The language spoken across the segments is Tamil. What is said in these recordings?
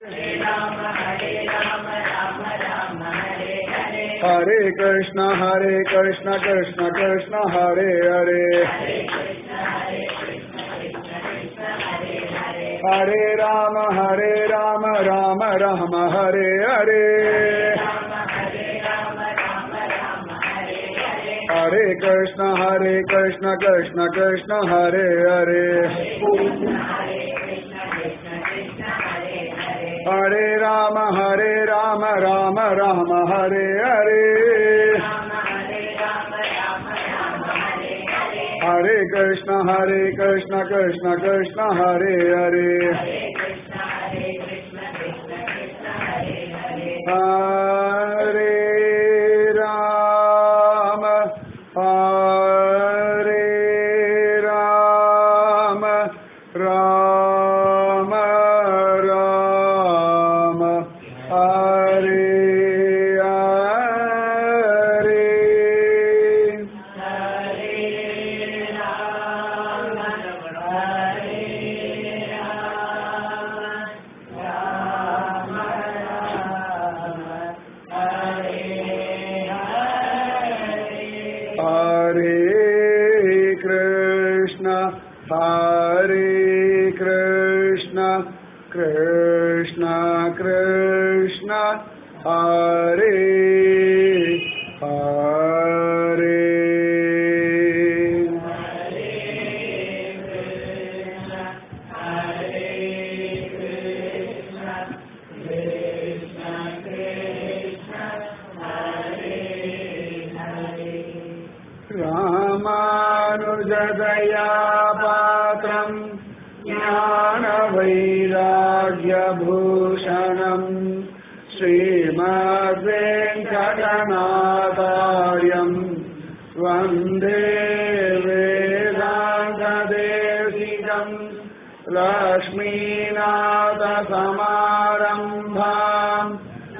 हरे कृष्ण हरे कृष्ण कृष्ण कृष्ण हरे हरे हरे राम हरे राम राम राम हरे हरे हरे कृष्ण हरे कृष्ण कृष्ण कृष्ण हरे हरे हरे राम हरे राम राम राम हरे हरे हरे कृष्ण हरे कृष्ण कृष्ण कृष्ण हरे हरे हरे राम हरे राम राम राम हरे हरे हरे कृष्ण हरे कृष्ण कृष्ण कृष्ण हरे हरे रामानुजदया पात्रम् ज्ञानवैराग्यभूषणम् श्रीमद्वेङ्कटनाथार्यम् वन्दे वेदान्तदेशिकम् लक्ष्मीनाथसमारम्भाम्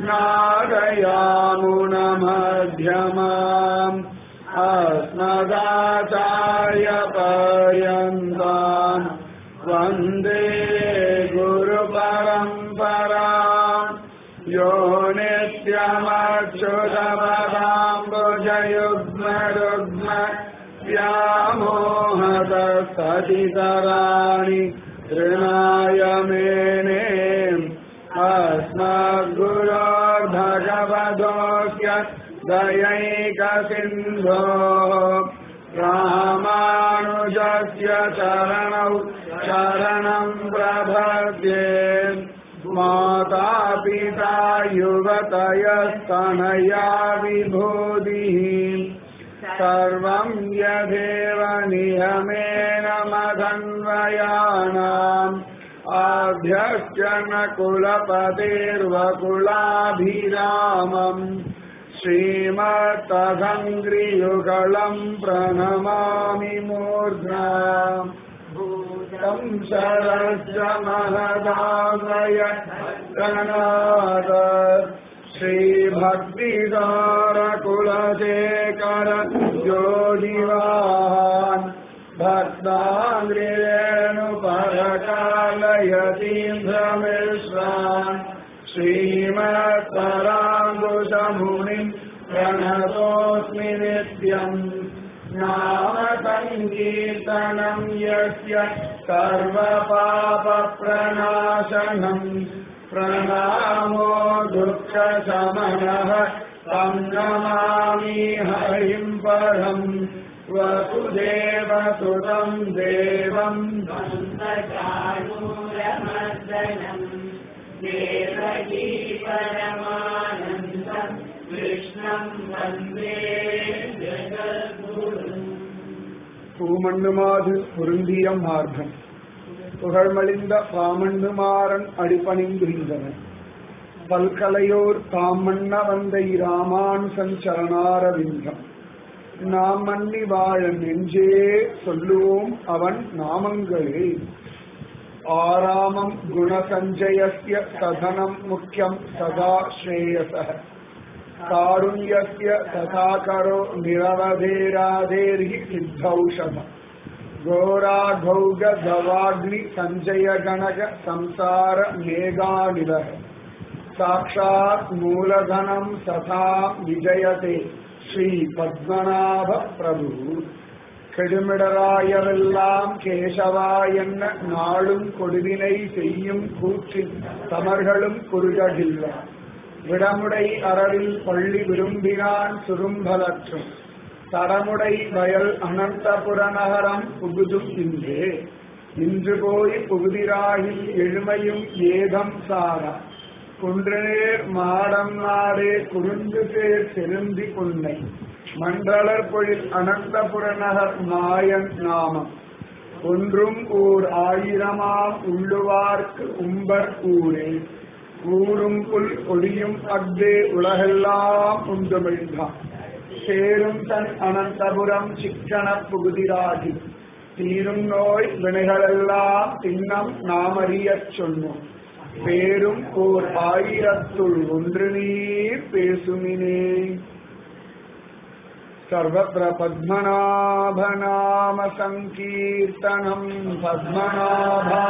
नादयामुनमध्यमाम् अस्मदाचार्यपर्यन्ताम् वन्दे गुरुपरम्पराम् यो नित्यमच्युतपदाम्बुजयुग्मरुग्म व्यामोहतस्ततितराणि तृणाय मेने अस्मद्गुरोर्भगवतोऽस्य दयैकसिन्धो रामानुजस्य चरणौ शरणम् प्रभद्ये माता पिता युवतयस्तनया विभूतिः सर्वम् यदेव नियमेन मदन्वयानाम् आभ्यश्च न कुलपतेर्वकुलाभिरामम् श्रीमत्तदङ्घ्रियुगलम् प्रणमामि मूर्ध्ना भूतम् शरश्च महदादय गणाद श्रीभक्तिदारकुलशेखर योगिवान् भक्ताङ्ग्रिरेणुपरकालयतीन्द्रमिश्रान् श्रीमत्पराङ्कुशमुनिम् प्रणतोऽस्मि नित्यम् नाम सङ्कीर्तनम् यस्य सर्वपापप्रणाशनम् प्रणामो दुःखशमनः तं नमामि हरिम् परम् वसुदेवसुतम् देवम् चाणूरमर्दनम् देवकी परमानन्दम् कृष्णम् वन्दे जगद्गुरुम् பூமண்ணுமாது பொருந்திய மார்க்கம் புகழ்மலிந்த பாமண்ணுமாறன் அடிபணிந்துகின்றன பல்கலையோர் தாமண்ண வந்தை ராமானுசன் சரணாரவிந்தம் நாம் மன்னி வாழ நெஞ்சே சொல்லுவோம் அவன் நாமங்களே ஆராமம் குணசஞ்சயஸ்ய சதனம் முக்கியம் சதா ஸ்ரேயச காருண்யஸ்ய ததா கரோ நிரவதேராதேர்ஹி சித்தௌஷதம் घोराघौग गवाग्नि सञ्जय गणक संसार मेघानिव साक्षात् मूलधनं तथा विजयते ஸ்ரீ பத்மநாப பிரபு கெடுமிடராயவெல்லாம் கேசவா என்ன நாளும் கொடுவினை செய்யும் கூற்றின் தமர்களும் குறுககில்ல விடமுடை அறவில் பள்ளி விரும்பினான் சுரும்பலற்றும் தடமுடை வயல் அனந்தபுர நகரம் புகுதும் இன்று இன்று போய் புகுதிராகில் எழுமையும் ஏதம் சாரா குன்றநேர் மாடம் நாடே குறுந்து பேர் செருந்தி புன்னை மண்டலர் பொழில் அனந்தபுர நகர் மாயன் நாமம் ஒன்றும் ஓர் ஆயிரமாம் உள்ளுவார்க்கு உம்பர் ஊரே ஊரும் புல் ஒளியும் அக்தே உலகெல்லாம் உண்டுமிழ்ந்தான் சேரும் தன் அனந்தபுரம் சிக்கன புகுதிராகி தீரும் நோய் வினைகளெல்லாம் தின்னம் நாமறியச் சொன்னோம் பேரும் ஓர் ஆயிரத்துள் ஒன்று நீர் பேசுமினே சர்வத்திர பத்மநாபநாம சங்கீர்த்தனம் பத்மநாபா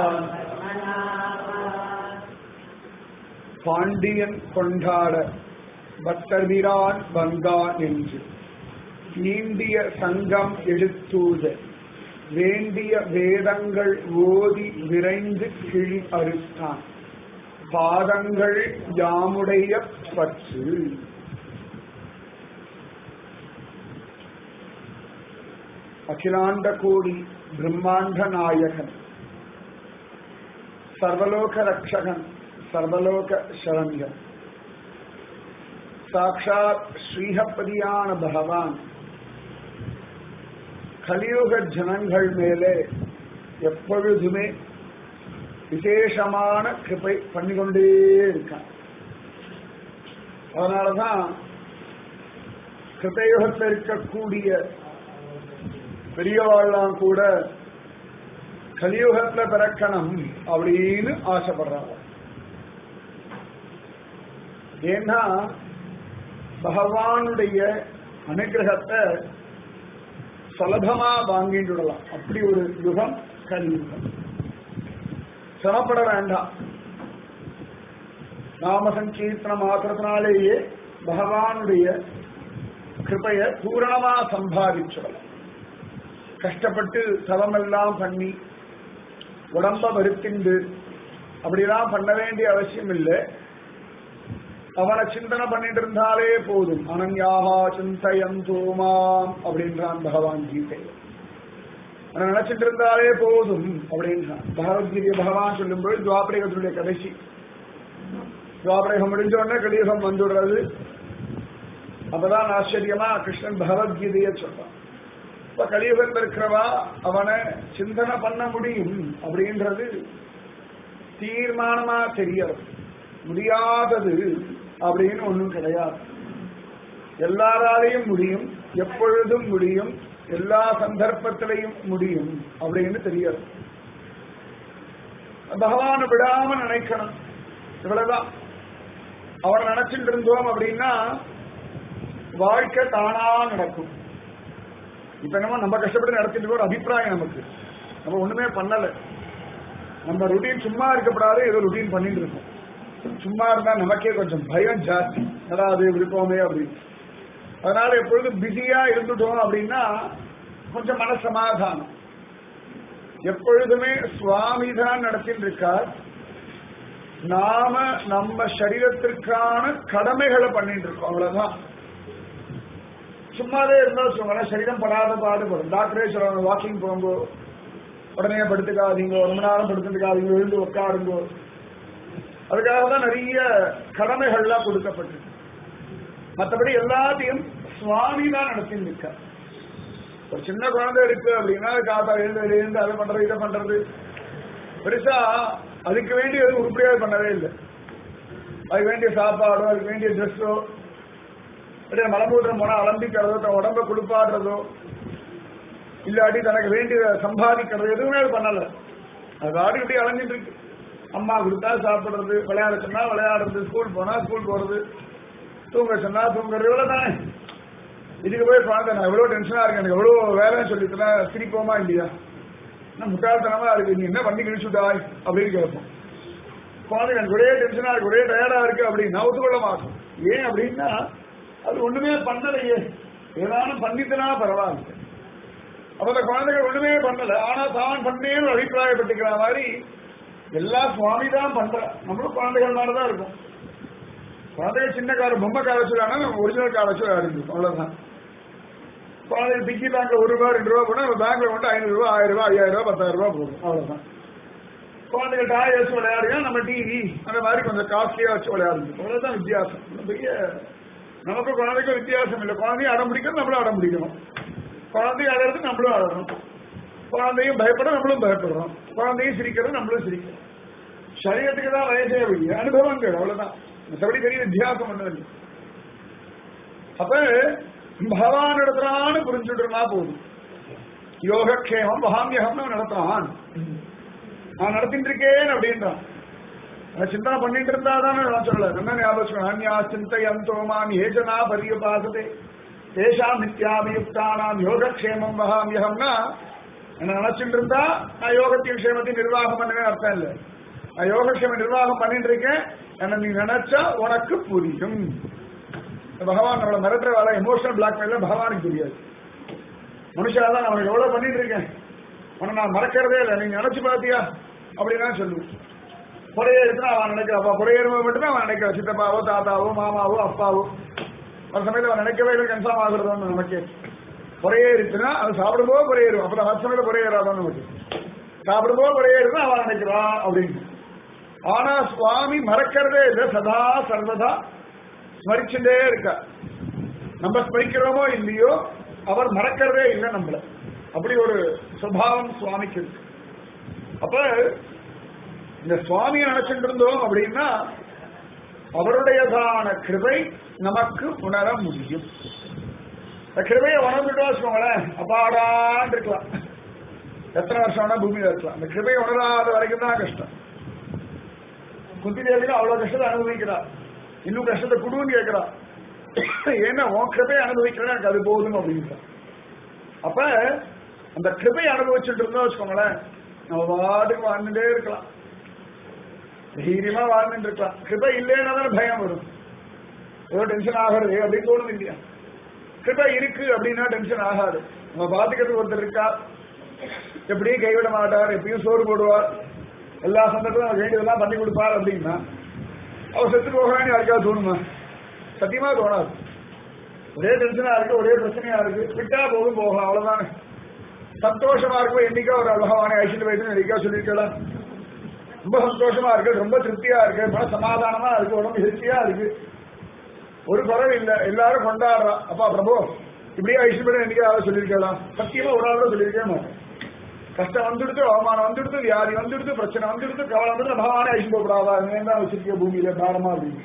பாண்டியன் கொண்டாட பக்தர்பிரான் வந்தான் என்று ஈண்டிய சங்கம் எடுத்தூத வேண்டிய வேதங்கள் ஓதி விரைந்து கிழி அறுத்தான் பாதங்கள் யாமுடைய பற்று அகிலாண்ட கோடி பிரம்மாண்ட நாயகன் சர்வலோக ரக்ஷகன் சர்வலோக சரண்யன் சாட்சாத் ஸ்ரீஹப்பதியான பகவான் கலியுக ஜனங்கள் மேலே எப்பொழுதுமே விசேஷமான கிருப்பை பண்ணிக்கொண்டே இருக்கான் அதனாலதான் கிருத்தயுகத்தில் இருக்கக்கூடிய பெரியவாழ்லாம் கூட கலியுகத்துல பிறக்கணும் அப்படின்னு ஆசைப்படுறாங்க ஏன்னா பகவானுடைய அனுகிரகத்தை சுலபமா வாங்கிட்டு விடலாம் அப்படி ஒரு யுகம் கலியுகம் சிரமப்பட வேண்டாம் நாம சங்கீர்த்தன மாத்திரத்தினாலேயே பகவானுடைய கிருபைய பூரணமா சம்பாதிச்சுடலாம் கஷ்டப்பட்டு தவமெல்லாம் பண்ணி உடம்ப வருத்திண்டு அப்படிலாம் பண்ண வேண்டிய அவசியம் இல்லை அவனை சிந்தனை பண்ணிட்டு இருந்தாலே போதும் அனன்யாகா சிந்தயம் தூமாம் அப்படின்றான் பகவான் கீதை அவனை நினைச்சிட்டு இருந்தாலே போதும் அப்படின்றான் பகவத்கீதையை பகவான் சொல்லும்போது துவாபரேகத்தினுடைய கடைசி துவாபரேகம் முடிஞ்ச உடனே கலியுகம் வந்துடுறது அப்பதான் ஆச்சரியமா கிருஷ்ணன் பகவத்கீதைய சொல்றான் இப்ப கலியுகத்தில் இருக்கிறவா அவனை சிந்தனை பண்ண முடியும் அப்படின்றது தீர்மானமா தெரியறது முடியாதது அப்படின்னு ஒண்ணும் கிடையாது எல்லாராலையும் முடியும் எப்பொழுதும் முடியும் எல்லா சந்தர்ப்பத்திலையும் முடியும் அப்படின்னு தெரியாது பகவானை விடாம நினைக்கணும் இவ்வளவுதான் அவனை நினைச்சிட்டு இருந்தோம் அப்படின்னா வாழ்க்கை தானா நடக்கும் இப்ப என்னமோ நம்ம கஷ்டப்பட்டு நடத்திட்டு ஒரு அபிப்பிராயம் நமக்கு நம்ம ஒண்ணுமே பண்ணல நம்ம ருட்டீன் சும்மா இருக்கப்படாது ஏதோ ருட்டீன் பண்ணிட்டு இருக்கோம் சும்மா இருந்தா நமக்கே கொஞ்சம் பயம் ஜாஸ்தி அதான் அது விருப்பமே அப்படின்னு அதனால எப்பொழுதும் பிஸியா இருந்துட்டோம் அப்படின்னா கொஞ்சம் மன சமாதானம் எப்பொழுதுமே சுவாமி தான் நடத்திட்டு இருக்கார் நாம நம்ம சரீரத்திற்கான கடமைகளை பண்ணிட்டு இருக்கோம் அவ்வளவுதான் சும்மாவே இருந்தா சொல்லுங்க சரீரம் படாத பாடுபடும் டாக்டரே சொல்லுவாங்க வாக்கிங் போங்கோ உடனே படுத்துக்காதீங்க ரொம்ப நேரம் படுத்துக்காதீங்க எழுந்து உட்காருங்கோ அதுக்காக தான் நிறைய கடமைகள்லாம் கொடுக்கப்பட்டிருக்கு மற்றபடி எல்லாத்தையும் சுவாமி தான் நடத்தின்னு இருக்க ஒரு சின்ன குழந்தை இருக்கு அப்படின்னா காத்தா எழுந்து எழுந்து அதை பண்றது இதை பண்றது பெருசா அதுக்கு வேண்டிய ஒரு உருப்படியாக பண்ணவே இல்லை அதுக்கு வேண்டிய சாப்பாடோ அதுக்கு வேண்டிய ட்ரெஸ்ஸோ அப்படியே மலமூத்திரம் போனா அலம்பிக்கிறதோ தன் உடம்ப குளிப்பாடுறதோ இல்லாட்டி தனக்கு வேண்டிய சம்பாதிக்கிறது எதுவுமே அது பண்ணல அது ஆடி இப்படி அலைஞ்சிட்டு இருக்கு அம்மா கொடுத்தா சாப்பிடுறது விளையாட சொன்னா விளையாடுறது ஸ்கூல் போனா ஸ்கூல் போறது தூங்க சொன்னா தூங்குறது இவ்வளவு தானே இதுக்கு போய் குழந்தை நான் எவ்வளவு டென்ஷனா இருக்கேன் எனக்கு எவ்வளவு வேலைன்னு சொல்லிட்டுனா சிரிப்போமா இல்லையா நான் முட்டாள்தனமா இருக்கு நீ என்ன பண்ணி கிழிச்சுட்டாய் அப்படின்னு கேட்போம் குழந்தை எனக்கு ஒரே டென்ஷனா இருக்கு ஒரே டயர்டா இருக்கு அப்படின்னு நான் ஒத்துக்கொள்ள மாட்டோம் ஏன் அப்படின்னா அது ஒண்ணுமே பண்ணலையே ஏதானும் பண்ணிட்டுனா பரவாயில்ல அப்ப அந்த குழந்தைகள் ஒண்ணுமே பண்ணல ஆனா தான் பண்ணேன்னு அபிப்பிராயப்பட்டுக்கிற மாதிரி எல்லா சுவாமி தான் பண்ற நம்மளும் குழந்தைகள் மாதிரிதான் இருக்கும் குழந்தைகள் சின்ன கார பொம்மை கார வச்சுருக்காங்க நம்ம ஒரிஜினல் கார வச்சு விளையாடிருக்கோம் அவ்வளவுதான் குழந்தை பிக்கி பேங்க்ல ஒரு ரூபா ரெண்டு ரூபா போனா நம்ம பேங்க்ல கொண்டு ஐநூறு ரூபா ஆயிரம் ரூபாய் ஐயாயிரம் ரூபாய் பத்தாயிரம் ரூபாய் போகும் அவ்வளவுதான் குழந்தைகள் டாய் வச்சு விளையாடுங்க நம்ம டிவி அந்த மாதிரி கொஞ்சம் காஸ்ட்லியா வச்சு விளையாடுங்க அவ்வளவுதான் வித்தியாசம் ஒண்ணும் பெரிய நமக்கு குழந்தைக்கும் வித்தியாசம் இல்லை குழந்தையும் அடம் பிடிக்கணும் நம்மளும் அடம் பிடிக்கணும் குழந்தையும் அழறது நம்மளும் அழறோம் குழந்தையும் பயப்பட நம்மளும் பயப்படுறோம் குழந்தையும் சிரிக்கிறது நம்மளும் சிரிக்கிறோம் சரீரத்துக்கு தான் வயசே வழி அனுபவங்கள் அவ்வளவுதான் மற்றபடி பெரிய வித்தியாசம் ஒண்ணும் இல்லை அப்ப பகவான் நடத்துறான்னு புரிஞ்சுட்டுனா போதும் யோகக்ஷேமம் பகாமியகம்னு நடத்துறான் நான் நடத்திட்டு இருக்கேன் அப்படின்றான் அதை சிந்தனை பண்ணிட்டு இருந்தா தானே நான் சொல்லல என்ன ஞாபகம் அந்யா சிந்தையந்தோமாம் ஏஜனா பரியபாசதே தேஷாம் நித்யாபியுக்தானாம் யோகக்ஷேமம் வகாமியகம்னா என்ன நினைச்சிட்டு இருந்தா நான் யோகத்தின் க்ஷேமத்தையும் நிர்வாகம் பண்ணுவேன் அர்த்தம் இல்லை நான் யோகக்ஷேம நிர்வாகம் பண்ணிட்டு இருக்கேன் என்ன நீ நினைச்சா உனக்கு புரியும் பகவான் நம்மளை மிரட்டுற வேலை எமோஷனல் பிளாக்மெயில பகவானுக்கு தெரியாது மனுஷா தான் அவனுக்கு எவ்வளவு பண்ணிட்டு இருக்கேன் உன்னை நான் மறக்கிறதே இல்லை நீங்க நினைச்சு பார்த்தியா அப்படின்னா சொல்லுவேன் குறைய இருக்குன்னா அவன் நினைக்கிற அப்பா குறைய மட்டுமே அவன் நினைக்கிற சித்தப்பாவோ தாத்தாவோ மாமாவோ அப்பாவோ ஒரு சமயத்தில் அவன் நினைக்கவே இல்லை கன்ஃபார்ம் ஆகுறதோன்னு நமக்கு குறையே இருக்குன்னா அது சாப்பிடும்போது குறையேறும் அப்புறம் மற்ற சமயத்தில் குறையேறாதான் நமக்கு சாப்பிடும்போது குறையேறுனா அவன் நினைக்கிறான் அப்படின்னு ஆனா சுவாமி மறக்கிறதே இல்லை சதா சர்வதா ஸ்மரிச்சுட்டே இருக்க நம்ம ஸ்மரிக்கிறோமோ இல்லையோ அவர் மறக்கிறதே இல்லை நம்மள அப்படி ஒரு சுபாவம் சுவாமிக்கு இருக்கு அப்ப இந்த சுவாமியை நினைச்சுட்டு இருந்தோம் அப்படின்னா அவருடையதான கிருபை நமக்கு உணர முடியும் இந்த கிருபையை உணர்ந்துட்டோம் வச்சுக்கோங்களேன் அப்பாடான் இருக்கலாம் எத்தனை வருஷம் வேணா பூமியில இருக்கலாம் அந்த கிருபையை உணராத வரைக்கும் தான் கஷ்டம் குந்தி தேவிக்கு அவ்வளவு கஷ்டத்தை அனுபவிக்கிறா இன்னும் கஷ்டத்தை குடுன்னு கேட்கிறா ஏன்னா உன் கிருபையை அனுபவிக்கிறேன் எனக்கு அது போதும் அப்படிங்கிறா அப்ப அந்த கிருபையை அனுபவிச்சுட்டு இருந்தோம் வச்சுக்கோங்களேன் நம்ம பாட்டுக்கு வாழ்ந்துட்டே இருக்கலாம் தைரியமா வாழ்ந்துட்டு இருக்கலாம் கிருபை இல்லைன்னா தானே பயம் வரும் ஏதோ டென்ஷன் ஆகிறது அப்படின்னு தோணுது இல்லையா கிருபை இருக்கு அப்படின்னா டென்ஷன் ஆகாது நம்ம பாத்துக்கிறதுக்கு ஒருத்தர் இருக்கா எப்படியும் கைவிட மாட்டார் எப்பயும் சோறு போடுவார் எல்லா சந்தர்ப்பம் அவர் வேண்டியதெல்லாம் பண்ணி கொடுப்பார் அப்படின்னா அவர் செத்து போகிறான்னு யாருக்காவது தோணுமா சத்தியமா தோணாது ஒரே டென்ஷனா இருக்கு ஒரே பிரச்சனையா இருக்கு விட்டா போதும் போகலாம் அவ்வளவுதானே சந்தோஷமா இருக்கும் என்னைக்கா ஒரு பகவானை ஐஸ்வர்ய வைத்து என்னைக்கா சொல்லியிருக்கலாம் ரொம்ப சந்தோஷமா இருக்கு ரொம்ப திருப்தியா இருக்கு மன சமாதானமா இருக்கு உடம்பு ஹெல்த்தியா இருக்கு ஒரு குறவு இல்ல எல்லாரும் கொண்டாடுறா அப்பா பிரபு இப்படியே ஐஸ்வர்யம் என்னைக்காவது சொல்லியிருக்கலாம் சத்தியமா ஒரு ஆள் சொல்லியிருக்கே மாட்டேன் கஷ்டம் வந்துடுத்து அவமானம் வந்துடுத்து வியாதி வந்துடுத்து பிரச்சனை வந்துடுத்து கவலை வந்துட்டு பகவானே ஐஸ்வர்யப்படாதா தான் வச்சிருக்க பூமியில பாரமா அப்படின்னு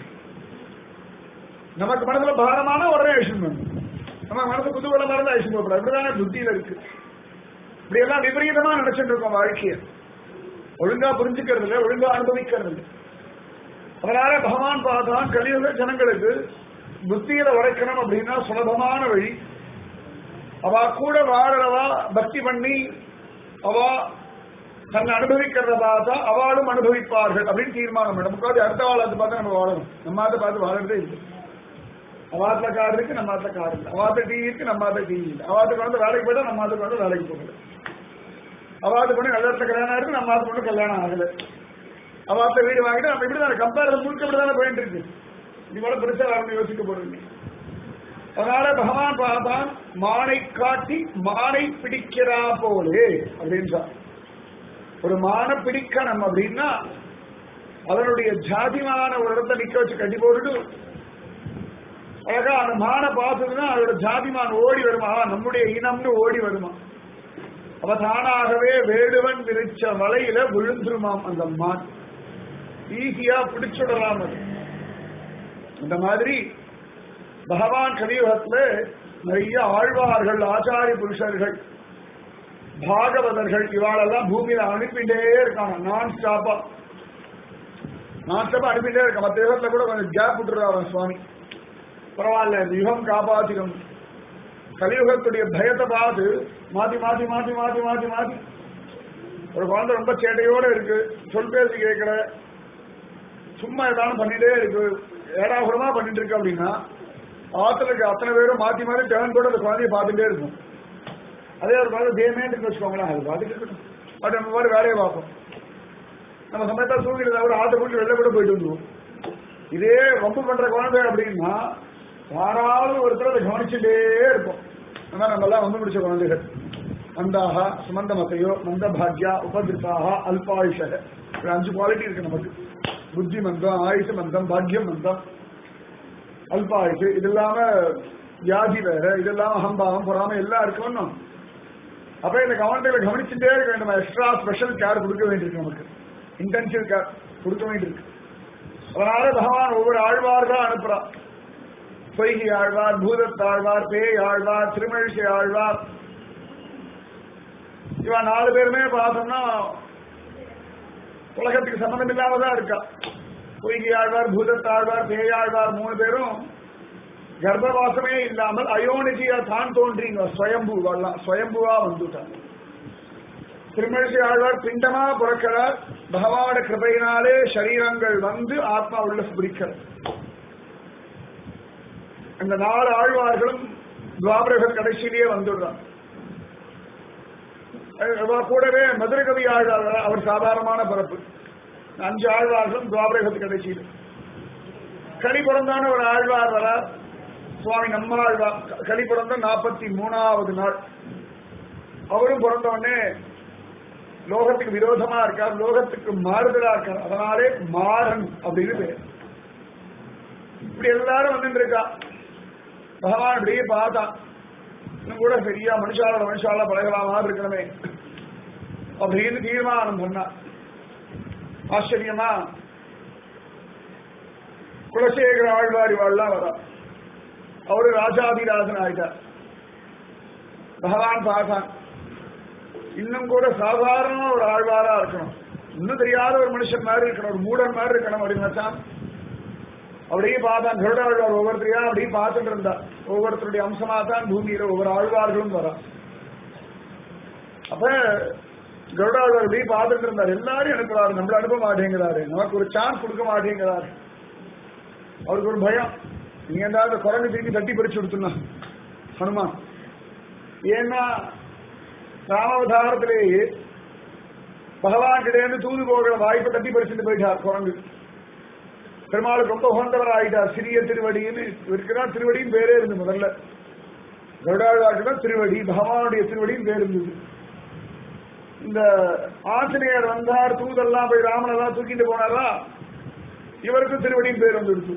நமக்கு மனசுல பாரமான உடனே ஐஸ்வர்யம் நம்ம மனசு குதூகலமா இருந்தா ஐஸ்வர்யப்படாது இப்படிதானே புத்தியில இருக்கு இப்படி எல்லாம் விபரீதமா நினைச்சிட்டு இருக்கோம் வாழ்க்கையை ஒழுங்கா புரிஞ்சுக்கிறது இல்லை ஒழுங்கா அனுபவிக்கிறது இல்லை அதனால பகவான் பார்த்தான் கலியுக ஜனங்களுக்கு புத்தியில உரைக்கணும் அப்படின்னா சுலபமான வழி அவ கூட வாழறவா பக்தி பண்ணி அவ தன்னை அனுபவிக்கிறத பார்த்தா அவளும் அனுபவிப்பார்கள் அப்படின்னு தீர்மானம் பண்ணணும் நமக்கு அடுத்த வாழத்தை பார்த்து நம்ம வாழணும் நம்ம அதை பார்த்து வாழறதே இல்லை அவாத்துல கார் இருக்கு நம்ம ஆத்துல கார் இல்லை அவாத்த டீ இருக்கு நம்ம ஆத்த டீ இல்லை அவாத்துக்கு வந்து வேலைக்கு போயிட்டா நம்ம ஆத்துக்கு வந்து வேலைக்கு போகல அவாத்து பொண்ணு கல்யாணத்துல கல்யாணம் இருக்கு நம்ம ஆத்து பொண்ணு கல்யாணம் ஆகல அவாத்த வீடு வாங்கிட்டு நம்ம இப்படிதான் கம்பேரிசன் முழுக்க இப்படிதானே போயிட்டு இருக்கு இது கூட பெருசா வரணும் யோசிக்க போறீங்க அதனால பகவான் பார்த்தான் மானை காட்டி மானை பிடிக்கிறா போலே அப்படின்றார் ஒரு மானை பிடிக்கணும் அப்படின்னா அதனுடைய ஜாதிமான ஒரு இடத்த நிக்க வச்சு கட்டி போட்டுட்டு அழகா அந்த மானை பார்த்ததுன்னா அதோட ஜாதிமான் ஓடி வருமா ஆ, நம்முடைய இனம்னு ஓடி வருமா அவ தானாகவே வேடுவன் விரிச்ச வலையில விழுந்துருமாம் அந்த மான் ஈஸியா பிடிச்சுடலாம் அது இந்த மாதிரி பகவான் கலியுகத்துல நிறைய ஆழ்வார்கள் ஆச்சாரிய புருஷர்கள் பாகவதர்கள் இவாளெல்லாம் பூமியில அனுப்பிட்டே இருக்காங்க நான் ஸ்டாப்பா நான் ஸ்டாப்பா அனுப்பிட்டே இருக்கான் மற்ற யுகத்துல கூட கொஞ்சம் கேப் விட்டுறாரு சுவாமி பரவாயில்ல இந்த யுகம் காப்பாத்திடும் கலியுகத்துடைய பயத்தை பார்த்து மாத்தி மாத்தி மாத்தி மாத்தி மாத்தி மாத்தி ஒரு குழந்தை ரொம்ப சேட்டையோட இருக்கு சொல் பேசி கேட்கல சும்மா ஏதாவது பண்ணிட்டே இருக்கு ஏடாகுறமா பண்ணிட்டு இருக்கு அப்படின்னா ஆத்துல இருக்க அத்தனை பேரும் மாத்தி மாத்தி டேர்ன் கூட அந்த குழந்தைய பார்த்துட்டே இருக்கும் அதே ஒரு குழந்தை தேமேன்னு வச்சுக்கோங்களேன் அது பார்த்துட்டு இருக்கட்டும் பட் நம்ம மாதிரி வேலையை பார்ப்போம் நம்ம சமயத்தா தூங்கிட்டு தவிர ஆட்டை கூட்டி வெளில கூட போயிட்டு வந்துருவோம் இதே ரொம்ப பண்ற குழந்தை அப்படின்னா யாராவது ஒருத்தர் அதை கவனிச்சுட்டே இருப்போம் ஆனா நம்ம எல்லாம் வந்து முடிச்ச குழந்தைகள் மந்தாக சுமந்த மத்தையோ மந்த பாக்யா உபதிருத்தாக அல்பாயுஷக ஒரு அஞ்சு குவாலிட்டி இருக்கு நமக்கு புத்தி மந்தம் ஆயுஷ மந்தம் பாக்யம் மந்தம் அல்பாயுஷு இது இல்லாம வியாதி வேற இது இல்லாம அகம்பாவம் பொறாம எல்லாம் இருக்கணும் அப்ப இந்த கவனத்தை கவனிச்சுட்டே இருக்க வேண்டும் எக்ஸ்ட்ரா ஸ்பெஷல் கேர் கொடுக்க வேண்டியிருக்கு நமக்கு இன்டென்சிவ் கேர் கொடுக்க வேண்டியிருக்கு அதனால பகவான் ஒவ்வொரு ஆழ்வார்களா அனுப்புறான் பொய்கி ஆழ்வார் பூதத்தாழ்வார் பேய் ஆழ்வார் திருமழிசை ஆழ்வார் இவன் நாலு பேருமே பார்த்தோம்னா உலகத்துக்கு சம்பந்தம் இல்லாமதான் இருக்கா பொய்கி ஆழ்வார் பூதத்தாழ்வார் பேயாழ்வார் மூணு பேரும் கர்ப்பவாசமே இல்லாமல் அயோனிஜியா தான் தோன்றிங்க ஸ்வயம்பு வரலாம் ஸ்வயம்புவா வந்துட்டாங்க திருமழிசை ஆழ்வார் பிண்டமா பிறக்கிறார் பகவான கிருபையினாலே சரீரங்கள் வந்து ஆத்மா உள்ள ஸ்பிரிக்கிறது அந்த நாலு ஆழ்வார்களும் துவாபரக கடைசியிலேயே வந்துடுறார் அவ கூடவே மதுரை கவி ஆழ்வார் அவர் சாதாரணமான பிறப்பு அஞ்சு ஆழ்வார்களும் துவாபரகத்து கடைசியில் கலி பிறந்தான ஒரு ஆழ்வார் வரார் சுவாமி நம்மாழ்வார் கலி பிறந்த நாற்பத்தி மூணாவது நாள் அவரும் பிறந்த உடனே லோகத்துக்கு விரோதமா இருக்கார் லோகத்துக்கு மாறுதலா இருக்கார் அதனாலே மாறன் அப்படின்னு பேர் இப்படி எல்லாரும் வந்துட்டு இருக்கா பகவான் இப்படியே பார்த்தான் இன்னும் கூட சரியா மனுஷாலோட மனுஷால பழகலாமா இருக்கணுமே அப்படின்னு தீர்மானம் பண்ணா ஆச்சரியமா குலசேகர ஆழ்வாரி வாழ்லாம் வரா அவரு ராஜாதிராஜன் ஆயிட்டார் பகவான் பார்த்தான் இன்னும் கூட சாதாரண ஒரு ஆழ்வாரா இருக்கணும் இன்னும் தெரியாத ஒரு மனுஷன் மாதிரி இருக்கணும் ஒரு மூடன் மாதிரி இருக்கணும் அப்படின்னு வச்சான் அப்படியே பார்த்தான் கருட ஆழ்வார் ஒவ்வொருத்தரையா அப்படியே பார்த்துட்டு இருந்தா ஒவ்வொருத்தருடைய அம்சமா தான் பூமியில ஒவ்வொரு ஆழ்வார்களும் வரா அப்ப கருட ஆழ்வார் அப்படியே பார்த்துட்டு இருந்தார் எல்லாரும் அனுப்புறாரு நம்மள அனுப்ப மாட்டேங்கிறாரு நமக்கு ஒரு சான்ஸ் கொடுக்க மாட்டேங்கிறாரு அவருக்கு ஒரு பயம் நீங்க ஏதாவது குரங்கு திரும்பி தட்டி பறிச்சு கொடுத்துனா ஹனுமான் ஏன்னா ராமாவதாரத்திலேயே பகவான் கிட்டேருந்து தூது போகிற வாய்ப்பை தட்டி பறிச்சுட்டு போயிட்டார் குரங்கு பெருமாளுக்கு ரொம்ப உகந்தவர் ஆயிட்டார் சிறிய திருவடின்னு இருக்கிறார் திருவடியும் பேரே இருந்து முதல்ல கருடாழ்வாருக்கு திருவடி பகவானுடைய திருவடியும் பேர் இருந்தது இந்த ஆஞ்சநேயர் வந்தார் தூதெல்லாம் போய் ராமனெல்லாம் தூக்கிட்டு போனாரா இவருக்கும் திருவடியும் பேர் வந்துடுச்சு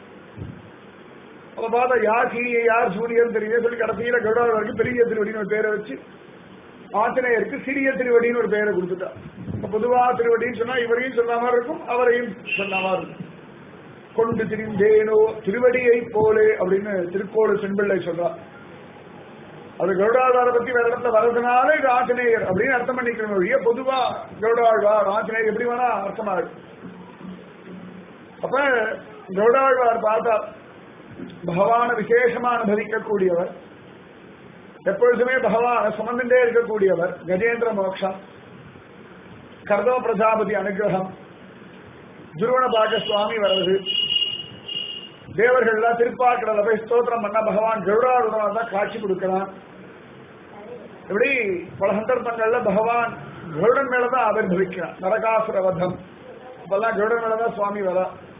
அப்ப பார்த்தா யார் சீரிய யார் சூரியன் தெரியல சொல்லி கடைசியில கருடாழ்வாருக்கு பெரிய திருவடின்னு ஒரு பேரை வச்சு ஆஞ்சநேயருக்கு சிறிய திருவடின்னு ஒரு பெயரை கொடுத்துட்டா இப்ப பொதுவா திருவடின்னு சொன்னா இவரையும் சொன்ன மாதிரி இருக்கும் அவரையும் சொன்ன மாதிரி இருக்கும் கொண்டு திரிந்தேனோ திருவடியை போலே அப்படின்னு திருக்கோடு செண்பிள்ளை சொல்றா அது கருடாழ்வாரை பத்தி வேற இடத்துல வர்றதுனால இது ஆஞ்சநேயர் அப்படின்னு அர்த்தம் பண்ணிக்கணும் ஒழிய பொதுவா கருடாழ்வார் ஆஞ்சநேயர் எப்படி வேணா அர்த்தமாகும் அப்ப கருடாழ்வார் பார்த்தா பகவான விசேஷமா அனுபவிக்கக்கூடியவர் எப்பொழுதுமே பகவான சுமந்துட்டே இருக்கக்கூடியவர் கஜேந்திர மோக்ஷம் கர்தவ பிரஜாபதி அனுகிரகம் துருவண பாக சுவாமி வர்றது தேவர்கள்லாம் திருப்பாக்கடல போய் ஸ்தோத்திரம் பண்ணா பகவான் கருடாருடன் தான் காட்சி கொடுக்கிறான் இப்படி பல சந்தர்ப்பங்கள்ல பகவான் கருடன் மேலதான் ஆவிர்வவிக்கிறான் நரகாசுர வதம் அப்பெல்லாம் கருடன் மேலதான் சுவாமி வர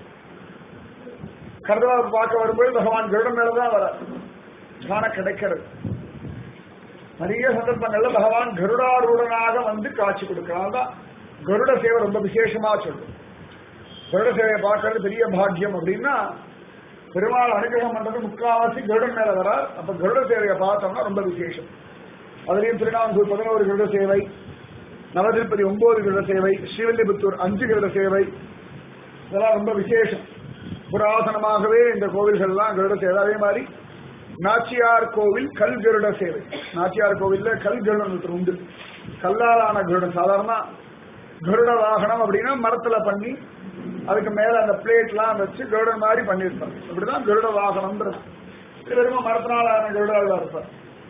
கர்தவ பார்க்க வரும்போது பகவான் கருடன் மேலதான் வர காண கிடைக்கிறது நிறைய சந்தர்ப்பங்கள்ல பகவான் கருடாரூடனாக வந்து காட்சி கொடுக்கிறான் தான் கருட சேவை ரொம்ப விசேஷமா சொல்லும் கருட சேவையை பார்க்கறது பெரிய பாக்கியம் அப்படின்னா பெருமாள் அனுகிரகம் பண்றது முக்காவாசி கருடன் மேல வரார் அப்ப கருட சேவையை பார்த்தோம்னா ரொம்ப விசேஷம் அதுலயும் திருநாங்கூர் பதினோரு கருட சேவை நவதிருப்பதி ஒன்பது கருட சேவை ஸ்ரீவில்லிபுத்தூர் அஞ்சு கருட சேவை இதெல்லாம் ரொம்ப விசேஷம் புராதனமாகவே இந்த கோவில்கள்லாம் கருட சேவை அதே மாதிரி நாச்சியார் கோவில் கல் கருட சேவை நாச்சியார் கோவில்ல கல் கருடன் ஒருத்தர் உண்டு கல்லாலான கருடன் சாதாரண கருட வாகனம் அப்படின்னா மரத்துல பண்ணி அதுக்கு மேல அந்த பிளேட்லாம் வச்சு கருடன் மாதிரி பண்ணியிருப்பாங்க இப்படிதான் கருட வாகனம்ன்றது இது வெறும் மரத்தினாலான கருடாழ்வா இருப்பார்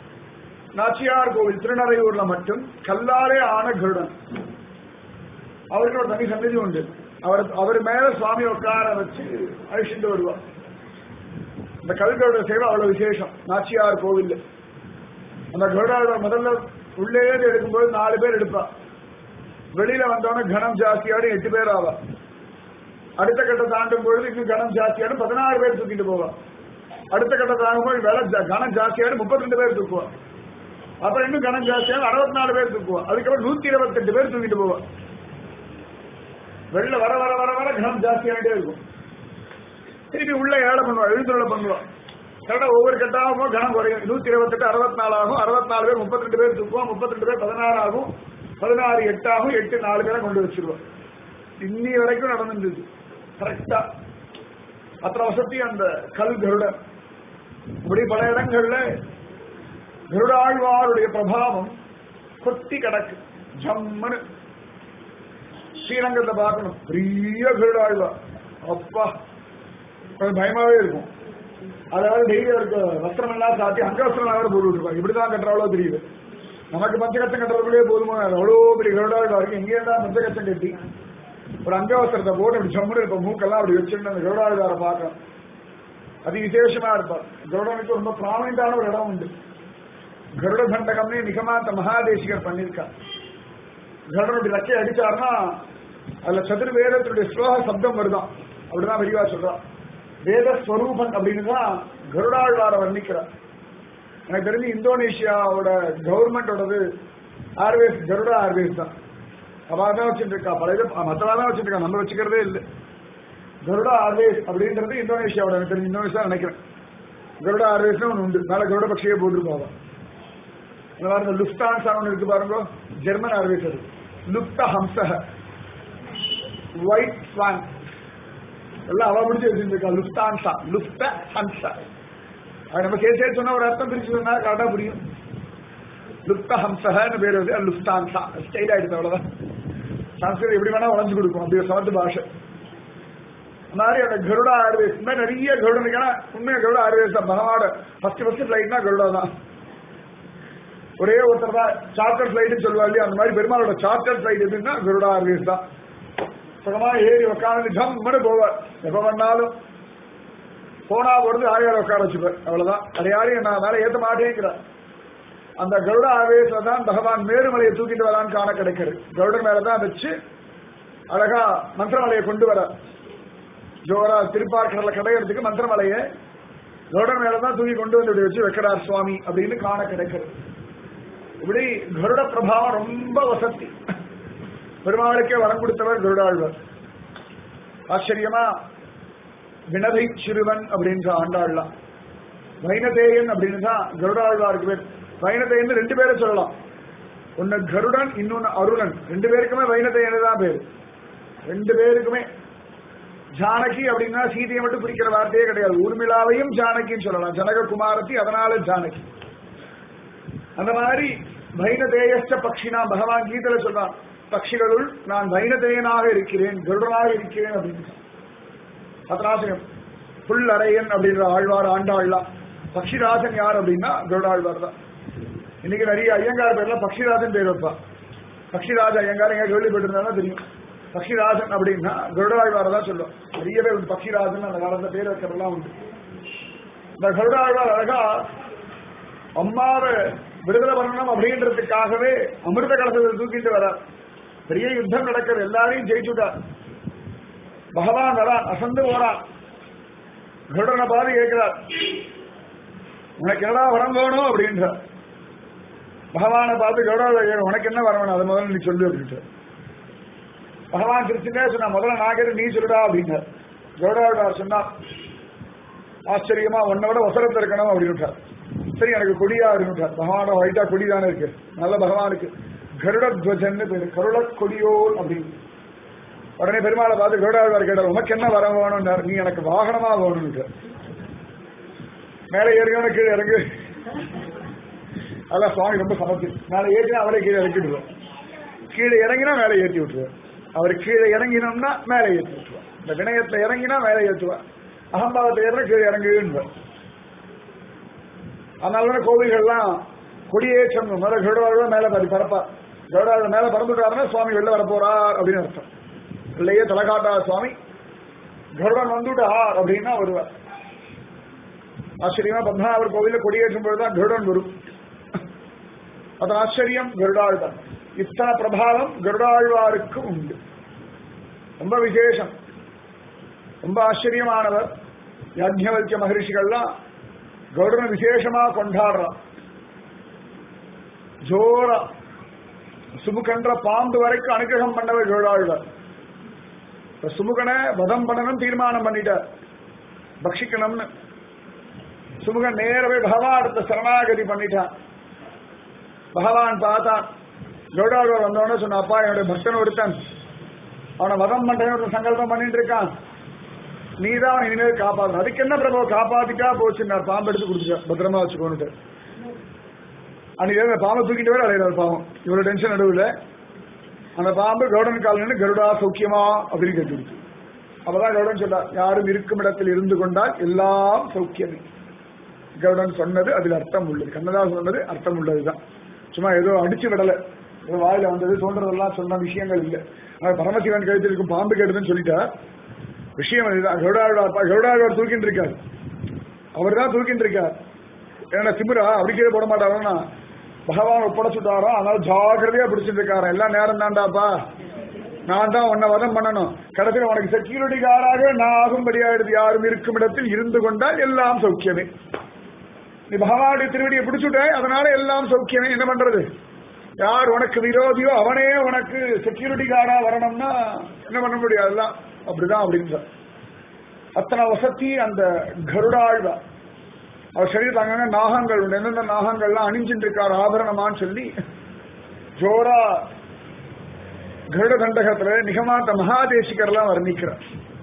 நாச்சியார் கோவில் திருநறையூர்ல மட்டும் கல்லாலே ஆன கருடன் அவருக்கு ஒரு தனி சன்னதி உண்டு அவர் அவர் மேல சுவாமி உட்கார வச்சு அழிச்சுட்டு வருவார் இந்த கல்கருட சேவை அவ்வளவு விசேஷம் நாச்சியார் கோவில் அந்த கருடாளர் முதல்ல உள்ளே ஏறி எடுக்கும்போது நாலு பேர் எடுப்பா வெளியில வந்தவொடனே கனம் ஜாஸ்தியாடு எட்டு பேர் ஆவா அடுத்த கட்டம் தாண்டும் பொழுது இன்னும் கனம் ஜாஸ்தியாடு பதினாறு பேர் தூக்கிட்டு போவா அடுத்த கட்டம் தாண்டும் போது விலை ஜா- கனம் ஜாஸ்தியாடு முப்பத்தி ரெண்டு பேர் தூக்குவா அப்புறம் இன்னும் கனம் ஜாஸ்தியாடு அறுபத்தி நாலு பேர் தூக்குவா அதுக்கப்புறம் நூத்தி இருபத்தெட்டு பேர் தூக்கிட்டு போவா வெளில வர வர வர வர கனம் ஜாஸ்தியாகிட்டே இருக்கும் திருப்பி உள்ள ஏழை பண்ணுவா எழுந்துள்ள பண்ணுவா கரெக்டா ஒவ்வொரு கட்டாகவும் கனம் குறையும் நூத்தி இருபத்தெட்டு அறுபத்தி நாலு ஆகும் அறுபத்தி நாலு பேர் முப்பத்தி ரெண்டு பேர் தூக்குவோம் முப்பத்தி ரெண்டு பேர் பதினாறு ஆகும் பதினாறு எட்டு ஆகும் எட்டு நாலு பேரை கொண்டு வச்சிருவோம் இன்னி வரைக்கும் நடந்துருது கரெக்டா அத்தனை வசதி அந்த கல் கருடன் இப்படி பல இடங்கள்ல கருடாழ்வாருடைய பிரபாவம் கொட்டி கிடக்கு ஜம்முன்னு ஸ்ரீரங்கத்தை பார்க்கணும் பெரிய கருடாழ்வார் அப்பா கொஞ்சம் பயமாவே இருக்கும் அதாவது டெய்லி அவருக்கு வஸ்திரம் எல்லாம் சாத்தி அங்கவஸ்திரம் வேற போட்டு விட்டுருப்பாங்க இப்படிதான் கட்டுறாவளோ தெரியுது நமக்கு பஞ்சகச்சம் கட்டுறதுக்குள்ளே போதுமோ அவ்வளோ பெரிய கருடாழ்வா இருக்கு எங்கே இருந்தா பஞ்சகச்சம் கட்டி ஒரு அங்கவஸ்திரத்தை போட்டு அப்படி சம்முன்னு இருப்ப மூக்கெல்லாம் அப்படி வச்சுட்டு அந்த கருடாழ்வாரை பார்க்கணும் அதி விசேஷமா இருப்பார் கருடனுக்கு ரொம்ப ப்ராமினண்டான ஒரு இடம் உண்டு கருட தண்டகம்னு நிகமாந்த மகாதேசிகர் பண்ணியிருக்கார் கருடனுடைய லக்கை அடிச்சாருன்னா அதுல சதுர்வேதத்தினுடைய ஸ்லோக சப்தம் வருதான் அப்படிதான் விரிவா சொல்றான் வேத ஸ்வரூபன் அப்படின்னு தான் கருடாழ்வார வர்ணிக்கிறார் எனக்கு தெரிஞ்சு இந்தோனேஷியாவோட கவர்மெண்டோடது ஏர்வேஸ் கருடா ஏர்வேஸ் தான் அவா தான் வச்சுட்டு இருக்கா பல இது மற்றவா தான் வச்சுட்டு இருக்கா நம்ம வச்சுக்கிறதே இல்லை கருடா ஏர்வேஸ் அப்படின்றது இந்தோனேஷியாவோட எனக்கு தெரிஞ்சு இந்தோனேஷியா நினைக்கிறேன் கருடா ஏர்வேஸ்னு ஒன்று உண்டு மேல கருட பட்சியே போட்டுருப்பாங்க இந்த மாதிரி இந்த லுப்டான்ஸா ஒன்று இருக்கு பாருங்க ஜெர்மன் ஏர்வேஸ் அது லுப்த ஹம்சக ஒயிட் ஸ்வான் எல்லாம் அவ முடிச்சு வச்சிருக்கா லுப்தான்சா லுப்த ஹம்சா அது நம்ம சேர்த்து சேர்த்து சொன்னா ஒரு அர்த்தம் பிரிச்சு சொன்னா கரெக்டா புரியும் லுப்த ஹம்சகன்னு பேர் வந்து அது லுப்தான்சா ஸ்டைல் ஆயிடுச்சு அவ்வளவுதான் சம்ஸ்கிருதம் எப்படி வேணா உடஞ்சு கொடுக்கும் அப்படி ஒரு சமத்து பாஷை அந்த மாதிரி அந்த கருடா ஆர்வேஸ் இந்த மாதிரி நிறைய கருடன் ஏன்னா உண்மையா கருடா ஆர்வேஸ் தான் பகவானோட ஃபர்ஸ்ட் ஃபர்ஸ்ட் ஃபிளைட்னா கருடா தான் ஒரே ஒருத்தர் தான் சார்ட்டர் ஃபிளைட்னு சொல்லுவா இல்லையா அந்த மாதிரி பெருமாளோட சார்ட்டர் ஃபிளைட் எதுன்னா கருடா ஏர்வேஸ் தான் சுகமா ஏறி உட்காந்து ஜம்முன்னு போவார் எப்ப பண்ணாலும் போனா பொழுது ஆயார உட்கார வச்சுப்பார் அவ்வளவுதான் அது யாரையும் நான் மேல ஏத்த மாட்டேங்கிறார் அந்த கருட ஆவேச தான் பகவான் மேருமலையை தூக்கிட்டு வரான்னு காண கிடைக்கிறது கருடன் மேலதான் வச்சு அழகா மந்திரமலையை கொண்டு வர ஜோரா திருப்பார்கடல கடையிறதுக்கு மந்திரமலையை கருடன் மேலதான் தூக்கி கொண்டு வந்து இப்படி வச்சு வைக்கிறார் சுவாமி அப்படின்னு காண கிடைக்கிறது இப்படி கருட பிரபாவம் ரொம்ப வசதி பெருமாளுக்கே வரம் கொடுத்தவர் கருடாழ்வர் ஆச்சரியமா வினதை சிறுவன் அப்படின்ற ஆண்டாள்லாம் வைனதேயன் அப்படின்னு தான் கருடாழ்வாருக்கு பேர் வைனதேயன் ரெண்டு பேரை சொல்லலாம் ஒன்னு கருடன் இன்னொன்னு அருணன் ரெண்டு பேருக்குமே வைனதேயன் தான் பேரு ரெண்டு பேருக்குமே ஜானகி அப்படின்னா சீதையை மட்டும் பிரிக்கிற வார்த்தையே கிடையாது ஊர்மிளாவையும் ஜானகின்னு சொல்லலாம் ஜனககுமாரத்தி அதனால ஜானகி அந்த மாதிரி வைனதேயஸ்ட பக்ஷினா பகவான் கீதையில சொல்றான் பட்சிகளுள் நான் வைனதேயனாக இருக்கிறேன் கருடனாக இருக்கிறேன் அப்படின்னு பத்ராசனம் புல் அரையன் அப்படின்ற ஆழ்வார் ஆண்டாள்லாம் பக்ஷிராஜன் யார் அப்படின்னா கருடாழ்வார் தான் இன்னைக்கு நிறைய ஐயங்கார் பேர்ல பக்ஷிராஜன் பேர் வைப்பா பக்ஷிராஜ ஐயங்கார் எங்க கேள்விப்பட்டிருந்தா தெரியும் பக்ஷிராஜன் அப்படின்னா கருடாழ்வார தான் சொல்லும் நிறைய பேர் உண்டு பக்ஷிராஜன் அந்த காலத்துல பேர் வைக்கிறதெல்லாம் உண்டு இந்த கருடாழ்வார் அழகா அம்மாவை விடுதலை பண்ணணும் அப்படின்றதுக்காகவே அமிர்த கலசத்தை தூக்கிட்டு வரார் பெரிய யுத்தம் நடக்கிறது எல்லாரையும் ஜெயிச்சுட்டார் பகவான் வரான் அசந்து போறான் கருடனை பார்த்து கேட்கிறார் உனக்கு என்னடா வரம் வேணும் அப்படின்றார் பகவானை பார்த்து கருடா உனக்கு என்ன வரம் வேணும் அதை முதல்ல நீ சொல்லு அப்படின்ட்டு பகவான் கிருஷ்ணனே சொன்னா முதல்ல நான் கேட்டு நீ சொல்லுடா அப்படின்னார் கருடாழ்வார் சொன்னார் ஆச்சரியமா உன்னை விட வசரத்தில் இருக்கணும் அப்படின்ட்டார் சரி எனக்கு கொடியா இருக்குன்றார் பகவானோட ஒயிட்டா கொடி தானே இருக்கு நல்ல பகவானுக்கு கருடத்வஜன் பேரு கருட கொடியோல் அப்படின்னு உடனே பெருமாளை பார்த்து கருடாழ்வார் கேட்டார் உனக்கு என்ன வர வேணும்னார் நீ எனக்கு வாகனமா வேணும்னு மேலே ஏறினவன கீழே இறங்கு அதான் சுவாமி ரொம்ப சமத்து மேலே ஏற்றினா அவரே கீழே இறக்கிடுவார் கீழே இறங்கினா மேலே ஏற்றி விட்டுருவார் அவர் கீழே இறங்கினோம்னா மேலே ஏற்றி விட்டுருவார் இந்த வினயத்தை இறங்கினா மேலே ஏற்றுவார் அகம்பாவத்தை ஏறினா கீழே இறங்குவார் அதனால கோவில்கள்லாம் கொடியேற்றம் முதல்ல கருடாழ்வார் மேல பறி பரப்பா கருடாழ்வார் மேல பறந்துட்டாருன்னா சுவாமி வெளில வர போறார் அப்படின்னு அர்த்தம் இல்லையே தலகாட்டா சுவாமி கருடன் வந்துட்டார் அப்படின்னா வருவார் ஆச்சரியமா பத்மநாபர் கோவில்ல கொடியேற்றும் பொழுதுதான் கருடன் வரும் அது ஆச்சரியம் கருடாழ்வார் இத்தனை பிரபாவம் கருடாழ்வாருக்கு உண்டு ரொம்ப விசேஷம் ரொம்ப ஆச்சரியமானவர் யாஜ்ஞவல்ய மகரிஷிகள்லாம் கருடனை விசேஷமா கொண்டாடுறான் ஜோரா சுமுகன்ற பாம்பு வரைக்கும் அனுகிரகம் பண்ணவர் கருடாழ்வார் இப்ப சுமுகனை வதம் பண்ணணும் தீர்மானம் பண்ணிட்டார் பக்ஷிக்கணும்னு சுமுகன் நேரவே பகவானத்தை சரணாகதி பண்ணிட்டான் பகவான் பார்த்தான் கௌடாழ்வார் வந்தோடனே சொன்ன அப்பா என்னுடைய பக்தன் ஒருத்தன் அவனை வதம் பண்றேன்னு ஒரு சங்கல்பம் பண்ணிட்டு இருக்கான் நீதான் அவனை இனிமேல் காப்பாற்றணும் அதுக்கு என்ன பிரபு காப்பாத்திட்டா போச்சுன்னார் பாம்பு எடுத்து கொடுத்துட்டா பத்திரமா வச்சுக்கோன்னுட்டு அன்னைக்கு அந்த பாம்பை தூக்கிட்டு வேற அலையிறார் பாவம் இவ்வளவு டென்ஷன் நடுவில் அந்த பாம்பு கவுடன் கால் நின்று கருடா சௌக்கியமா அப்படின்னு கேட்டு அப்பதான் கவுடன் சொல்றார் யாரும் இருக்கும் இடத்தில் இருந்து கொண்டால் எல்லாம் சௌக்கியமே கவுடன் சொன்னது அதில் அர்த்தம் உள்ளது கண்ணதாசன் சொன்னது அர்த்தம் உள்ளதுதான் சும்மா ஏதோ அடிச்சு விடல ஏதோ வாயில வந்தது தோன்றதெல்லாம் சொன்ன விஷயங்கள் இல்லை ஆனா பரமசிவன் கழுத்தில் இருக்கும் பாம்பு கேட்டதுன்னு சொல்லிட்டா விஷயம் இதுதான் கருடாழ்வார் பா- கருடாழ்வார் தூக்கிட்டு இருக்கார் அவர் தான் தூக்கிட்டு இருக்கார் ஏன்னா திமிரா அப்படி கீழே போட மாட்டாருன்னா பகவான் ஒப்படைச்சுட்டாரோ அதனால ஜாக்கிரதையா பிடிச்சிட்டு இருக்காரன் எல்லாம் நேரம் தாண்டாப்பா நான் தான் உன்னை வதம் பண்ணணும் கடைசியில் உனக்கு செக்யூரிட்டி காராக நான் ஆகும்படியாயிடுது யாரும் இருக்கும் இடத்தில் இருந்து கொண்டால் எல்லாம் சௌக்கியமே நீ பகவானுடைய திருவடியை பிடிச்சுட்ட அதனால எல்லாம் சௌக்கியமே என்ன பண்றது யார் உனக்கு விரோதியோ அவனே உனக்கு செக்யூரிட்டி கார்டா வரணும்னா என்ன பண்ண முடியாது எல்லாம் அப்படிதான் அப்படின்ற அத்தனை வசதி அந்த கருடாழ்வா அவர் சரீரத்தில் அங்கங்க நாகங்கள் உண்டு எந்தெந்த நாகங்கள்லாம் அணிஞ்சிட்டு இருக்கார் ஆபரணமான்னு சொல்லி ஜோரா கருட தண்டகத்துல நிகமாந்த மகாதேசிகர்லாம் வர்ணிக்கிறார்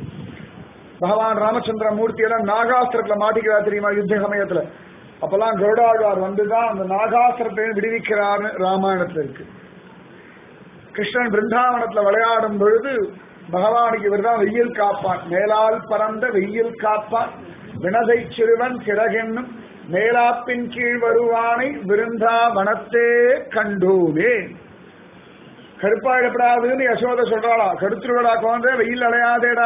பகவான் ராமச்சந்திர மூர்த்தி எல்லாம் நாகாஸ்திரத்துல மாட்டிக்கிறார் தெரியுமா யுத்த சமயத்துல அப்பெல்லாம் கருடாழ்வார் வந்துதான் அந்த நாகாஸ்திரத்தை விடுவிக்கிறார்னு ராமாயணத்துல இருக்கு கிருஷ்ணன் பிருந்தாவனத்துல விளையாடும் பொழுது பகவானுக்கு இவர்தான் வெயில் காப்பான் மேலால் பறந்த வெயில் காப்பான் வினதை சிறுவன் சிறகென்னும் மேலாப்பின் கீழ் வருவானை விருந்தாவனத்தே கண்டோமே கருப்பாயிடப்படாதுன்னு யசோத சொல்றாளா கருத்துருவடா குழந்தை வெயில் அலையாதேடா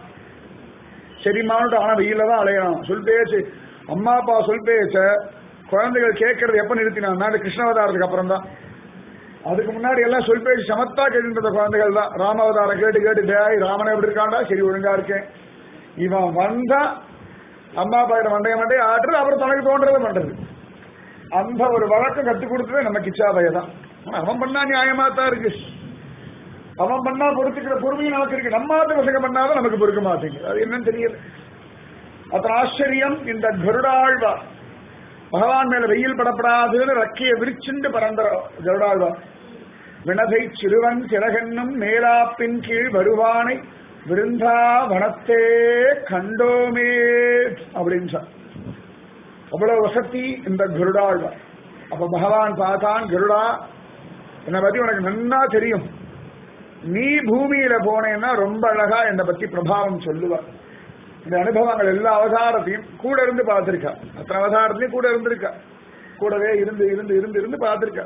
சரிமானுட்டு ஆனா வெயில தான் அலையணும் சொல் பேச்சு அம்மா அப்பா சொல் பேச்ச குழந்தைகள் கேட்கறது எப்ப நிறுத்தினா அந்த கிருஷ்ணவதாரத்துக்கு அப்புறம் தான் அதுக்கு முன்னாடி எல்லாம் சொல் பேச்சு சமத்தா கேட்டுன்ற குழந்தைகள் தான் ராமாவதாரம் கேட்டு கேட்டு டேய் ராமன் எப்படி இருக்காண்டா சரி ஒழுங்கா இருக்கேன் இவன் வந்தா அம்மா அப்பா கிட்ட மண்டைய மண்டைய ஆட்டுறது அப்புறம் தனக்கு தோன்றதை பண்றது அந்த ஒரு வழக்கம் கத்து கொடுத்தது நம்ம கிச்சாபைய தான் ஆனா அவன் பண்ணா நியாயமா தான் இருக்கு அவன் பண்ணா பொறுத்துக்கிற பொறுமையும் நமக்கு இருக்கு நம்ம ஆத்து பசங்க பண்ணாதான் நமக்கு பொறுக்க மாட்டேங்குது அது என்னன்னு தெரியல அத்தனை ஆச்சரியம் இந்த கருடாழ்வா பகவான் மேல வெயில் படப்படாதுன்னு ரக்கைய விரிச்சுண்டு பறந்த கருடாழ்வா வினதை சிறுவன் சிறகென்னும் மேலாப்பின் கீழ் வருவானை விருந்தாவனத்தே கண்டோமே அப்படின்னு சொன்னார். அவ்வளவு வசதி இந்த கருடாழ்வா அப்ப பகவான் பார்த்தான் கருடா என்னை பத்தி உனக்கு நன்னா தெரியும் நீ பூமியில போனேன்னா ரொம்ப அழகா என்னை பத்தி பிரபாவம் சொல்லுவார் இந்த அனுபவங்கள் எல்லா அவதாரத்தையும் கூட இருந்து பார்த்திருக்கா அத்தனை அவதாரத்தையும் கூட இருந்திருக்கா கூடவே இருந்து இருந்து இருந்து இருந்து பார்த்திருக்கா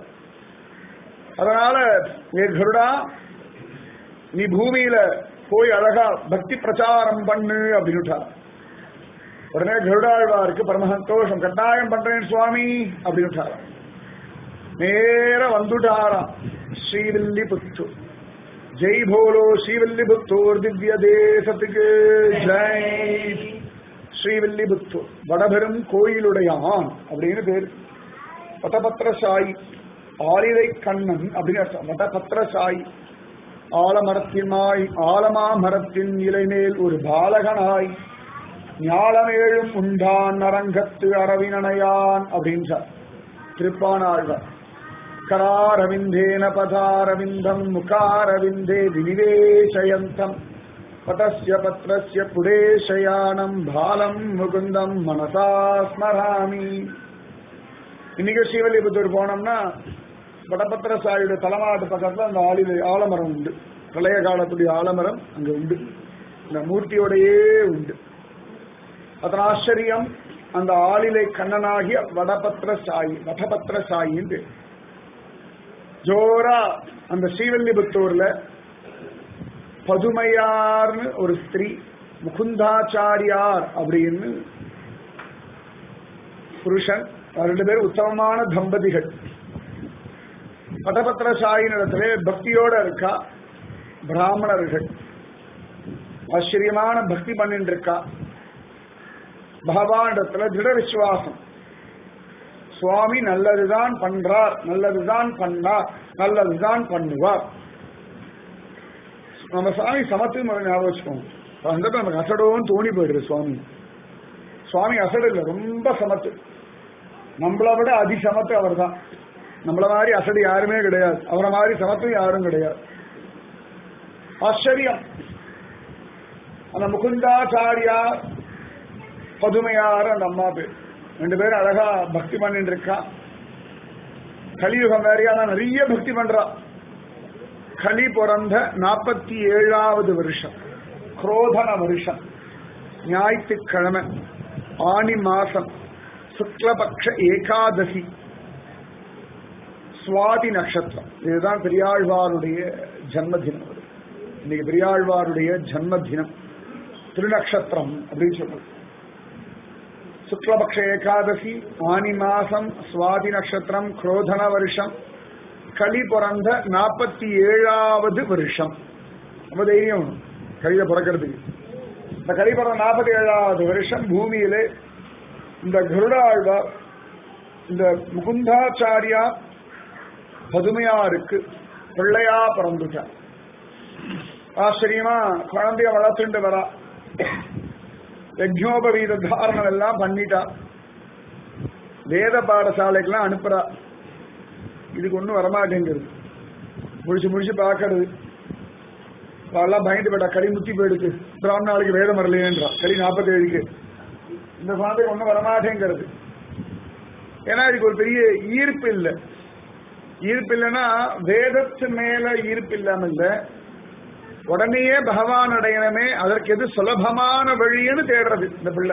அதனால ஏ கருடா நீ பூமியில போய் அழகா பக்தி பிரச்சாரம் பண்ணு அப்படின்னுட்டா உடனே கருடாழ்வாருக்கு பரம சந்தோஷம் கட்டாயம் பண்றேன் சுவாமி அப்படின்னுட்டாராம் நேர வந்துட்டாராம் ஸ்ரீவில்லி புத்து ஜெய் போலோ ஸ்ரீவில்லிபுத்தூர் திவ்ய தேசத்துக்கு ஜெய் ஸ்ரீவில்லிபுத்தூர் வடபெரும் கோயிலுடையான் அப்படின்னு பேர் வடபத்திரசாயி ஆலிலை கண்ணன் அப்படின்னு அர்த்தம் வடபத்திரசாயி ஆலமரத்தினாய் ஆலமா மரத்தின் இலைமேல் ஒரு பாலகனாய் ஞாலமேழும் உண்டான் அரங்கத்து அரவினனையான் அப்படின்றார் திருப்பானாழ்வார் करारविन्देन पदारविन्दम् मुखारविन्दे विनिवेशयन्तम् पतस्य पत्रस्य पुरेशयानम् बालम् मुकुन्दम् मनसा ஸ்மராமி இன்னைக்கு ஸ்ரீவல்லிபுத்தூர் போனோம்னா வடபத்திர சாயுடைய தலைமாட்டு பக்கத்துல அந்த ஆளில ஆலமரம் உண்டு பிரளய காலத்துடைய ஆலமரம் அங்க உண்டு இந்த மூர்த்தியோடையே உண்டு அதன் ஆச்சரியம் அந்த ஆளிலை கண்ணனாகிய வடபத்திர சாயி வடபத்திர சாயின்னு ஜோரா அந்த ஸ்ரீவல்லிபுத்தூர்ல பதுமையார்னு ஒரு ஸ்திரீ முகுந்தாச்சாரியார் அப்படின்னு புருஷன் ரெண்டு பேரும் உத்தமமான தம்பதிகள் பட்டபத்திர சாயினிடத்துல பக்தியோட இருக்கா பிராமணர்கள் ஆச்சரியமான பக்தி பண்ணிட்டு இருக்கா பகவானிடத்துல திட விசுவாசம் சுவாமி நல்லதுதான் பண்றார் நல்லதுதான் பண்ணார் நல்லதுதான் பண்ணுவார் நம்ம சுவாமி சமத்து ஞாபகம் வச்சுக்கோங்க அந்த நமக்கு அசடோன்னு தோணி போயிடுது சுவாமி சுவாமி அசடு இல்லை ரொம்ப சமத்து நம்மளை விட அதி சமத்து அவர் தான் நம்மள மாதிரி அசடு யாருமே கிடையாது அவரை மாதிரி சமத்தும் யாரும் கிடையாது ஆச்சரியம் அந்த முகுந்தாச்சாரியார் பதுமையார் அந்த அம்மா பேர் ரெண்டு பேரும் அழகா பக்தி பண்ணிட்டு இருக்கா கலியுகம் வேறையான நிறைய பக்தி பண்றா கலி பிறந்த நாற்பத்தி ஏழாவது வருஷம் குரோதன வருஷம் ஞாயிற்றுக்கிழமை ஆனி மாசம் சுக்லபக்ஷ ஏகாதசி சுவாதி நட்சத்திரம் இதுதான் பெரியாழ்வாருடைய ஜன்மதினம் அது இன்னைக்கு பெரியாழ்வாருடைய ஜன்மதினம் திருநக்ஷத்திரம் அப்படின்னு சொல்றது சுக்லபக்ஷ ஏகாதசி ஆனி மாசம் சுவாதி நட்சத்திரம் குரோதன வருஷம் களி பிறந்த நாற்பத்தி ஏழாவது வருஷம் ரொம்ப தைரியம் வேணும் களியில பிறக்கிறதுக்கு இந்த களி பிறந்த நாற்பத்தி ஏழாவது வருஷம் பூமியிலே இந்த கருடாழ்வார் இந்த முகுந்தாச்சாரியா பதுமையாருக்கு பிள்ளையா பிறந்துட்டார் ஆச்சரியமா குழந்தைய வளர்த்துட்டு வரா யஜ்னோபவீத தாரணம் எல்லாம் பண்ணிட்டா வேத பாடசாலைக்கெல்லாம் அனுப்புறா இதுக்கு ஒன்றும் வரமாட்டேங்கிறது முடிச்சு முடிச்சு பார்க்கறது அவெல்லாம் பயந்து போயிட்டா களி முத்தி போயிடுச்சு பிராமண நாளைக்கு வேதம் வரலையேன்றா களி நாற்பத்தி ஏழுக்கு இந்த குழந்தைக்கு ஒன்றும் வரமாட்டேங்கிறது ஏன்னா இதுக்கு ஒரு பெரிய ஈர்ப்பு இல்லை ஈர்ப்பு இல்லைன்னா வேதத்து மேல ஈர்ப்பு இல்லாம இல்ல உடனேயே பகவான் அடையணுமே அதற்கு எது சுலபமான வழின்னு தேடுறது இந்த பிள்ளை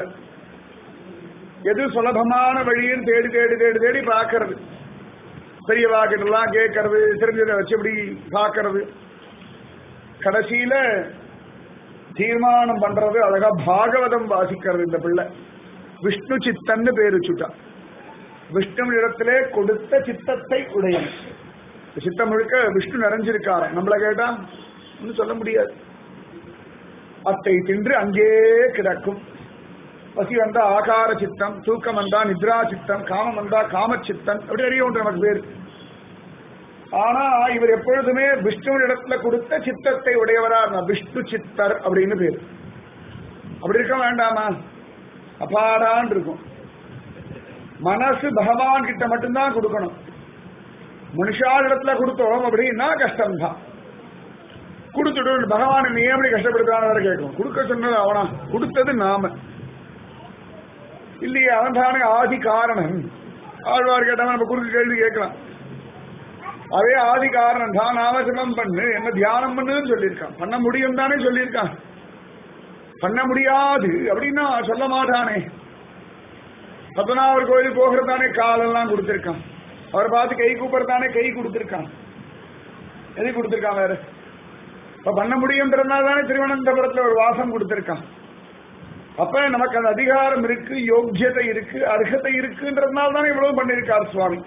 எது சுலபமான வழின்னு தேடி தேடி தேடி தேடி பார்க்கறது பெரியவா கிட்டலாம் கேட்கறது தெரிஞ்சதை வச்சு இப்படி பார்க்கறது கடைசியில தீர்மானம் பண்றது அழகா பாகவதம் வாசிக்கிறது இந்த பிள்ளை விஷ்ணு சித்தன்னு பேர் வச்சுட்டா விஷ்ணு இடத்திலே கொடுத்த சித்தத்தை உடையன் சித்தம் முழுக்க விஷ்ணு நிறைஞ்சிருக்காரு நம்மளை கேட்டா ஒன்னும் சொல்ல முடியாது அத்தை தின்று அங்கே கிடக்கும் பசி வந்தா ஆகார சித்தம் தூக்கம் வந்தா நித்ரா சித்தம் காமம் வந்தா காம சித்தம் அப்படி அறிய உண்டு நமக்கு பேர் ஆனா இவர் எப்பொழுதுமே விஷ்ணு இடத்துல கொடுத்த சித்தத்தை உடையவரா இருந்தார் விஷ்ணு சித்தர் அப்படின்னு பேர் அப்படி இருக்க வேண்டாமா அபாடான் இருக்கும் மனசு பகவான் கிட்ட மட்டும்தான் கொடுக்கணும் மனுஷால் இடத்துல கொடுத்தோம் அப்படின்னா கஷ்டம்தான் கொடுத்துட்டு பகவான் நீ எப்படி கஷ்டப்படுத்தான வரை கேட்கும் கொடுக்க சொன்னது அவனா கொடுத்தது நாம இல்லையே அவன் தானே ஆதி காரணம் ஆழ்வார் கேட்டாம நம்ம குறுக்கு கேள்வி கேட்கலாம் அதே ஆதி காரணம் தான் நாமஜபம் பண்ணு என்ன தியானம் பண்ணுன்னு சொல்லியிருக்கான் பண்ண முடியும் தானே சொல்லியிருக்கான் பண்ண முடியாது அப்படின்னா சொல்ல மாட்டானே பத்மநாபர் கோயில் போகிறது தானே காலெல்லாம் கொடுத்திருக்கான் அவரை பார்த்து கை கூப்பிடுறதானே கை கொடுத்திருக்கான் எது கொடுத்திருக்கான் வேற இப்ப பண்ண முடியும்ன்றதுனால தானே திருவனந்தபுரத்துல ஒரு வாசம் கொடுத்திருக்கான் அப்ப நமக்கு அந்த அதிகாரம் இருக்கு யோக்கியதை இருக்கு அர்ஹதை இருக்குன்றதுனால தானே இவ்வளவு பண்ணிருக்கார் சுவாமி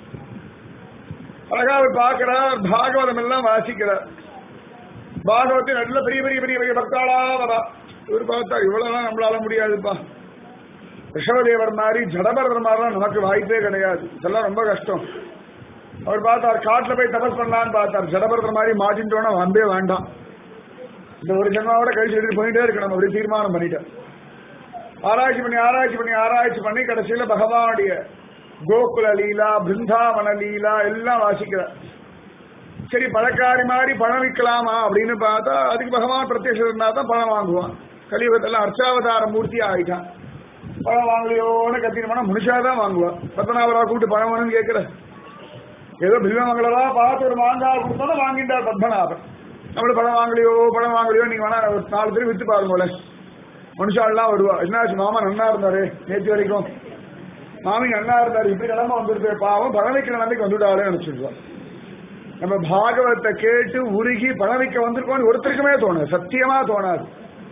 அழகா அவர் பார்க்கிறார் பாகவதம் எல்லாம் வாசிக்கிறார் பாகவத்தின் நல்ல பெரிய பெரிய பெரிய பெரிய பக்தாளா வரா இவர் பார்த்தா இவ்வளவுதான் நம்மளால முடியாதுப்பா ரிஷபதேவர் மாதிரி ஜடபரதர் மாதிரிலாம் நமக்கு வாய்ப்பே கிடையாது இதெல்லாம் ரொம்ப கஷ்டம் அவர் பார்த்தார் காட்டுல போய் தபஸ் பண்ணலான்னு பார்த்தார் ஜடபரதர் மாதிரி மாட்டின்ட்டோன்னா வந்தே வேண்டாம் இந்த ஒரு ஜென்மாவோட கழிச்சு எடுத்து போயிட்டே இருக்கணும் அப்படி தீர்மானம் பண்ணிட்டார் ஆராய்ச்சி பண்ணி ஆராய்ச்சி பண்ணி ஆராய்ச்சி பண்ணி கடைசியில பகவானுடைய கோகுல லீலா பிருந்தாவன லீலா எல்லாம் வாசிக்கிறார் சரி பழக்காரி மாதிரி பணம் விற்கலாமா அப்படின்னு பார்த்தா அதுக்கு பகவான் பிரத்யட்சம் இருந்தா தான் பணம் வாங்குவான் கலியுகத்தெல்லாம் அர்ச்சாவதார மூர்த்தி ஆயிட்டான் பணம் வாங்கலையோன்னு கத்தினோம்னா முனிஷாதான் வாங்குவான் பத்மநாபரா கூப்பிட்டு பணம் வேணும்னு கேட்கிற ஏதோ பில்வமங்களா பார்த்து ஒரு மாங்காய் கொடுத்தோன்னா வாங்கிட்டார் பத்மநாபன் நம்மள பணம் வாங்கலையோ பணம் வாங்கலையோ நீங்க வேணா ஒரு நாலு பேர் வித்து பாருங்களேன் மனுஷாலாம் வருவா என்னாச்சு மாமா நன்னா இருந்தாரு நேற்று வரைக்கும் மாமி நன்னா இருந்தாரு இப்படி நிலைமை வந்துருது பாவம் பழமைக்கு நிலைமைக்கு வந்துட்டாலே நினைச்சிருவா நம்ம பாகவத்தை கேட்டு உருகி பழமைக்க வந்திருக்கோம்னு ஒருத்தருக்குமே தோணாது சத்தியமா தோணாது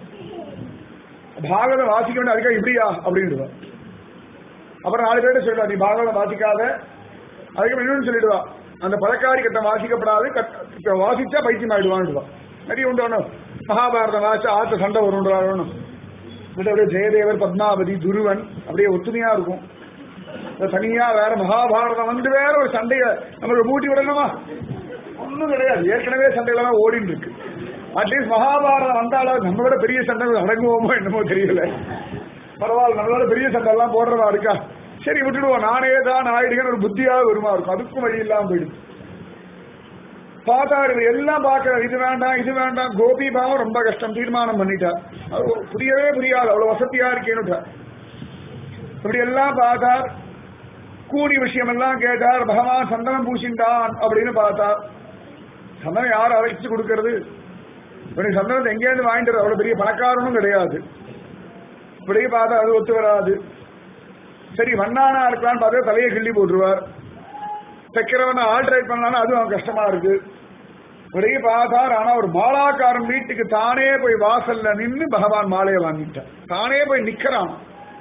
பாகவதம் வாசிக்க வேண்டிய அதுக்காக இப்படியா அப்படின்டுவா அப்புறம் நாலு பேர்ட்ட சொல்லுவா நீ பாகவதம் வாசிக்காத அதுக்கு இன்னொன்னு சொல்லிடுவா அந்த பழக்காரி கட்டம் வாசிக்கப்படாது கட்ட- வாசிச்சா பைத்தியம் ஆயிடுவான்டுவா நிறைய உண்டு ஒண்ணும் மகாபாரதம் வாசிச்சா ஆத்த சண்டை வரும்ன்றாலும் அப்படியே ஜெயதேவர் பத்மாவதி துருவன் அப்படியே ஒத்துமையா இருக்கும் இந்த தனியா வேற மகாபாரதம் வந்து வேற ஒரு சண்டைய நமக்கு மூட்டி விடணுமா ஒண்ணும் கிடையாது ஏற்கனவே சண்டையில தான் ஓடிட்டு இருக்கு அட்லீஸ்ட் மகாபாரதம் வந்தாலும் நம்மளோட பெரிய சண்டை அடங்குவோமோ என்னமோ தெரியல பரவாயில்ல நம்மளோட பெரிய சண்டை எல்லாம் போடுறதா இருக்கா சரி விட்டுடுவோம் நானே தான் ஆயிடுங்கன்னு ஒரு புத்தியாக வருமா இருக்கும் அதுக்கும் வழி இல்லாம போயிடுது பார்த்தாரு இவர் எல்லாம் பார்க்கறாரு இது வேண்டாம் இது வேண்டாம் கோபி பாவம் ரொம்ப கஷ்டம் தீர்மானம் பண்ணிட்டார் அது புரியவே புரியாது அவ்வளவு வசதியா இருக்கேன்னு இப்படி எல்லாம் பார்த்தார் கூடி விஷயம் எல்லாம் கேட்டார் பகவான் சந்தனம் பூசிண்டான் அப்படின்னு பார்த்தார் சந்தனம் யார் அரைச்சு கொடுக்கறது இவனுக்கு சந்தனத்தை எங்கேயிருந்து வாங்கிட்டு வர? அவ்வளவு பெரிய பணக்காரனும் கிடையாது இப்படியே பார்த்தா அது ஒத்து வராது சரி வண்ணானா இருக்கலாம்னு பார்த்தா தலையை கிள்ளி போட்டுருவார் தைக்கிறவனை ஆல்ட்ரேட் பண்ணலாம்னா அதுவும் அவன் கஷ்டமா இருக்கு இப்படியே பார்த்தார் ஆனா ஒரு மாலாக்காரன் வீட்டுக்கு தானே போய் வாசல்ல நின்னு பகவான் மாலையை வாங்கிட்டான் தானே போய் நிக்கிறான்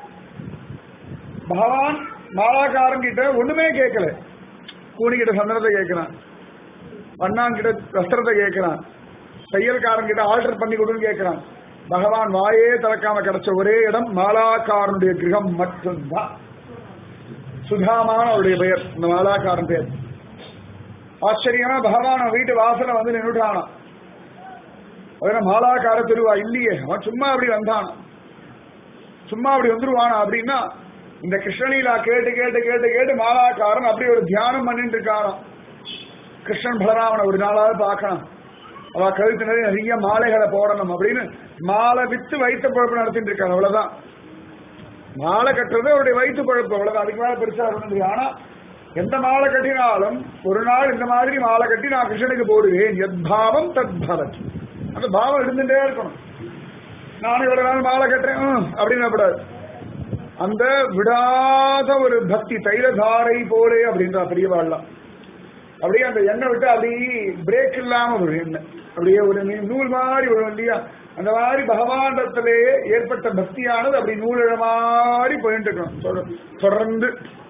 பகவான் மாலாக்காரன் கிட்ட ஒண்ணுமே கேட்கல கூனிக்கிட்ட சந்தனத்தை கேட்கிறான் வண்ணான் கிட்ட வஸ்திரத்தை கேட்கிறான் தையல்காரன் கிட்ட ஆல்டர் பண்ணி கொடுன்னு கேட்கிறான் பகவான் வாயே திறக்காம கிடைச்ச ஒரே இடம் மாலாக்காரனுடைய கிரகம் மட்டும்தான் சுதாமான அவருடைய பெயர் இந்த மாலாக்காரன் பெயர் ஆச்சரியமா பகவான் அவன் வீட்டு வாசல வந்து நின்றுட்டானான் அவன மாலாக்கார திருவா இல்லையே அவன் சும்மா அப்படி வந்தானான் சும்மா அப்படி வந்துருவானா அப்படின்னா இந்த கிருஷ்ணலீலா கேட்டு கேட்டு கேட்டு கேட்டு மாலாக்காரன் அப்படி ஒரு தியானம் பண்ணிட்டு இருக்காராம் கிருஷ்ணன் பலராமனை ஒரு நாளாவது பார்க்கணும் அவ கழுத்து நிறைய நிறைய மாலைகளை போடணும் அப்படின்னு மாலை வித்து வைத்த பழப்பு நடத்திட்டு இருக்காரு அவ்வளவுதான் மாலை கட்டுறது அவருடைய வயிற்று பழப்பு அவ்வளவுதான் அதுக்கு மேல பெருசா இருந்தது ஆனா எந்த மாலை கட்டினாலும் ஒரு நாள் இந்த மாதிரி மாலை கட்டி நான் கிருஷ்ணனுக்கு போடுவேன் எத் பாவம் தத் பவத் அந்த பாவம் இருந்துட்டே இருக்கணும் நானும் இவ்வளவு நாள் மாலை கட்டுறேன் ஹம், அப்படின்னு கூடாது அந்த விடாத ஒரு பக்தி தைலதாரை போலே அப்படின்றா பெரியவாள்லாம் அப்படியே அந்த எண்ணெய் விட்டு அப்படியே பிரேக் இல்லாம ஒரு எண்ணெய் அப்படியே ஒரு நீ- நூல் மாதிரி வரும் இல்லையா அந்த மாதிரி பகவானிடத்திலேயே ஏற்பட்ட பக்தியானது அப்படி நூலிழ மாதிரி போயிட்டு இருக்கணும் தொடர்- தொடர்ந்து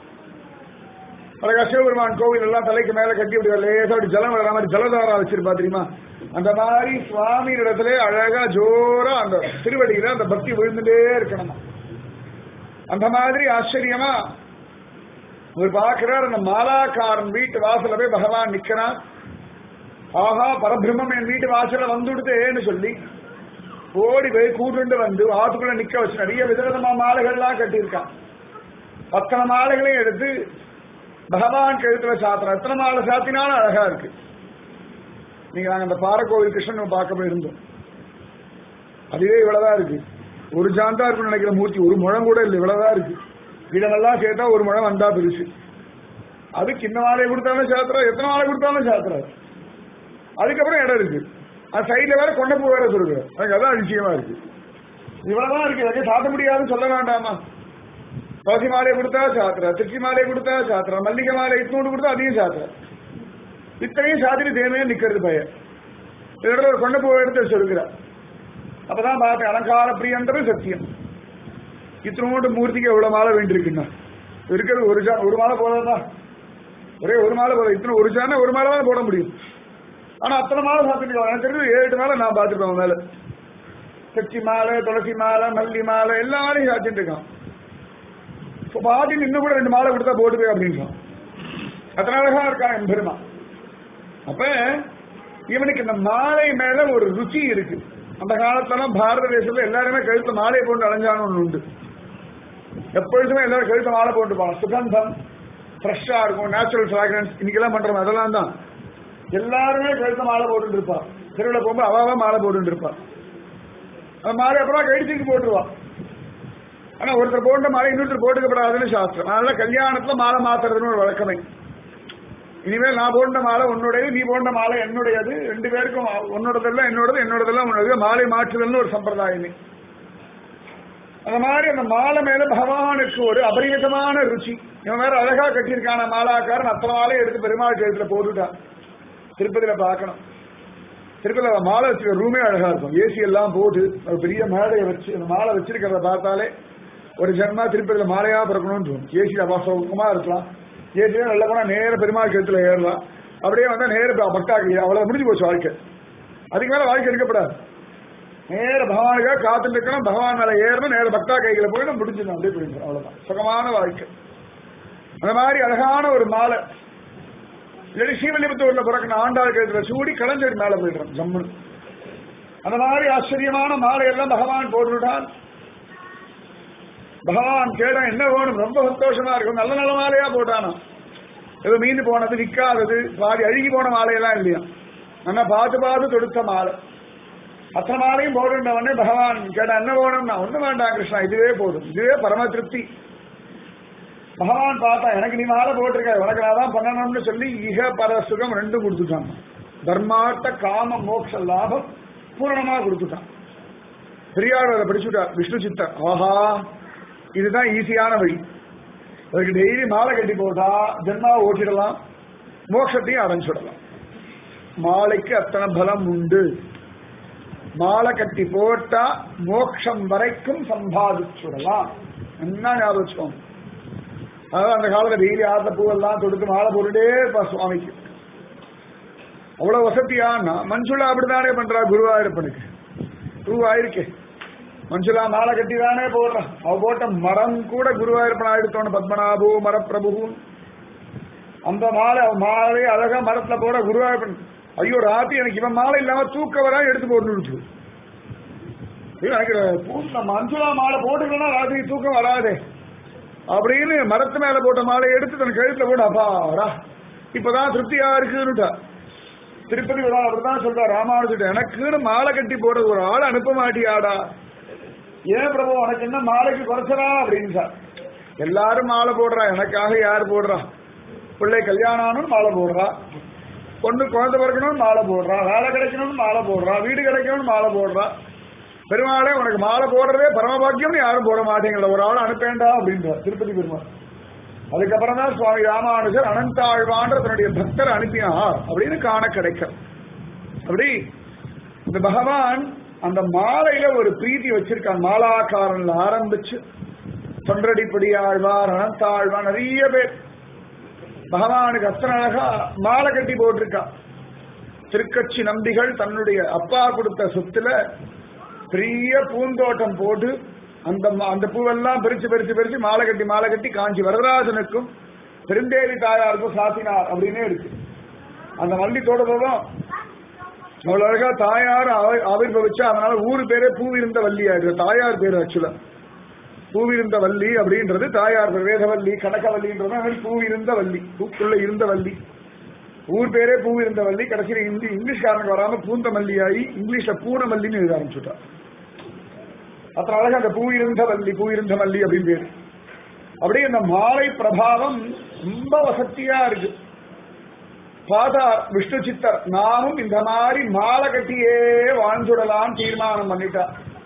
அழகா சிவபெருமான் கோவில் எல்லாம் தலைக்கு மேல கட்டி அப்படி லேசா அப்படி ஜலம் வர மாதிரி ஜலதாரா வச்சிருப்பா தெரியுமா அந்த மாதிரி சுவாமி இடத்துல அழகா ஜோரா அந்த திருவடியில அந்த பக்தி விழுந்துட்டே இருக்கணும் அந்த மாதிரி ஆச்சரியமா அவர் பார்க்கிறார் அந்த மாலாக்காரன் வீட்டு வாசல்ல போய் பகவான் நிக்கிறான் ஆஹா பரபிரம்மம் என் வீட்டு வாசல்ல வந்துடுதேன்னு சொல்லி ஓடி போய் கூட்டுண்டு வந்து ஆத்துக்குள்ள நிக்க வச்சு நிறைய விதவிதமா மாலைகள்லாம் கட்டியிருக்கான் அத்தனை மாலைகளையும் எடுத்து பகவான் கழுத்துல சாத்திரம் எத்தனை மாலை சாத்தினாலும் அழகா இருக்கு நீங்க நாங்க அந்த பாரக்கோவில் கிருஷ்ணன் பார்க்க போயிருந்தோம் அதுவே இவ்வளவுதான் இருக்கு ஒரு ஜாந்தா இருக்குன்னு நினைக்கிற மூர்த்தி ஒரு முழம் கூட இல்லை இவ்வளவுதான் இருக்கு இதெல்லாம் சேர்த்தா ஒரு முழம் வந்தா பெருசு அதுக்கு இந்த மாலை கொடுத்தாலும் சாத்திரம் எத்தனை மாலை கொடுத்தாலும் சாத்திரம் அதுக்கப்புறம் இடம் இருக்கு அது சைட்ல வேற கொண்ட பூ வேற சொல்லுங்க எனக்கு அதான் அதிசயமா இருக்கு இவ்வளவுதான் இருக்கு எனக்கு சாத்த முடியாதுன்னு சொல்ல வேண்டாமா துளசி மாலையை கொடுத்தா சாத்திரம் திருச்சி மாலையை கொடுத்தா சாத்திரம் மல்லிகை மாலை இத்தனோடு கொடுத்தா அதையும் சாத்திரம் இத்தனையும் சாத்திரி தேவையே நிக்கிறது பையன் இதோட ஒரு கொண்ட பூவை எடுத்து சொல்லுகிறார் அப்பதான் பார்த்தேன் அலங்கார பிரியன்றது சத்தியம் இத்தனோடு மூர்த்திக்கு எவ்வளவு மாலை வேண்டியிருக்குன்னா இருக்கிறது ஒரு ஜா ஒரு மாலை போதாதான் ஒரே ஒரு மாலை போதும் இத்தனை ஒரு ஜான ஒரு மாலை தான் போட முடியும் ஆனா அத்தனை மாலை சாப்பிட்டுருக்கோம் எனக்கு தெரிஞ்சு ஏழு எட்டு மாலை நான் பார்த்துருப்பேன் மேல தெச்சி மாலை துளசி மாலை மல்லி மாலை எல்லா மாலையும் சாத்திட்டு இருக்கான் இப்போ பாதி இன்னும் கூட ரெண்டு மாலை கொடுத்தா போட்டு போய் அப்படின்றான் அத்தனை அழகா இருக்கான் என் பெருமா அப்ப இவனுக்கு இந்த மாலை மேல ஒரு ருச்சி இருக்கு அந்த காலத்துல பாரத தேசத்துல எல்லாருமே கழுத்து மாலை போட்டு அலைஞ்சான்னு ஒண்ணு உண்டு எப்பொழுதுமே எல்லாரும் கழுத்து மாலை போட்டு போவாங்க சுகந்தம் ஃப்ரெஷ்ஷா இருக்கும் நேச்சுரல் ஃபிராக்ரன்ஸ் இன்னைக்கெல்லாம் பண்றோம் அதெல்லாம் தான் எல்லாருமே கழுத்து மாலை போட்டுட்டு இருப்பா தெருவில் போகும்போது அவாவா மாலை போட்டுட்டு இருப்பா அந்த மாலை அப்புறம் கழிச்சுக்கு போட்டுருவா ஆனா ஒருத்தர் போட்ட மாலை இன்னொருத்தர் போட்டுக்கப்படாதுன்னு சாஸ்திரம் அதனால கல்யாணத்துல மாலை மாத்துறதுன்னு ஒரு வழக்கமே இனிமேல் நான் போட்ட மாலை உன்னுடையது நீ போட்ட மாலை என்னுடையது ரெண்டு பேருக்கும் உன்னோடதெல்லாம் என்னோடது என்னோடதெல்லாம் உன்னோடது மாலை மாற்றுதல்னு ஒரு சம்பிரதாயமே அந்த மாதிரி அந்த மாலை மேல பகவானுக்கு ஒரு அபரிமிதமான ருச்சி இவன் வேற அழகா கட்டியிருக்கான மாலாக்காரன் அத்தனை மாலையை எடுத்து பெருமாள் கழுத்துல போட்டுட்டான் திருப்பதியில பார்க்கணும் திருப்பதியில மாலை வச்சிருக்க ரூமே அழகா இருக்கும் ஏசி எல்லாம் போட்டு ஒரு பெரிய மேடையை வச்சு அந்த மாலை வச்சிருக்கிறத பார்த்தாலே ஒரு ஜென்மா திருப்பதியில மாலையா பிறக்கணும்னு தோணும் ஏசியில அபாசமா இருக்கலாம் ஏசியில நல்ல போனா நேர பெருமாள் கழுத்துல ஏறலாம் அப்படியே வந்தா நேர பக்தாக்கு அவ்வளவு முடிஞ்சு போச்சு வாழ்க்கை அதுக்கு மேல வாழ்க்கை இருக்கப்படாது நேர பகவானுக்காக காத்துட்டு இருக்கணும் பகவான் மேல ஏறணும் நேர பக்தா கைகளை போய் முடிஞ்சிடணும் அப்படியே போயிடும் அவ்வளவுதான் சுகமான வாழ்க்கை அந்த மாதிரி அழகான ஒரு மாலை இல்லாட்டி ஸ்ரீவல்லிபுத்தூர்ல பிறக்கணும் ஆண்டாள் கழுத்துல சூடி கலைஞர் மேல போயிடுறோம் ஜம்முன்னு அந்த மாதிரி ஆச்சரியமான மாலை எல்லாம் பகவான் போட்டுவிட்டான் பகவான் கேட்டா என்ன வேணும் ரொம்ப சந்தோஷமா இருக்கும் நல்ல நல்ல மாலையா போட்டானா ஏதோ மீந்து போனது விற்காதது பாதி அழுகி போன மாலையெல்லாம் இல்லையா நல்லா பார்த்து பார்த்து தொடுத்த மாலை அத்தனை மாலையும் போடுன்றவனே பகவான் கேட்டா என்ன வேணும்னா ஒண்ணு வேண்டாம் கிருஷ்ணா இதுவே போதும் இதுவே பரம திருப்தி பகவான் பார்த்தா எனக்கு நீ மாலை போட்டிருக்க உனக்கு நான் தான் பண்ணணும்னு சொல்லி இக பர சுகம் ரெண்டும் கொடுத்துட்டான் தர்மார்த்த காம மோட்ச லாபம் பூரணமா கொடுத்துட்டான் பெரியார் அதை படிச்சுட்டார் விஷ்ணு சித்தர் ஆஹா இதுதான் ஈஸியான வழி அதுக்கு டெய்லி மாலை கட்டி போட்டா ஜென்மா ஓட்டிடலாம் மோட்சத்தையும் அடைஞ்சுடலாம் மாலைக்கு அத்தனை பலம் உண்டு மாலை கட்டி போட்டா மோட்சம் வரைக்கும் சம்பாதிச்சுடலாம் என்ன ஞாபகம் வச்சுக்கோங்க அதாவது அந்த காலத்துல டெய்லி ஆத்த பூவெல்லாம் தொடுத்து மாலை போட்டுட்டே இருப்பா சுவாமிக்கு அவ்வளவு வசதியானா மஞ்சுளா அப்படித்தானே பண்றா குருவாயிருப்பனுக்கு குருவாயிருக்கே மஞ்சுளா மாலை கட்டி தானே போடுறான் அவ போட்ட மரம் கூட குருவாயிருப்பன் ஆயிடுத்தோன்னு பத்மநாபு மரப்பிரபு அந்த மாலை அவ மாலை அழகா மரத்துல போட குருவாயிருப்பன் ஐயோ ராத்தி எனக்கு இவன் மாலை இல்லாம தூக்க வரா எடுத்து போட்டு எனக்கு பூ- மஞ்சுளா மாலை போட்டுக்கலன்னா ராத்திரி தூக்கம் வராதே அப்படின்னு மரத்து மேல போட்ட மாலையை எடுத்து தன் கழுத்துல போட்டு அப்பாடா இப்பதான் திருப்தியா இருக்குன்னுட்டா திருப்பதி விழா அப்படிதான் சொல்றா ராமானுஜிட்ட எனக்குன்னு மாலை கட்டி போடுறது ஒரு ஆள் அனுப்ப மாட்டியாடா ஏன் பிரபு உனக்கு என்ன மாலைக்கு குறைச்சலா அப்படின்னு சார் எல்லாரும் மாலை போடுறா எனக்காக யார் போடுறா பிள்ளை கல்யாணம் ஆகணும்னு மாலை போடுறா பொண்ணு குழந்தை பிறக்கணும்னு மாலை போடுறா வேலை கிடைக்கணும்னு மாலை போடுறா வீடு கிடைக்கணும்னு மாலை போடுறா பெருமாளே உனக்கு மாலை போடுறதே பரமபாக்கியம்னு யாரும் போட மாட்டேங்கல ஒரு ஆள் அனுப்பேண்டா அப்படின்றார் திருப்பதி பெருமாள் அதுக்கப்புறம் தான் சுவாமி ராமானுஜர் அனந்தாழ்வான்ற தன்னுடைய பக்தர் அனுப்பினார் அப்படின்னு காண கிடைக்கும் அப்படி இந்த பகவான் அந்த மாலையில ஒரு பிரீத்தி வச்சிருக்கான் மாலாக்காரன்ல ஆரம்பிச்சு தொண்டடிப்படி ஆழ்வார் அனந்தாழ்வார் நிறைய பேர் பகவானுக்கு அத்தனை அழகா மாலை கட்டி போட்டிருக்கான் திருக்கட்சி நம்பிகள் தன்னுடைய அப்பா கொடுத்த சொத்துல பெரிய பூந்தோட்டம் போட்டு அந்த ம- அந்த பூவெல்லாம் பிரிச்சு பிரிச்சு பிரிச்சு மாலை கட்டி மாலை கட்டி காஞ்சி வரதராஜனுக்கும் பெருந்தேவி தாயாருக்கும் சாத்தினார் அப்படின்னே இருக்கு அந்த மல்லி தோட்டத்தோடும் அவ்வளவு அழகா தாயார் ஆவி- ஆவிர்வவிச்சா அதனால ஊரு பேரே பூவிருந்த வள்ளி ஆயிடுது தாயார் பேர் ஆக்சுவலா பூவிருந்த வள்ளி அப்படின்றது தாயார் பேர் வேதவல்லி கனகவல்லின்றது அந்த மாதிரி பூவிருந்த வள்ளி பூக்குள்ள இருந்த வள்ளி ஊர் பேரே பூவிருந்த வள்ளி கடைசியில் இந்தி இங்கிலீஷ்காரனுக்கு வராம பூந்த மல்லியாகி இங்கிலீஷ்ல பூனமல்லின்னு எழுத ஆரம்பிச்சுட்டா அத்தனை அழகா அந்த பூ இருந்த வள்ளி பூ இருந்த வள்ளி அப்படின்னு பேரு அப்படியே இந்த மாலை பிரபாவம் ரொம்ப வசதியா இருக்கு பார்த்தா விஷ்ணு சித்தர் நாமும் இந்த மாதிரி மாலை கட்டியே வாழ்ந்துடலாம் தீர்மானம் பண்ணிட்டா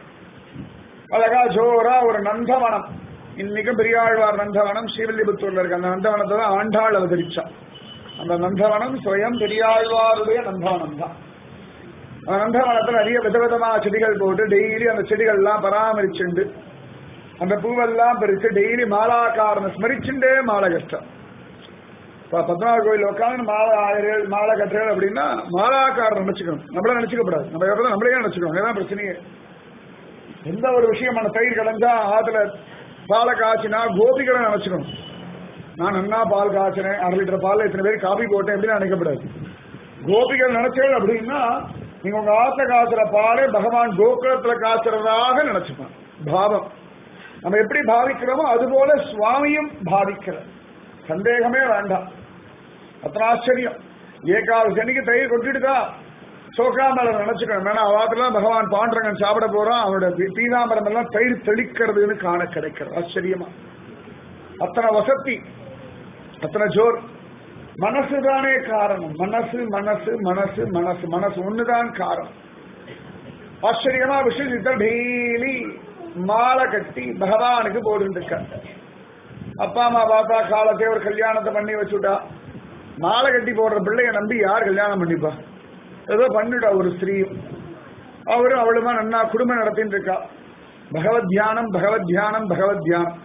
அழகா ஜோரா ஒரு நந்தவனம் இன்னைக்கும் பெரியாழ்வார் நந்தவனம் ஸ்ரீவில்லிபுத்தூர்ல இருக்கு அந்த நந்தவனத்தை தான் ஆண்டாள் அவதரிச்சா அந்த நந்தவனம் சுயம் பெரியாழ்வாருடைய நந்தவனம் தான் அந்த நந்தவனத்துல நிறைய விதவிதமா செடிகள் போட்டு டெய்லி அந்த செடிகள்லாம் பராமரிச்சுண்டு அந்த பூவெல்லாம் பறிச்சு டெய்லி மாலாக்காரனை ஸ்மரிச்சுண்டே மாலை கஷ்டம் இப்ப பத்மநாப கோயில் உட்காந்து மாலை ஆயிரம் மாலை கட்டுறது அப்படின்னா மாலாக்காரர் நினைச்சுக்கணும் நம்மள நினைச்சுக்க கூடாது நம்ம எப்ப நம்மளே நினைச்சுக்கணும் ஏதான் பிரச்சனையே எந்த ஒரு விஷயம் அந்த தயிர் கலந்தா ஆத்துல பாலை காய்ச்சினா கோபிகளை நினைச்சுக்கணும் நான் நன்னா பால் காய்ச்சினேன் அரை லிட்டர் பால்ல இத்தனை பேர் காபி போட்டேன் அப்படின்னு நினைக்கப்படாது கோபிகள் நினைச்சது அப்படின்னா நீங்க உங்க ஆத்துல காய்ச்சுற பாலே பகவான் கோகுலத்துல காய்ச்சறதாக நினைச்சுப்பான் பாவம் நம்ம எப்படி பாவிக்கிறோமோ அதுபோல சுவாமியும் பாவிக்கிறார் சந்தேகமே வேண்டாம் அத்தனை ஆச்சரியம் ஏகாதசி அன்னைக்கு தயிர் கொட்டிடுதா சோகாமலம் நினைச்சுக்கணும் ஏன்னா அவாத்துல பகவான் பாண்டரங்கன் சாப்பிட போறான் அவனோட பீ- பீதாம்பரம் எல்லாம் தயிர் தெளிக்கிறதுன்னு காண கிடைக்கிறது ஆச்சரியமா அத்தனை வசதி அத்தனை ஜோர் மனசுதானே காரணம் மனசு மனசு மனசு மனசு மனசு ஒண்ணுதான் காரணம் ஆச்சரியமா விஷயம் டெய்லி மாலை கட்டி பகவானுக்கு போட்டு இருக்க அப்பா அம்மா பார்த்தா காலத்தை ஒரு கல்யாணத்தை பண்ணி வச்சுட்டா மாலை கட்டி போடுற பிள்ளைய நம்பி யார் கல்யாணம் பண்ணிப்பா ஏதோ பண்ணிட்டா ஒரு ஸ்திரீயும் அவரும் அவளுமா நன்னா குடும்பம் நடத்தின்னு இருக்கா பகவத் தியானம் பகவத் தியானம் பகவத் தியானம்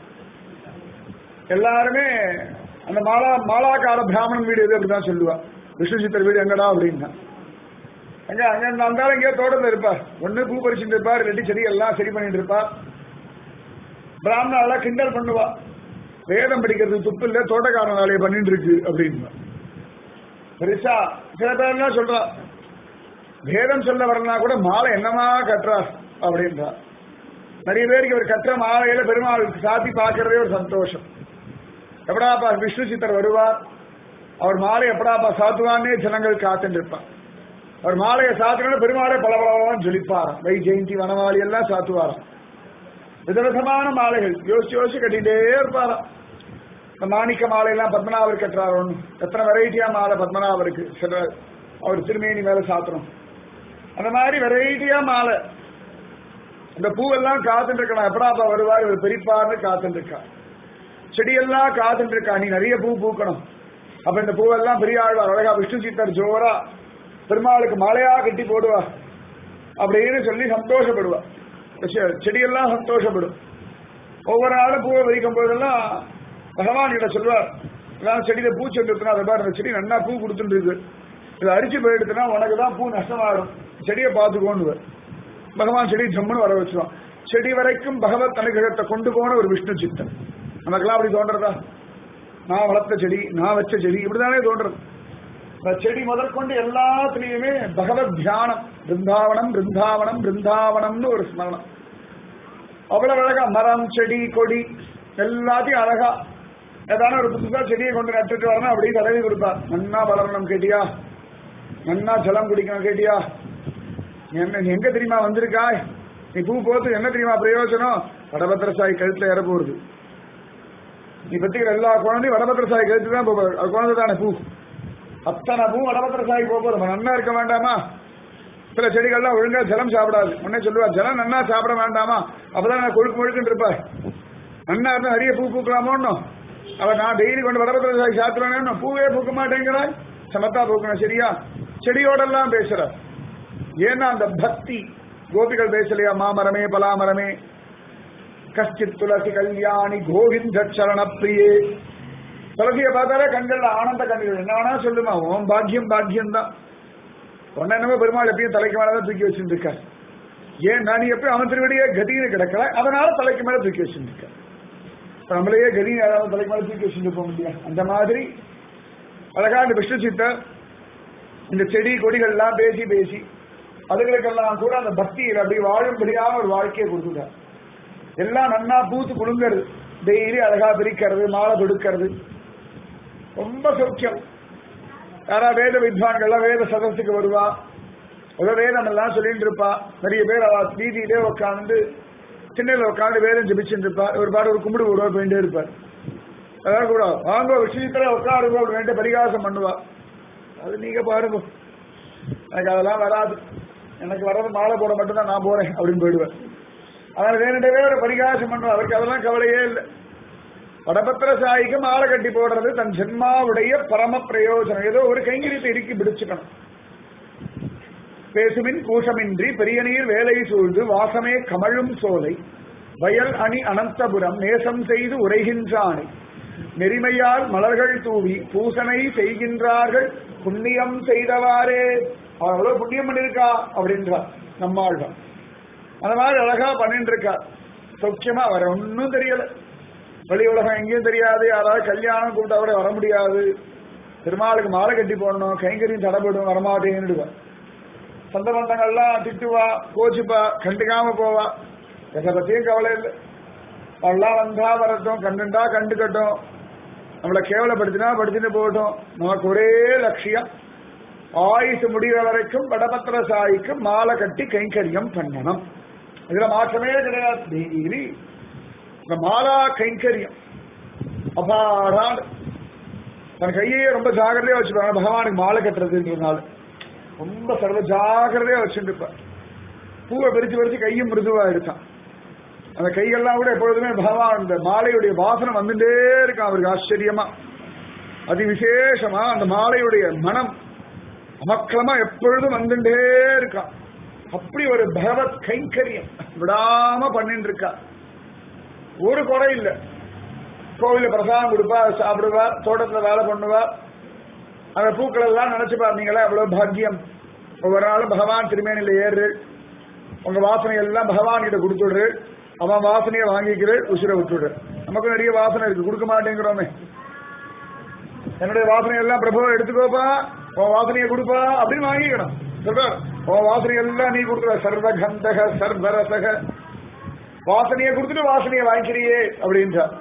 எல்லாருமே அந்த மாலா மாலாக்கார பிராமணன் வீடு எது அப்படிதான் சொல்லுவா விஷ்ணு சித்தர் வீடு எங்கடா அப்படின்னா அங்க அங்க இருந்தாலும் எங்கேயோ தோட்டத்தில் இருப்பார் ஒண்ணு பூ பறிச்சுட்டு இருப்பார் ரெட்டி செடி எல்லாம் சரி பண்ணிட்டு இருப்பார் பிராமணாலாம் கிண்டல் பண்ணுவா வேதம் படிக்கிறது துப்பு இல்ல தோட்டக்காரன் வேலையை பண்ணிட்டு இருக்கு அப்படின்னு பெருசா சில பேர்லாம் சொல்றா வேதம் சொல்ல வரலனா கூட மாலை என்னமா கட்டுறா அப்படின்றா நிறைய பேருக்கு இவர் கட்டுற மாலையில பெருமாளுக்கு சாத்தி பார்க்கறதே ஒரு சந்தோஷம் எப்படாப்பா விஷ்ணு சித்தர் வருவார் அவர் மாலை எப்படாப்பா சாத்துவான்னே ஜனங்கள் காத்துட்டு இருப்பான் அவர் மாலையை சாத்தினா பெருமாளை பலபலவான் ஜொலிப்பாராம் வை ஜெயந்தி வனமாலி எல்லாம் சாத்துவாராம் விதவிதமான மாலைகள் யோசிச்சு யோசிச்சு கட்டிட்டே இருப்பாராம் இந்த மாணிக்க மாலையெல்லாம் பத்மநாபர் கட்டுறாரு ஒண்ணு எத்தனை வெரைட்டியா மாலை பத்மநாபருக்கு சில அவர் திருமேனி மேல சாத்தணும் அந்த மாதிரி வெரைட்டியா மாலை இந்த பூவெல்லாம் காத்துட்டு இருக்கலாம் எப்படாப்பா வருவார் இவர் பெரியப்பான்னு காத்துட்டு இருக்கா செடியெல்லாம் காத்துட்டு இருக்கா நீ நிறைய பூ பூக்கணும் அப்ப இந்த பூவெல்லாம் பெரிய ஆழ்வார் அழகா விஷ்ணு சித்தர் ஜோரா பெருமாளுக்கு மாலையா கட்டி போடுவா அப்படின்னு சொல்லி சந்தோஷப்படுவா செ- செடியெல்லாம் சந்தோஷப்படும் ஒவ்வொரு நாளும் பூவை விரிக்கும் போதெல்லாம் பகவான் கிட்ட சொல்வார் நான் செடியில பூ செஞ்சுனா அதை பாரு இந்த செடி நல்லா பூ கொடுத்துட்டு இருக்கு இதை அரிச்சு போயிடுச்சுன்னா உனக்கு தான் பூ நஷ்டமாயிடும் செடியை பார்த்துக்கோன்னு பகவான் செடி ஜம்முன்னு வர வச்சிருவான் செடி வரைக்கும் பகவத் அனுகிரகத்தை கொண்டு போன ஒரு விஷ்ணு சித்தன் நமக்கெல்லாம் அப்படி தோன்றதா நான் வளர்த்த செடி நான் வச்ச செடி இப்படிதானே தோன்றது இந்த செடி முதற்கொண்டு எல்லாத்துலயுமே பகவத் தியானம் பிருந்தாவனம் பிருந்தாவனம் பிருந்தாவனம்னு ஒரு ஸ்மரணம் அவ்வளவு அழகா மரம் செடி கொடி எல்லாத்தையும் அழகா ஏதான ஒரு புதுசா செடியை கொண்டு நட்டுட்டு வரணும் அப்படியே தடவி கொடுப்பார் நன்னா வளரணும் கேட்டியா நன்னா ஜலம் குடிக்கணும் கேட்டியா நீ என்ன நீ எங்க தெரியுமா வந்திருக்காய் நீ பூ போத்து என்ன தெரியுமா பிரயோஜனம் வடபத்திர சாய் கழுத்துல ஏற போறது நீ பத்திக்கிற எல்லா குழந்தையும் வடபத்திர சாய் கழுத்து தான் போகுது அது குழந்தை தானே பூ அத்தனை பூ வடபத்திர சாய் போக போதும் நன்னா இருக்க வேண்டாமா சில செடிகள்லாம் ஒழுங்கா ஜலம் சாப்பிடாது உடனே சொல்லுவா ஜலம் நன்னா சாப்பிட வேண்டாமா அப்பதான் நான் கொழுக்கு முழுக்குன்னு இருப்பேன் நன்னா இருந்தா நிறைய பூ பூக்கலாமோன்னு அவ நான் டெய்லி கொண்டு வடபத்திர சாய் சாப்பிடுவேன்னு பூவே பூக்க மாட்டேங்கிறாய் சமத்தா பூக்கணும் சரியா செடியோடெல்லாம் பேசுற ஏன்னா அந்த பக்தி கோபிகள் பேசலையா மாமரமே பலாமரமே கஷ்டித் துளசி கல்யாணி கோவிந்த சரண பிரியே துளசியை பார்த்தாலே கண்கள்ல ஆனந்த கண்கள் என்ன வேணா சொல்லுமா ஓம் பாக்கியம் பாக்கியம் தான் உன்ன என்னமோ பெருமாள் எப்பயும் தலைக்கு மேலதான் தூக்கி வச்சுட்டு இருக்க ஏன் நான் நீ எப்பயும் அவன் திருவடியே கதின்னு கிடக்கல அதனால தலைக்கு மேல தூக்கி வச்சுட்டு இருக்க இப்ப நம்மளையே கதி யாராவது தலைக்கு மேல தூக்கி வச்சுட்டு போக முடியாது அந்த மாதிரி அழகா இந்த விஷ்ணு சித்தர் இந்த செடி கொடிகள்லாம் பேசி பேசி அதுகளுக்கெல்லாம் கூட அந்த பக்தியில் அப்படி வாழும்படியான ஒரு வாழ்க்கையை கொடுத்துட்டார் எல்லாம் நன்னா பூத்து குலுங்கிறது டெய்லி அழகா பிரிக்கிறது மாலை கொடுக்கிறது ரொம்ப சௌக்கியம் யாரா வேத வித்வான்கள்லாம் வேத சதஸுக்கு வருவா ஏதோ வேதம் எல்லாம் சொல்லிட்டு இருப்பா நிறைய பேர் அவ வீதியிலே உட்காந்து சின்னையில உட்காந்து வேதம் ஜபிச்சுட்டு இருப்பா ஒரு பாடு ஒரு கும்பிடு விடுவா போயிட்டே இருப்பார் அதான் கூட வாங்க விஷயத்துல உட்காருங்க அப்படி வேண்டிய பரிகாசம் பண்ணுவா அது நீங்க பாருங்க எனக்கு அதெல்லாம் வராது எனக்கு வர்றது மாலை போட மட்டும்தான் நான் போறேன் அப்படின்னு போயிடுவேன் அதனால வேணுண்டவே ஒரு பரிகாசம் பண்ணுவா அவருக்கு அதெல்லாம் கவலையே இல்லை வடபத்திர சாய்க்கு மாலை கட்டி போடுறது தன் ஜென்மாவுடைய பரம பிரயோஜனம் ஏதோ ஒரு கைங்கரியத்தை இறுக்கி பிடிச்சுக்கணும் பேசுமின் கூஷமின்றி பெரிய நீர் வேலை சூழ்ந்து வாசமே கமழும் சோலை வயல் அணி அனந்தபுரம் நேசம் செய்து உரைகின்றானை நெறிமையால் மலர்கள் தூவி பூசனை செய்கின்றார்கள் புண்ணியம் செய்தவாறே அவன் எவ்வளவு புண்ணியம் பண்ணிருக்கா அப்படின்றார் நம்மாழ்வான் அந்த மாதிரி அழகா பண்ணிட்டு இருக்கா சௌக்கியமா வர ஒன்னும் தெரியல வெளி உலகம் எங்கேயும் தெரியாது யாராவது கல்யாணம் கூப்பிட்டா கூட வர முடியாது பெருமாளுக்கு மாலை கட்டி போடணும் கைங்கரியும் தடைப்படும் வரமாட்டேன்னுடுவா சொந்த பந்தங்கள்லாம் திட்டுவா கோச்சுப்பா கண்டுக்காம போவா எதை பத்தியும் கவலை இல்லை அவெல்லாம் வந்தா வரட்டும் கண்டுண்டா கண்டுக்கட்டும் நம்மளை கேவலப்படுத்தினா படுத்திட்டு போகட்டும் நமக்கு ஒரே லட்சியம் ஆயுசு முடிகிற வரைக்கும் வடபத்திர சாய்க்கு மாலை கட்டி கைங்கரியம் பண்ணணும் இதுல மாற்றமே கிடையாது டெய்லி இந்த மாலா கைங்கரியம் அபாடான் தன் கையே ரொம்ப ஜாகிரதையா வச்சுப்பாங்க பகவானுக்கு மாலை கட்டுறதுன்றதுனால ரொம்ப சர்வ ஜாகிரதையா வச்சுட்டு இருப்பார் பூவை பிரிச்சு பிரிச்சு கையும் மிருதுவா எடுத்தான் அந்த கைகள்லாம் கூட எப்பொழுதுமே பகவான் அந்த மாலையுடைய வாசனை வந்துட்டே இருக்கான் அவருக்கு ஆச்சரியமா அதி விசேஷமா அந்த மாலையுடைய மனம் அமக்கலமா எப்பொழுதும் வந்துட்டே இருக்கான் அப்படி ஒரு பகவத் கைங்கரியம் விடாம பண்ணிட்டு இருக்கா ஒரு குறை இல்லை கோவில பிரசாதம் கொடுப்பா சாப்பிடுவா தோட்டத்துல வேலை பண்ணுவா அந்த பூக்கள் எல்லாம் நினைச்சு பாருங்களா எவ்வளவு பாக்கியம் ஒவ்வொரு நாளும் பகவான் திருமேனில ஏறு உங்க வாசனை எல்லாம் பகவான் கிட்ட கொடுத்துடுறு அவன் வாசனையை வாங்கிக்கிற உசிரை விட்டுடுற நமக்கு நிறைய வாசனை இருக்கு கொடுக்க மாட்டேங்கிறோமே என்னுடைய வாசனை எல்லாம் பிரபு எடுத்துக்கோப்பா உன் வாசனையை கொடுப்பா அப்படின்னு வாங்கிக்கணும் சொல்றார் உன் வாசனை எல்லாம் நீ கொடுக்குற சர்வ கந்தக சர்வரசக வாசனையை கொடுத்துட்டு வாசனையை வாங்கிக்கிறியே அப்படின்றார்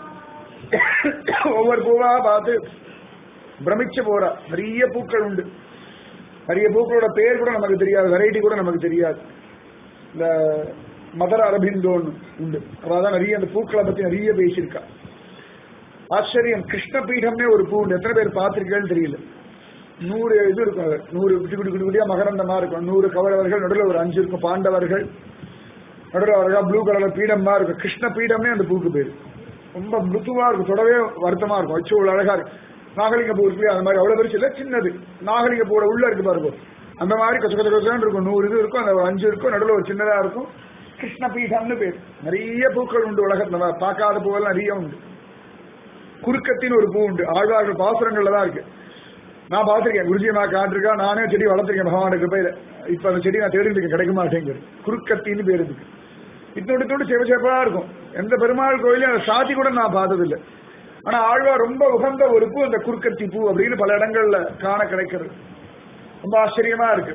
ஒவ்வொரு பூவா பார்த்து பிரமிச்சு போறா நிறைய பூக்கள் உண்டு நிறைய பூக்களோட பேர் கூட நமக்கு தெரியாது வெரைட்டி கூட நமக்கு தெரியாது இந்த மதர் அரபிந்தோன்னு உண்டு அதான் நிறைய அந்த பூக்களை பத்தி நிறைய பேசியிருக்கா ஆச்சரியம் கிருஷ்ண பீடம்னே ஒரு பூ உண்டு எத்தனை பேர் பார்த்திருக்கேன்னு தெரியல நூறு இது இருக்கும் அது. நூறு குட்டி குட்டி குட்டி குட்டியா மகரந்தமா இருக்கும் நூறு கவரவர்கள் நடுவில் ஒரு அஞ்சு இருக்கும் பாண்டவர்கள் நடுவில் அழகா ப்ளூ கலர்ல பீடமா இருக்கும் கிருஷ்ண பீடம்னே அந்த பூக்கு பேரு ரொம்ப மிருதுவா இருக்கும் தொடவே வருத்தமா இருக்கும் அச்சு இவ்வளவு அழகா இருக்கு நாகலிங்க பூ இருக்கு அந்த மாதிரி அவ்வளவு பெருசு இல்ல சின்னது நாகலிங்க பூவோட உள்ள இருக்கு பாருங்க அந்த மாதிரி கொச்ச கொச்ச கொச்சன்னு இருக்கும் நூறு இது இருக்கும் அந்த ஒரு அஞ்சு இருக்கும் நடுவில் ஒரு சின்னதா இருக்கும் கிருஷ்ண பீடம்னு பேர் நிறைய பூக்கள் உண்டு உலகத்துல பார்க்காத பூவெல்லாம் நிறைய உண்டு குறுக்கத்தின் ஒரு பூ உண்டு ஆழ்வார்கள் பாசுரங்கள்ல தான் இருக்கு நான் பார்த்திருக்கேன் குருஜி நான் காட்டிருக்கா நானே செடி வளர்த்திருக்கேன் பகவானுக்கு பேர் இப்ப அந்த செடி நான் தேடிட்டு இருக்கேன் கிடைக்க மாட்டேங்குது குறுக்கத்தின்னு பேர் இருக்கு இத்தோடு இத்தோடு சேவ சேப்பா இருக்கும் எந்த பெருமாள் கோயிலையும் அதை சாத்தி கூட நான் பார்த்ததில்லை ஆனா ஆழ்வார் ரொம்ப உகந்த ஒரு பூ அந்த குறுக்கத்தி பூ அப்படின்னு பல இடங்கள்ல காண கிடைக்கிறது ரொம்ப ஆச்சரியமா இருக்கு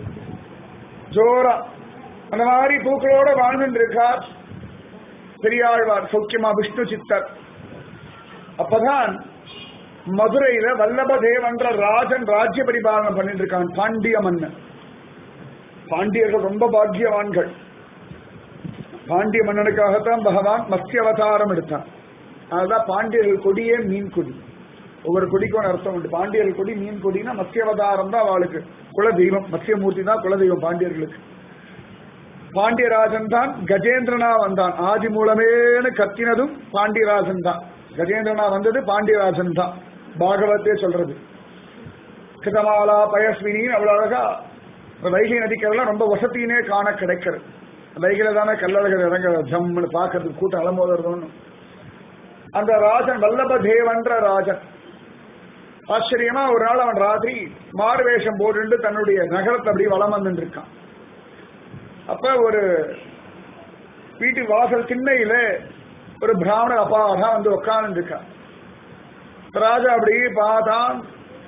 ஜோரா அந்த மாதிரி பூக்களோட வாழ்ந்துட்டு இருக்கார் பெரியாழ்வார் சௌக்கியமா விஷ்ணு சித்தர் அப்பதான் மதுரையில வல்லபதேவன்ற ராஜன் ராஜ்ய பரிபாலனம் பண்ணிட்டு இருக்கான் பாண்டிய மன்னன் பாண்டியர்கள் ரொம்ப பாக்கியவான்கள் பாண்டிய மன்னனுக்காகத்தான் பகவான் மத்திய அவதாரம் எடுத்தான் அதுதான் பாண்டியர்கள் கொடியே மீன் கொடி ஒவ்வொரு கொடிக்கும் ஒரு அர்த்தம் உண்டு பாண்டியர்கள் கொடி மீன் கொடினா மத்திய அவதாரம் தான் அவளுக்கு குலதெய்வம் மத்தியமூர்த்தி தான் குலதெய்வம் பாண்டியர்களுக்கு பாண்டியராஜன் தான் கஜேந்திரனா வந்தான் ஆதி மூலமேனு கத்தினதும் பாண்டியராஜன் தான் கஜேந்திரனா வந்தது பாண்டியராஜன் தான் பாகவத்தே சொல்றது கிருதமாலா பயஸ்வினி அவ்வளவு அழகா இந்த வைகை நதிக்கரெல்லாம் ரொம்ப வசதியினே காண கிடைக்கிறது வைகையில தானே கல்லழகர் இறங்க ஜம்னு பாக்குறதுக்கு கூட்டம் அலமோதுறதுன்னு அந்த ராஜன் வல்லப தேவன்ற ராஜன் ஆச்சரியமா ஒரு நாள் அவன் ராத்திரி மாறுவேஷம் போட்டு தன்னுடைய நகரத்தை அப்படி வளம் வந்துட்டு இருக்கான் அப்ப ஒரு வீட்டு வாசல் திண்ணையில ஒரு பிராமணர் அப்பாவா வந்து உட்கார்ந்து இருக்கான் ராஜா அப்படி பார்த்தான்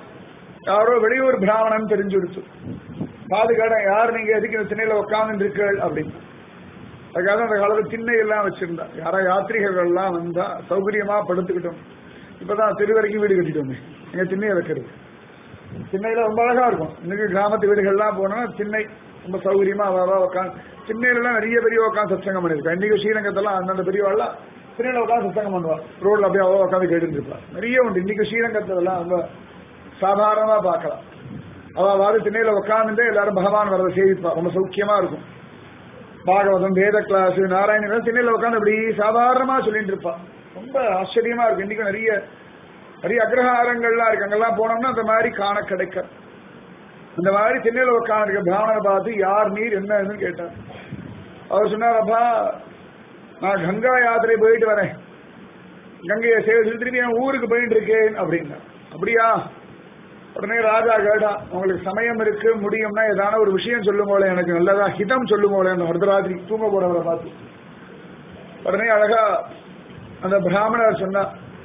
யாரோ வெளியூர் பிராமணன் தெரிஞ்சுடுச்சு பாது கேட்டேன் யார் நீங்க எதுக்கு இந்த திண்ணையில உட்கார்ந்து இருக்கீர்கள் அப்படின்னு அதுக்காக அந்த காலத்துல திண்ணை எல்லாம் வச்சிருந்தா யாரா யாத்ரிகர்கள் எல்லாம் வந்தா சௌகரியமா படுத்துக்கிட்டோம் இப்பதான் திருவரைக்கும் வீடு கட்டிட்டோமே எங்க திண்ணையை வைக்கிறது திண்ணையில ரொம்ப அழகா இருக்கும் இன்னைக்கு கிராமத்து வீடுகள்லாம் போனா திண்ணை ரொம்ப சௌகரியமா அவ உட்காந்து திண்ணையில எல்லாம் நிறைய பெரிய உட்காந்து சத்சங்கம் பண்ணிருக்கா இன்னைக்கு ஸ்ரீரங்கத்தெல்லாம் அந்தந்த பெரியவாள்லாம் திண்ணையில உட்காந்து சத்சங்கம் பண்ணுவா ரோட்ல அப்படியே அவ உட்காந்து கேட்டு இருப்பா நிறைய உண்டு இன்னைக்கு ஸ்ரீரங்கத்தெல்லாம் ரொம்ப சாதாரணமா பார்க்கலாம் அவ வாரு திண்ணையில உட்காந்துட்டே எல்லாரும் பகவான் வரதை சேவிப்பா ரொம்ப சௌக்கியமா இருக்கும் பாகவதம் வேத கிளாஸ் நாராயணன் திண்ணையில உட்காந்து அப்படி சாதாரணமா சொல்லிட்டு இருப்பா ரொம்ப ஆச்சரியமா இருக்கு இன்னைக்கு நிறைய நிறைய அக்ரஹாரங்கள்லாம் இருக்கு அங்கெல்லாம் போனோம்னா அந்த மாதிரி காண கிடைக்க இந்த மாதிரி திண்ணையில உட்காந்துருக்க பிராமணனை பார்த்து யார் நீர் என்ன ஏதுன்னு கேட்டார் அவர் சொன்னார் அப்பா நான் கங்கா யாத்திரை போயிட்டு வரேன் கங்கையை சேவை திருப்பி என் ஊருக்கு போயிட்டு இருக்கேன் அப்படின்னா அப்படியா உடனே ராஜா கேட்டா உங்களுக்கு சமயம் இருக்கு முடியும்னா ஏதான ஒரு விஷயம் சொல்லுங்களேன் எனக்கு நல்லதா ஹிதம் சொல்லுங்களேன் அந்த அர்த்தராத்திரி தூங்க போறவரை பார்த்து உடனே அழகா அந்த பிராமணர் சொன்னா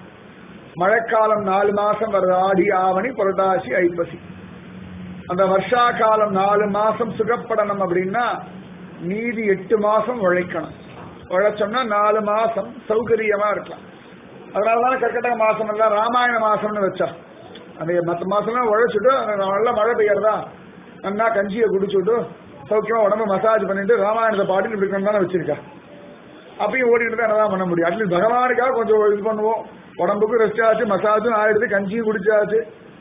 மழைக்காலம் நாலு மாசம் வருது ஆடி ஆவணி புரட்டாசி ஐப்பசி அந்த வருஷா காலம் நாலு மாசம் சுகப்படணும் அப்படின்னா மீதி எட்டு மாசம் உழைக்கணும் உழைச்சோம்னா நாலு மாசம் சௌகரியமா இருக்கலாம் அதனாலதான் கர்க்கடக மாசம் எல்லாம் ராமாயண மாசம்னு வச்சா அந்த மற்ற மாசம்லாம் உழைச்சிட்டு அந்த நல்லா மழை பெய்யறதா நல்லா கஞ்சியை குடிச்சுட்டு சௌக்கியமா உடம்பு மசாஜ் பண்ணிட்டு ராமாயணத்தை பாட்டு இப்படி தானே வச்சிருக்கா அப்பயும் ஓடிட்டு தான் என்னதான் பண்ண முடியும் அட்லீஸ்ட் பகவானுக்காக கொஞ்சம் இது பண்ணுவோம் உடம்புக்கும் ரெஸ்ட் ஆச்சு மசாஜும் ஆயிடுது கஞ்சியும் குடிச்சாச்சு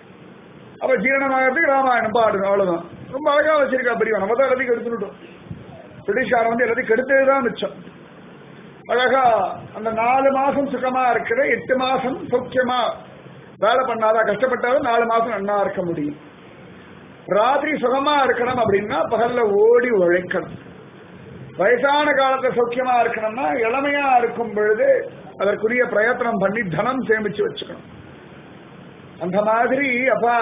அப்ப ஜீரணம் ஆகிறதுக்கு ராமாயணம் பாடுங்க அவ்வளவுதான் ரொம்ப அழகா வச்சிருக்கா பெரியவன் நம்ம தான் எல்லாத்தையும் கெடுத்துட்டோம் பிரிட்டிஷார் வந்து எல்லாத்தையும் கெடுத்தது தான் மிச்சம் அழகா அந்த நாலு மாசம் சுகமா இருக்கிற எட்டு மாசம் சௌக்கியமா வேலை பண்ணாதான் கஷ்டப்பட்டாலும் நாலு மாசம் நன்னா இருக்க முடியும் ராத்திரி சுகமா இருக்கணும் அப்படின்னா பகல்ல ஓடி உழைக்கணும் வயசான காலத்துல சௌக்கியமா இருக்கணும்னா இளமையா இருக்கும் பொழுது அதற்குரிய பிரயத்தனம் பண்ணி தனம் சேமிச்சு வச்சுக்கணும் அந்த மாதிரி அப்பா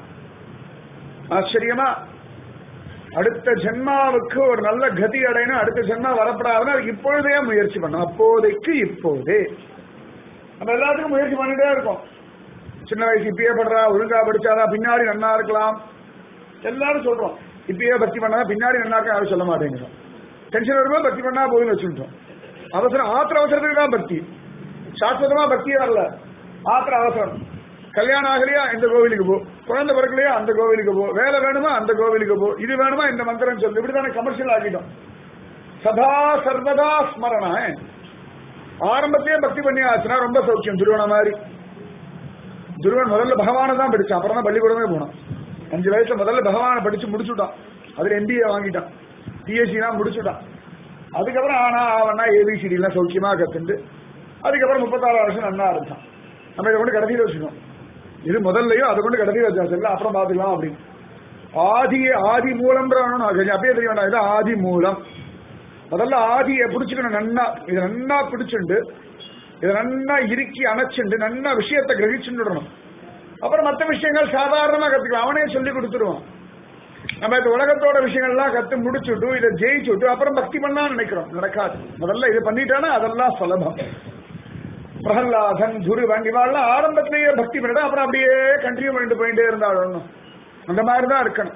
ஆச்சரியமா அடுத்த ஜென்மாவுக்கு ஒரு நல்ல கதி அடையணும் அடுத்த ஜென்மா வரப்படாதுன்னா அதுக்கு இப்பொழுதே முயற்சி பண்ணணும் அப்போதைக்கு இப்போதே நம்ம எல்லாத்துக்கும் முயற்சி பண்ணிட்டே இருக்கோம் சின்ன வயசு இப்பயே படுறா ஒழுங்கா படிச்சாதான் பின்னாடி நன்னா இருக்கலாம் எல்லாரும் சொல்றோம் இப்பயே பக்தி பண்ணா பின்னாடி நல்லா இருக்க யாரும் சொல்ல மாட்டேங்கிறோம் டென்ஷன் வரும்போது பக்தி பண்ணா போதுன்னு வச்சுட்டோம் அவசரம் ஆத்திர அவசரத்துக்கு தான் பக்தி சாஸ்வதமா பக்தியே வரல ஆத்திர அவசரம் கல்யாணம் ஆகலையா இந்த கோவிலுக்கு போ குழந்தை பிறக்கலையா அந்த கோவிலுக்கு போ வேலை வேணுமா அந்த கோவிலுக்கு போ இது வேணுமா இந்த மந்திரம் சொல்லு இப்படிதானே கமர்ஷியல் ஆக்கிட்டோம் சதா சர்வதா ஸ்மரண ஆரம்பத்திலே பக்தி பண்ணி ஆச்சுன்னா ரொம்ப சௌக்கியம் துருவன மாதிரி துருவன் முதல்ல பகவானை தான் படிச்சான் அப்புறம் தான் பள்ளிக்கூடமே போனான் அஞ்சு வயசுல முதல்ல பகவானை படிச்சு முடிச்சுட்டான் அதுல எம்பிஏ வாங்கிட்டான் பிஎஸ்சி தான் முடிச்சுட்டான் அதுக்கப்புறம் ஆனா ஆவனா ஏபிசிடி எல்லாம் சௌக்கியமா கத்துண்டு அதுக்கப்புறம் முப்பத்தாறு வருஷம் நன்னா இருந்தான் நம்ம இதை கொண்டு கடைசியில் வச்சுக்கணும் இது முதல்லயோ அதை கொண்டு கடைசியில் வச்சாச்சு இல்லை அப்புறம் பார்த்துக்கலாம் அப்படின்னு ஆதி ஆதி மூலம்ன்ற அப்படியே தெரிய வேண்டாம் இது ஆதி மூலம் முதல்ல ஆதியை பிடிச்சுக்கணும் நன்னா இதை நன்னா பிடிச்சுண்டு இதை நன்னா இறுக்கி அணைச்சுண்டு நன்னா விஷயத்தை கிரகிச்சுடணும் அப்புறம் மற்ற விஷயங்கள் சாதாரணமா கத்துக்கலாம் அவனே சொல்லி கொடுத்துருவான் நம்ம இந்த உலகத்தோட விஷயங்கள்லாம் கத்து முடிச்சுட்டு இதை ஜெயிச்சுட்டு அப்புறம் பக்தி பண்ணா நினைக்கிறோம் நடக்காது முதல்ல இதை பண்ணிட்டானா அதெல்லாம் சுலபம் பிரகலாதன் துருவன் இவாள்லாம் ஆரம்பத்திலேயே பக்தி பண்ணிட்டு அப்புறம் அப்படியே கண்டினியூ பண்ணிட்டு போயிட்டே இருந்தாலும் அந்த மாதிரி தான் இருக்கணும்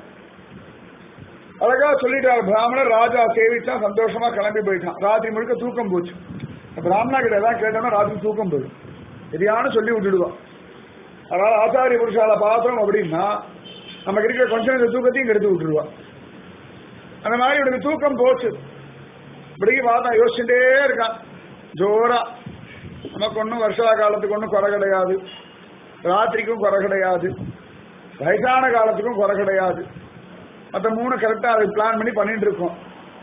அழகா சொல்லிட்டாரு பிராமணர் ராஜா சேவிச்சா சந்தோஷமா கிளம்பி போயிட்டான் ராத்திரி முழுக்க தூக்கம் போச்சு பிராமணா கிட்ட ஏதாவது கேட்டோம்னா ராத்திரி தூக்கம் போயிடும் எதையானு சொல்லி விட்டுடுவான் அதாவது ஆச்சாரிய புருஷால பாத்திரம் அப்படின்னா நமக்கு இருக்கிற கொஞ்சம் இந்த தூக்கத்தையும் எடுத்து விட்டுருவா அந்த மாதிரி இவனுக்கு தூக்கம் போச்சு இப்படி பார்த்தா யோசிச்சுட்டே இருக்கான் ஜோரா நமக்கு ஒன்றும் வருஷா காலத்துக்கு ஒன்றும் குறை கிடையாது ராத்திரிக்கும் குறை கிடையாது வயசான காலத்துக்கும் குறை கிடையாது மற்ற மூணு கரெக்டா அதை பிளான் பண்ணி பண்ணிட்டு இருக்கோம்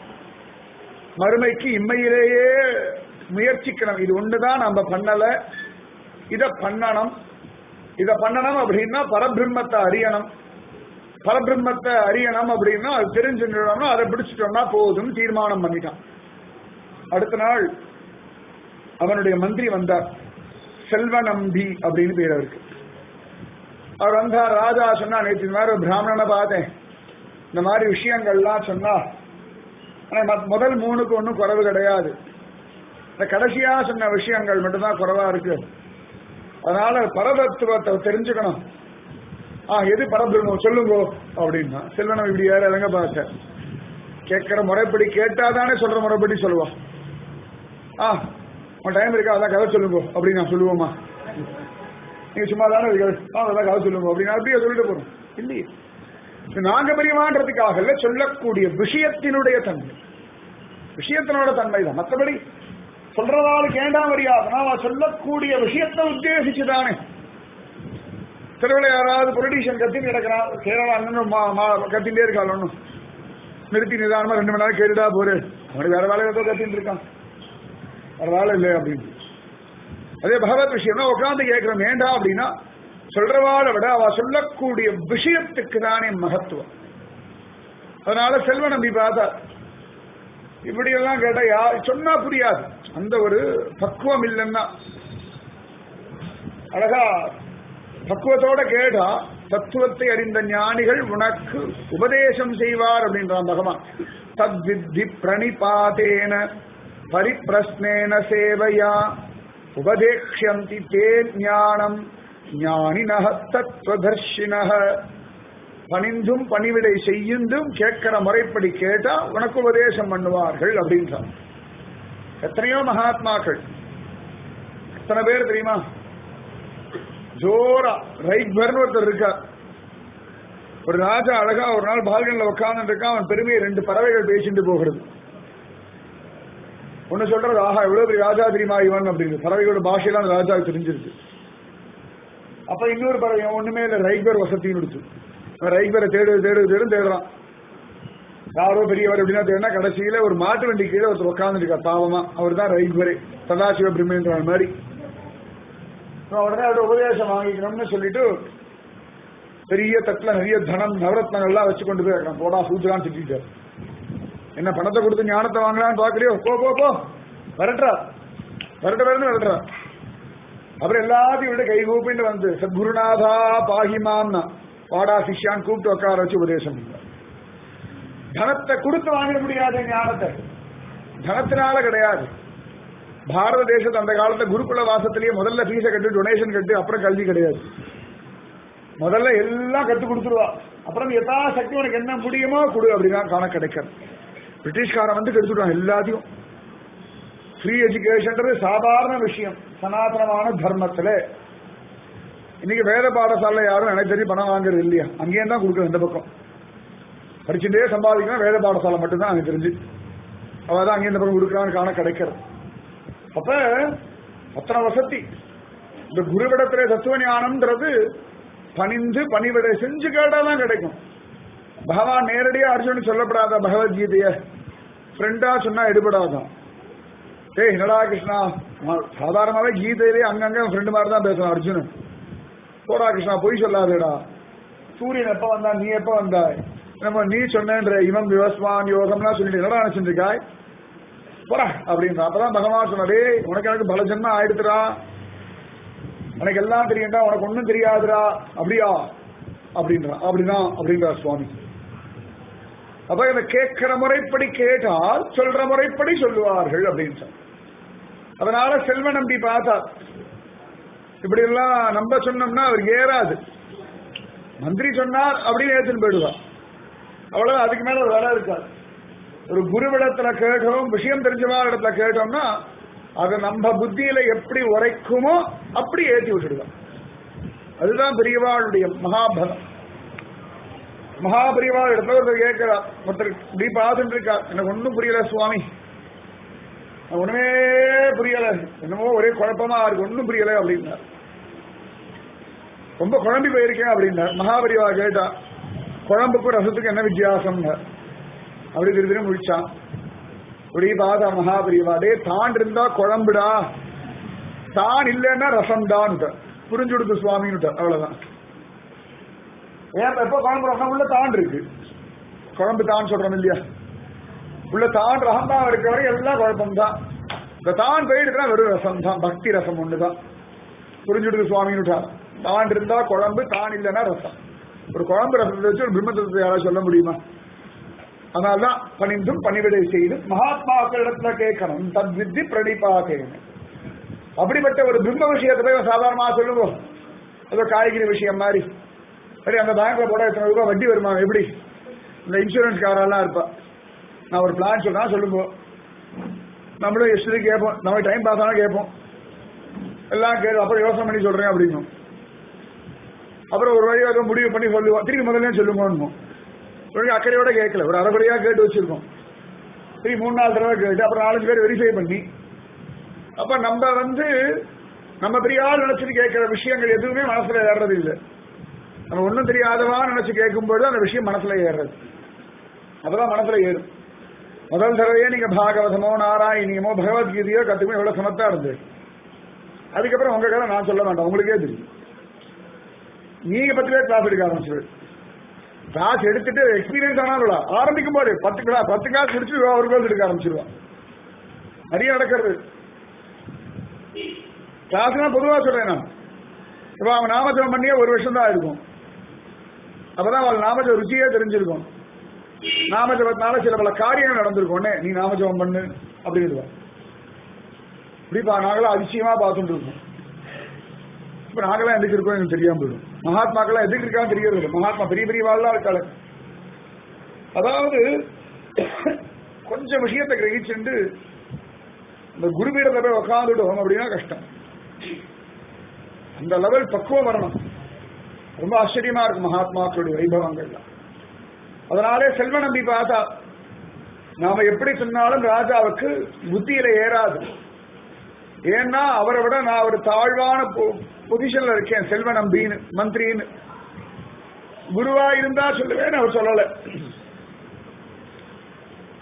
மறுமைக்கு இம்மையிலேயே முயற்சிக்கணும் இது ஒண்ணுதான் நம்ம பண்ணல இத பண்ணணும் இத பண்ணணும் அப்படின்னா பரபிரம்மத்தை அறியணும் பரபிரம்மத்தை அறியணும் அப்படின்னா அது தெரிஞ்சுட்டோம்னா அதை பிடிச்சிட்டோம்னா போதும் தீர்மானம் பண்ணிட்டான் அடுத்த நாள் அவனுடைய மந்திரி வந்தார் செல்வநம்பி அப்படின்னு பேர் அவருக்கு அவர் வந்தார் ராஜா சொன்னா நேற்று இந்த மாதிரி ஒரு பிராமணனை பார்த்தேன் இந்த மாதிரி விஷயங்கள்லாம் சொன்னா ஆனா மத்- முதல் மூணுக்கு ஒன்றும் குறைவு கிடையாது இந்த கடைசியா சொன்ன விஷயங்கள் மட்டும்தான் குறைவா இருக்கு அதனால பரதத்துவத்தை தெரிஞ்சுக்கணும் ஆ எது பரபிரம்மம் சொல்லுங்க அப்படின்னா செல்வனம் இப்படி வேற எதங்க பார்த்த கேட்கிற முறைப்படி கேட்டாதானே சொல்ற முறைப்படி சொல்லுவான் ஆ உன் டைம் இருக்கா அதான் கதை சொல்லுங்க அப்படின்னு நான் சொல்லுவோமா நீங்க சும்மா தானே இருக்கீங்க. ஆ அதான் கதை சொல்லுங்க அப்படின்னு அப்படியே சொல்லிட்டு போறோம் இல்லையே இது நாங்க பெரியவான்றதுக்காக இல்ல சொல்லக்கூடிய விஷயத்தினுடைய தன்மை விஷயத்தினோட தன்மை தான் மற்றபடி சொல்றதால கேண்டா மரியாதை அவன் சொல்லக்கூடிய விஷயத்தை உத்தேசிச்சுதானே திருவிழா யாராவது பொலிட்டீஷியன் கத்தின்னு கிடக்கிறான் கேரளா அண்ணன் கத்தின்டே இருக்காள் ஒன்றும் நிறுத்தி நிதானமா ரெண்டு மணி நேரம் கேட்டுட்டா போரு அவனுக்கு வேற வேலை ஏதோ கத்தின்னு இருக்கான் வேற வேலை இல்லை அப்படின்னு அதே பகவத் விஷயம்னா உட்காந்து கேட்கிறோம் ஏண்டா அப்படின்னா சொல்றவாளை விட அவ சொல்லக்கூடிய விஷயத்துக்கு தானே மகத்துவம் அதனால செல்வ நம்பி பார்த்தா இப்படி எல்லாம் கேட்டா யா சொன்னா புரியாது அந்த ஒரு பக்குவம் இல்லைன்னா அழகா பக்குவத்தோட கேட்டா தத்துவத்தை அறிந்த ஞானிகள் உனக்கு உபதேசம் செய்வார் அப்படின்றான் பகவான் தத் வித்தி பிரணிபாதேன பரிப்பிரஸ்னேன சேவையா உபதேக்ஷந்தி தே ஞானம் ஞானினஹ தத்துவதர்ஷினஹ பணிந்தும் பணிவிடை செய்யுந்தும் கேட்கிற முறைப்படி கேட்டா உனக்கு உபதேசம் பண்ணுவார்கள் அப்படின்றார் எத்தனையோ மகாத்மாக்கள் எத்தனை பேர் தெரியுமா ஜோரா ரைட்பர்னு ஒருத்தர் இருக்கார் ஒரு ராஜா அழகா ஒரு நாள் பால்கன்ல உட்கார்ந்து இருக்கான் அவன் பெருமையை ரெண்டு பறவைகள் பேசிட்டு போகிறது ஒன்னு சொல்றது ஆஹா எவ்வளவு பெரிய ராஜா தெரியுமா இவன் அப்படின்னு பறவைகளோட பாஷையெல்லாம் அந்த ராஜாவுக்கு தெரிஞ்சிருக்கு அப்ப இன்னொரு பறவை அவன் ஒண்ணுமே இல்ல ரைபர் வசத்தின்னு எடுத்து அவன் ரைபரை தேடு தேடு தேடு தேடுறான் யாரோ பெரியவர் அப்படின்னா தெரியும்னா கடைசியில ஒரு மாட்டு வண்டி கீழே ஒருத்தர் உட்காந்துருக்கார் பாவமா அவர் தான் ரைகுவரே சதாசிவ பிரம்மேந்திரன் மாதிரி அப்புறம் உடனே அவரோட உபதேசம் வாங்கிக்கணும்னு சொல்லிட்டு பெரிய தட்டுல நிறைய தனம் நவரத்னங்கள்லாம் வச்சு கொண்டு போய் வைக்கிறான் போடா சூத்துறான்னு திட்டார் என்ன பணத்தை கொடுத்து ஞானத்தை வாங்கலாம்னு பாக்கலையோ போ போ போ வரட்டுறா வரட்ட வரட்டு வரட்டுறா அப்புறம் எல்லாத்தையும் விட கை கூப்பிட்டு வந்து சத்குருநாதா பாகிமாம்னா வாடா சிஷ்யான் கூப்பிட்டு உட்கார வச்சு உபதேசம் பண்ணார் தனத்தை கொடுத்து வாங்கிட முடியாது ஞானத்தை தனத்தினால கிடையாது பாரத தேசத்து அந்த காலத்துல குருகுல வாசத்திலேயே முதல்ல ஃபீஸை கட்டு டொனேஷன் கட்டு அப்புறம் கல்வி கிடையாது முதல்ல எல்லாம் கத்து கொடுத்துருவா அப்புறம் யதா சக்தி உனக்கு என்ன முடியுமோ கொடு அப்படிதான் காண கிடைக்கிறது பிரிட்டிஷ்காரன் வந்து கெடுத்துட்டான் எல்லாத்தையும் ஃப்ரீ எஜுகேஷன்ன்றது சாதாரண விஷயம் சனாதனமான தர்மத்துல இன்னைக்கு வேத பாடசாலை யாரும் எனக்கு தெரிஞ்சு பணம் வாங்குறது இல்லையா அங்கேயும் தான் கொடுக்குறது இந்த பக்கம் படிச்சுட்டே சம்பாதிக்கணும் வேத பாடசாலை மட்டும்தான் எனக்கு தெரிஞ்சு அவ தான் அங்கே இந்த பக்கம் கொடுக்குறான்னு காண கிடைக்கிறது அப்ப அத்தனை வசதி இந்த குருவிடத்திலே தத்துவ ஞானம்ன்றது பணிந்து பணிவிடை செஞ்சு கேட்டாதான் கிடைக்கும் பகவான் நேரடியா அர்ஜுனன் சொல்லப்படாத பகவத்கீதைய ஃப்ரெண்டா சொன்னா எடுபடாதான் ஏய் என்னடா கிருஷ்ணா நான் சாதாரணமாவே கீதையிலே அங்கங்க ஃப்ரெண்டு மாதிரி தான் பேசுறான் அர்ஜுனன் போடா கிருஷ்ணா பொய் சொல்லாதேடா சூரியன் எப்ப வந்தா நீ எப்ப வந்தாய் நம்ம நீ சொன்னேன்ற இவன் விவஸ்வான் யோகம்லாம் சொல்லிட்டு என்னடா நினைச்சிட்டு இருக்காய் போடா அப்படின்ற அப்பதான் பகவான் சொன்னாரே உனக்கு எனக்கு பல ஜென்மம் ஆயிடுத்துடா எனக்கு எல்லாம் தெரியும்டா உனக்கு ஒண்ணும் தெரியாதுடா அப்படியா அப்படின்றான் அப்படிதான் அப்படின்றார் சுவாமி அப்ப இதை கேட்கிற முறைப்படி கேட்டால் சொல்ற முறைப்படி சொல்லுவார்கள் அப்படின்னு சொன்னார். அதனால செல்வ நம்பி பார்த்தா இப்படி எல்லாம் நம்ப சொன்னோம்னா அவர் ஏறாது மந்திரி சொன்னார் அப்படின்னு ஏத்துன்னு போயிடுவா அவ்வளவு அதுக்கு மேல ஒரு வேலை இருக்காது ஒரு குருவிடத்துல கேட்டோம் விஷயம் தெரிஞ்சவா இடத்துல கேட்டோம்னா அதை நம்ம புத்தியில எப்படி உரைக்குமோ அப்படி ஏத்தி விட்டுடுவோம் அதுதான் பெரியவாளுடைய மகாபலம் மகாபெரியவா இடத்துல ஒருத்தர் கேட்கிறார் ஒருத்தர் இப்படி பார்த்துட்டு இருக்கார் எனக்கு ஒன்றும் புரியல சுவாமி எனக்கு ஒண்ணுமே புரியல என்னமோ ஒரே குழப்பமா இருக்கு ஒன்றும் புரியல அப்படின்னார் ரொம்ப குழம்பி போயிருக்கேன் அப்படின்னார் மகாபெரியவா கேட்டா குழம்புக்கும் ரசத்துக்கும் என்ன வித்தியாசம்னார் அப்படி திரு திரு முடிச்சான் இப்படி பார்த்தா மகாபெரியவா டே தான் இருந்தா குழம்புடா தான் இல்லைன்னா ரசம்தான் புரிஞ்சு கொடுத்து சுவாமின்னு அவ்வளவுதான் ஏன் எப்ப குழம்பு ரசம் உள்ள தான் இருக்கு குழம்பு தான் சொல்றோம் இல்லையா உள்ள தான் ரசம் தான் இருக்க வரை எல்லாம் குழப்பம் தான் இந்த தான் போயிடுச்சுன்னா வெறும் ரசம் தான் பக்தி ரசம் ஒண்ணுதான் புரிஞ்சுடுது சுவாமின்னு தான் இருந்தா குழம்பு தான் இல்லைன்னா ரசம் ஒரு குழம்பு ரசத்தை வச்சு ஒரு பிரம்மத்தத்தை யாராவது சொல்ல முடியுமா அதனால்தான் பணிந்தும் பணிவிடை செய்து மகாத்மாக்களிடத்துல கேட்கணும் தத் வித்தி பிரணிப்பாக்கணும் அப்படிப்பட்ட ஒரு பிரம்ம விஷயத்தை போய் சாதாரணமா சொல்லுவோம் ஏதோ காய்கறி விஷயம் மாதிரி சரி அந்த பேங்க்ல போட எத்தனை ரூபாய் வட்டி வருமா எப்படி இந்த இன்சூரன்ஸ் காரெல்லாம் இருப்பா நான் ஒரு பிளான் சொல்றா சொல்லுங்க நம்மளும் எஸ்டி கேட்போம் நம்ம டைம் பாஸ் ஆனா கேட்போம் எல்லாம் கேட்டு அப்புறம் யோசனை பண்ணி சொல்றேன் அப்படின்னும் அப்புறம் ஒரு வழி அதை முடிவு பண்ணி சொல்லுவோம் திருப்பி முதல்ல சொல்லுங்க ஒரு அக்கறையோட கேட்கல ஒரு அரைக்குறையா கேட்டு வச்சிருக்கோம் திருப்பி மூணு நாலு தடவை கேட்டு அப்புறம் நாலஞ்சு பேர் வெரிஃபை பண்ணி அப்ப நம்ம வந்து நம்ம பெரிய ஆள் நினைச்சிட்டு கேட்கிற விஷயங்கள் எதுவுமே மனசுல ஏறது இல்லை நம்ம ஒண்ணும் தெரியாதவா நினைச்சு கேட்கும்போது அந்த விஷயம் மனசுல ஏறுறது அப்பதான் மனசுல ஏறும் முதல் தடவையே நீங்க பாகவதமோ நாராயணியமோ பகவத்கீதையோ கத்துக்கணும் எவ்வளவு சமத்தா இருந்து அதுக்கப்புறம் உங்க கதை நான் சொல்ல வேண்டாம் உங்களுக்கே தெரியும் நீங்க பத்து பேர் கிளாஸ் எடுக்க ஆரம்பிச்சு கிளாஸ் எடுத்துட்டு எக்ஸ்பீரியன்ஸ் ஆனாலும் ஆரம்பிக்கும் போது பத்து கிளாஸ் பத்து கிளாஸ் முடிச்சு ஒரு கிளாஸ் எடுக்க ஆரம்பிச்சிருவான் நிறைய நடக்கிறது கிளாஸ்னா பொதுவா சொல்றேன் நான் இப்ப அவன் நாமஜபம் பண்ணியே ஒரு வருஷம் தான் இருக்கும் அப்பதான் அவள் நாமஜப ருச்சியே தெரிஞ்சிருக்கும் நாமஜபத்தினால சில பல காரியங்கள் நடந்திருக்கும் நீ நாமஜபம் பண்ணு அப்படின்னு இப்படிப்பா நாங்களாம் அதிசயமா பார்த்துட்டு இருக்கோம் இப்ப நாங்களாம் எதுக்கு இருக்கோம் எனக்கு தெரியாம போயிடும் மகாத்மாக்கெல்லாம் எதுக்கு இருக்கான்னு தெரியறது இல்லை மகாத்மா பெரிய பெரிய வாழ்லாம் இருக்காளு அதாவது கொஞ்சம் விஷயத்தை கிரகிச்சுண்டு இந்த குருபீடத்தை போய் உட்காந்துட்டோம் அப்படின்னா கஷ்டம் அந்த லெவல் பக்குவம் வரணும் ரொம்ப ஆச்சரியமா இருக்கும் மகாத்மாக்களுடைய வைபவங்கள்லாம் அதனாலே செல்வ நம்பி பார்த்தா நாம எப்படி சொன்னாலும் ராஜாவுக்கு புத்தியில ஏறாது ஏன்னா அவரை விட நான் ஒரு தாழ்வான பொசிஷன்ல இருக்கேன் செல்வ நம்பின்னு மந்திரின்னு குருவா இருந்தா சொல்லுவேன் அவர் சொல்லல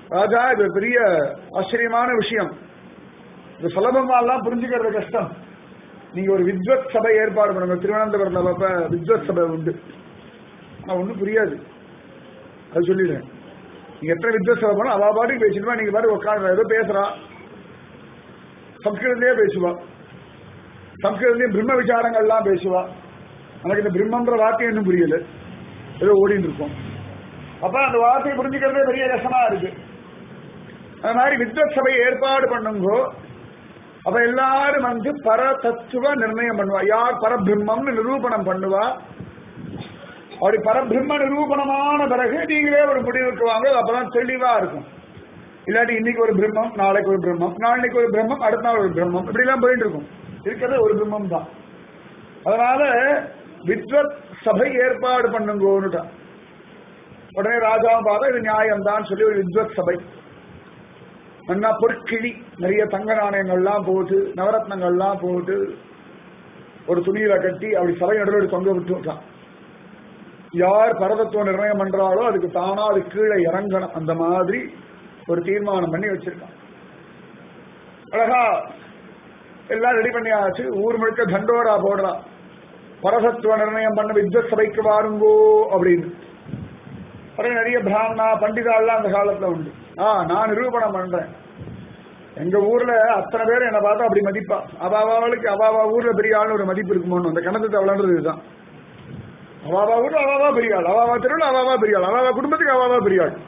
ராஜா இது பெரிய ஆச்சரியமான விஷயம் இது சுலபமாலாம் புரிஞ்சுக்கிறது கஷ்டம் நீங்க ஒரு வித்வத் சபை ஏற்பாடு பண்ணுங்க திருவனந்தபுரத்துல அப்ப வித்வத் சபை உண்டு ஆனா ஒண்ணும் புரியாது அது சொல்லிடுறேன் நீங்க எத்தனை வித்வத் சபை பண்ணணும் அவ பாட்டுக்கு பேசிடுவா நீங்க பாட்டு உட்காந்து ஏதோ பேசுறா சம்ஸ்கிருதத்திலே பேசுவா சம்ஸ்கிருதத்திலேயே பிரம்ம விசாரங்கள்லாம் பேசுவா எனக்கு இந்த பிரம்மன்ற வார்த்தை இன்னும் புரியல ஏதோ ஓடிட்டு இருக்கோம் அப்ப அந்த வார்த்தையை புரிஞ்சுக்கிறதே பெரிய கஷ்டமா இருக்கு அது மாதிரி வித்வத் சபை ஏற்பாடு பண்ணுங்கோ அப்ப எல்லாரும் வந்து பர தத்துவ நிர்ணயம் பண்ணுவா யார் பரபிரம்மம்னு நிரூபணம் பண்ணுவா அப்படி பரபிரம்ம நிரூபணமான பிறகு நீங்களே ஒரு முடிவுக்கு வாங்க அப்பதான் தெளிவா இருக்கும் இல்லாட்டி இன்னைக்கு ஒரு பிரம்மம் நாளைக்கு ஒரு பிரம்மம் நாளைக்கு ஒரு பிரம்மம் அடுத்த நாள் ஒரு பிரம்மம் இப்படி எல்லாம் போயிட்டு இருக்கும் இருக்கிறது ஒரு பிரம்மம் தான் அதனால வித்வத் சபை ஏற்பாடு பண்ணுங்கோன்னுட்டான் உடனே ராஜாவும் பார்த்தா இது நியாயம் தான் சொல்லி ஒரு வித்வத் சபை நல்லா பொற்கிழி நிறைய தங்க நாணயங்கள்லாம் போட்டு நவரத்னங்கள்லாம் போட்டு ஒரு துணியில கட்டி அப்படி சபை நடுவில் தொங்க விட்டு விட்டான் யார் பரதத்துவ நிர்ணயம் பண்றாளோ அதுக்கு தானா அது கீழே இறங்கணும் அந்த மாதிரி ஒரு தீர்மானம் பண்ணி வச்சிருக்கான் அழகா எல்லாம் ரெடி பண்ணியாச்சு ஊர் முழுக்க தண்டோரா போடுறான் பரதத்துவ நிர்ணயம் பண்ண வித்வத் சபைக்கு வாருங்கோ அப்படின்னு அப்புறம் நிறைய பிராமணா பண்டிதாள்லாம் அந்த காலத்துல உண்டு ஆ நான் நிரூபணம் பண்றேன் எங்க ஊர்ல அத்தனை பேர் என்ன பார்த்தா அப்படி மதிப்பா அவாவாளுக்கு அவாவா ஊர்ல பெரிய ஆள்னு ஒரு மதிப்பு இருக்குமோன்னு அந்த கணத்து தவளன்றது இதுதான் அவாவா ஊர்ல அவாவா பெரிய ஆள் அவாவா தெருவில் அவாவா பெரிய ஆள் அவாவா குடும்பத்துக்கு அவாவா பெரிய ஆள்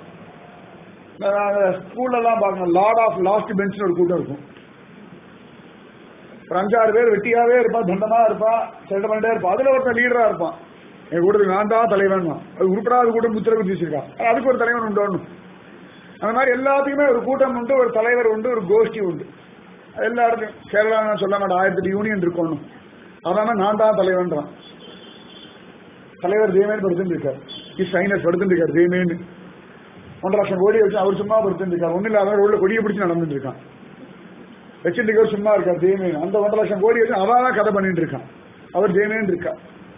ஸ்கூல்ல எல்லாம் பார்க்கணும் லார்ட் ஆஃப் லாஸ்ட் பெஞ்ச்னு ஒரு கூட்டம் இருக்கும் ஒரு அஞ்சாறு பேர் வெட்டியாவே இருப்பான் தண்டமா இருப்பான் செல்ட பண்ணிட்டே இருப்பான் அதுல ஒருத்தன் லீடரா இருப்பான் என் கூட்டத்துக்கு நான் தான் தலைவன் அது உருப்படாத கூட்டம் முத்திர குத்தி வச்சிருக்கான் அதுக்கு ஒரு தலைவன் உண்டு ஒண்ணு அந்த மாதிரி எல்லாத்துக்குமே ஒரு கூட்டம் உண்டு ஒரு தலைவர் உண்டு ஒரு கோஷ்டி உண்டு எல்லா இடத்துலையும் கேரளா நான் சொல்ல மாட்டேன் ஆயிரத்தி எட்டு யூனியன் இருக்கணும் அதான நான் தான் தலைவன்றான் தலைவர் தேமேன் படுத்துட்டு இருக்கார் இஸ் சைனஸ் படுத்துட்டு இருக்கார் தேமேன்னு ஒன்றரை லட்சம் கோடியை வச்சு அவர் சும்மா படுத்துட்டு இருக்கார் ஒன்னும் இல்லாத உள்ள கொடியை பிடிச்சு நடந்துட்டு இருக்கான் வச்சுட்டு இருக்கவர் சும்மா இருக்கார் தேமேன் அந்த ஒன்றரை லட்சம் கோடி வச்சு அவன் தான் கதை பண்ணிட்டு இருக்கான் அவர் தேமேன் இருக்கா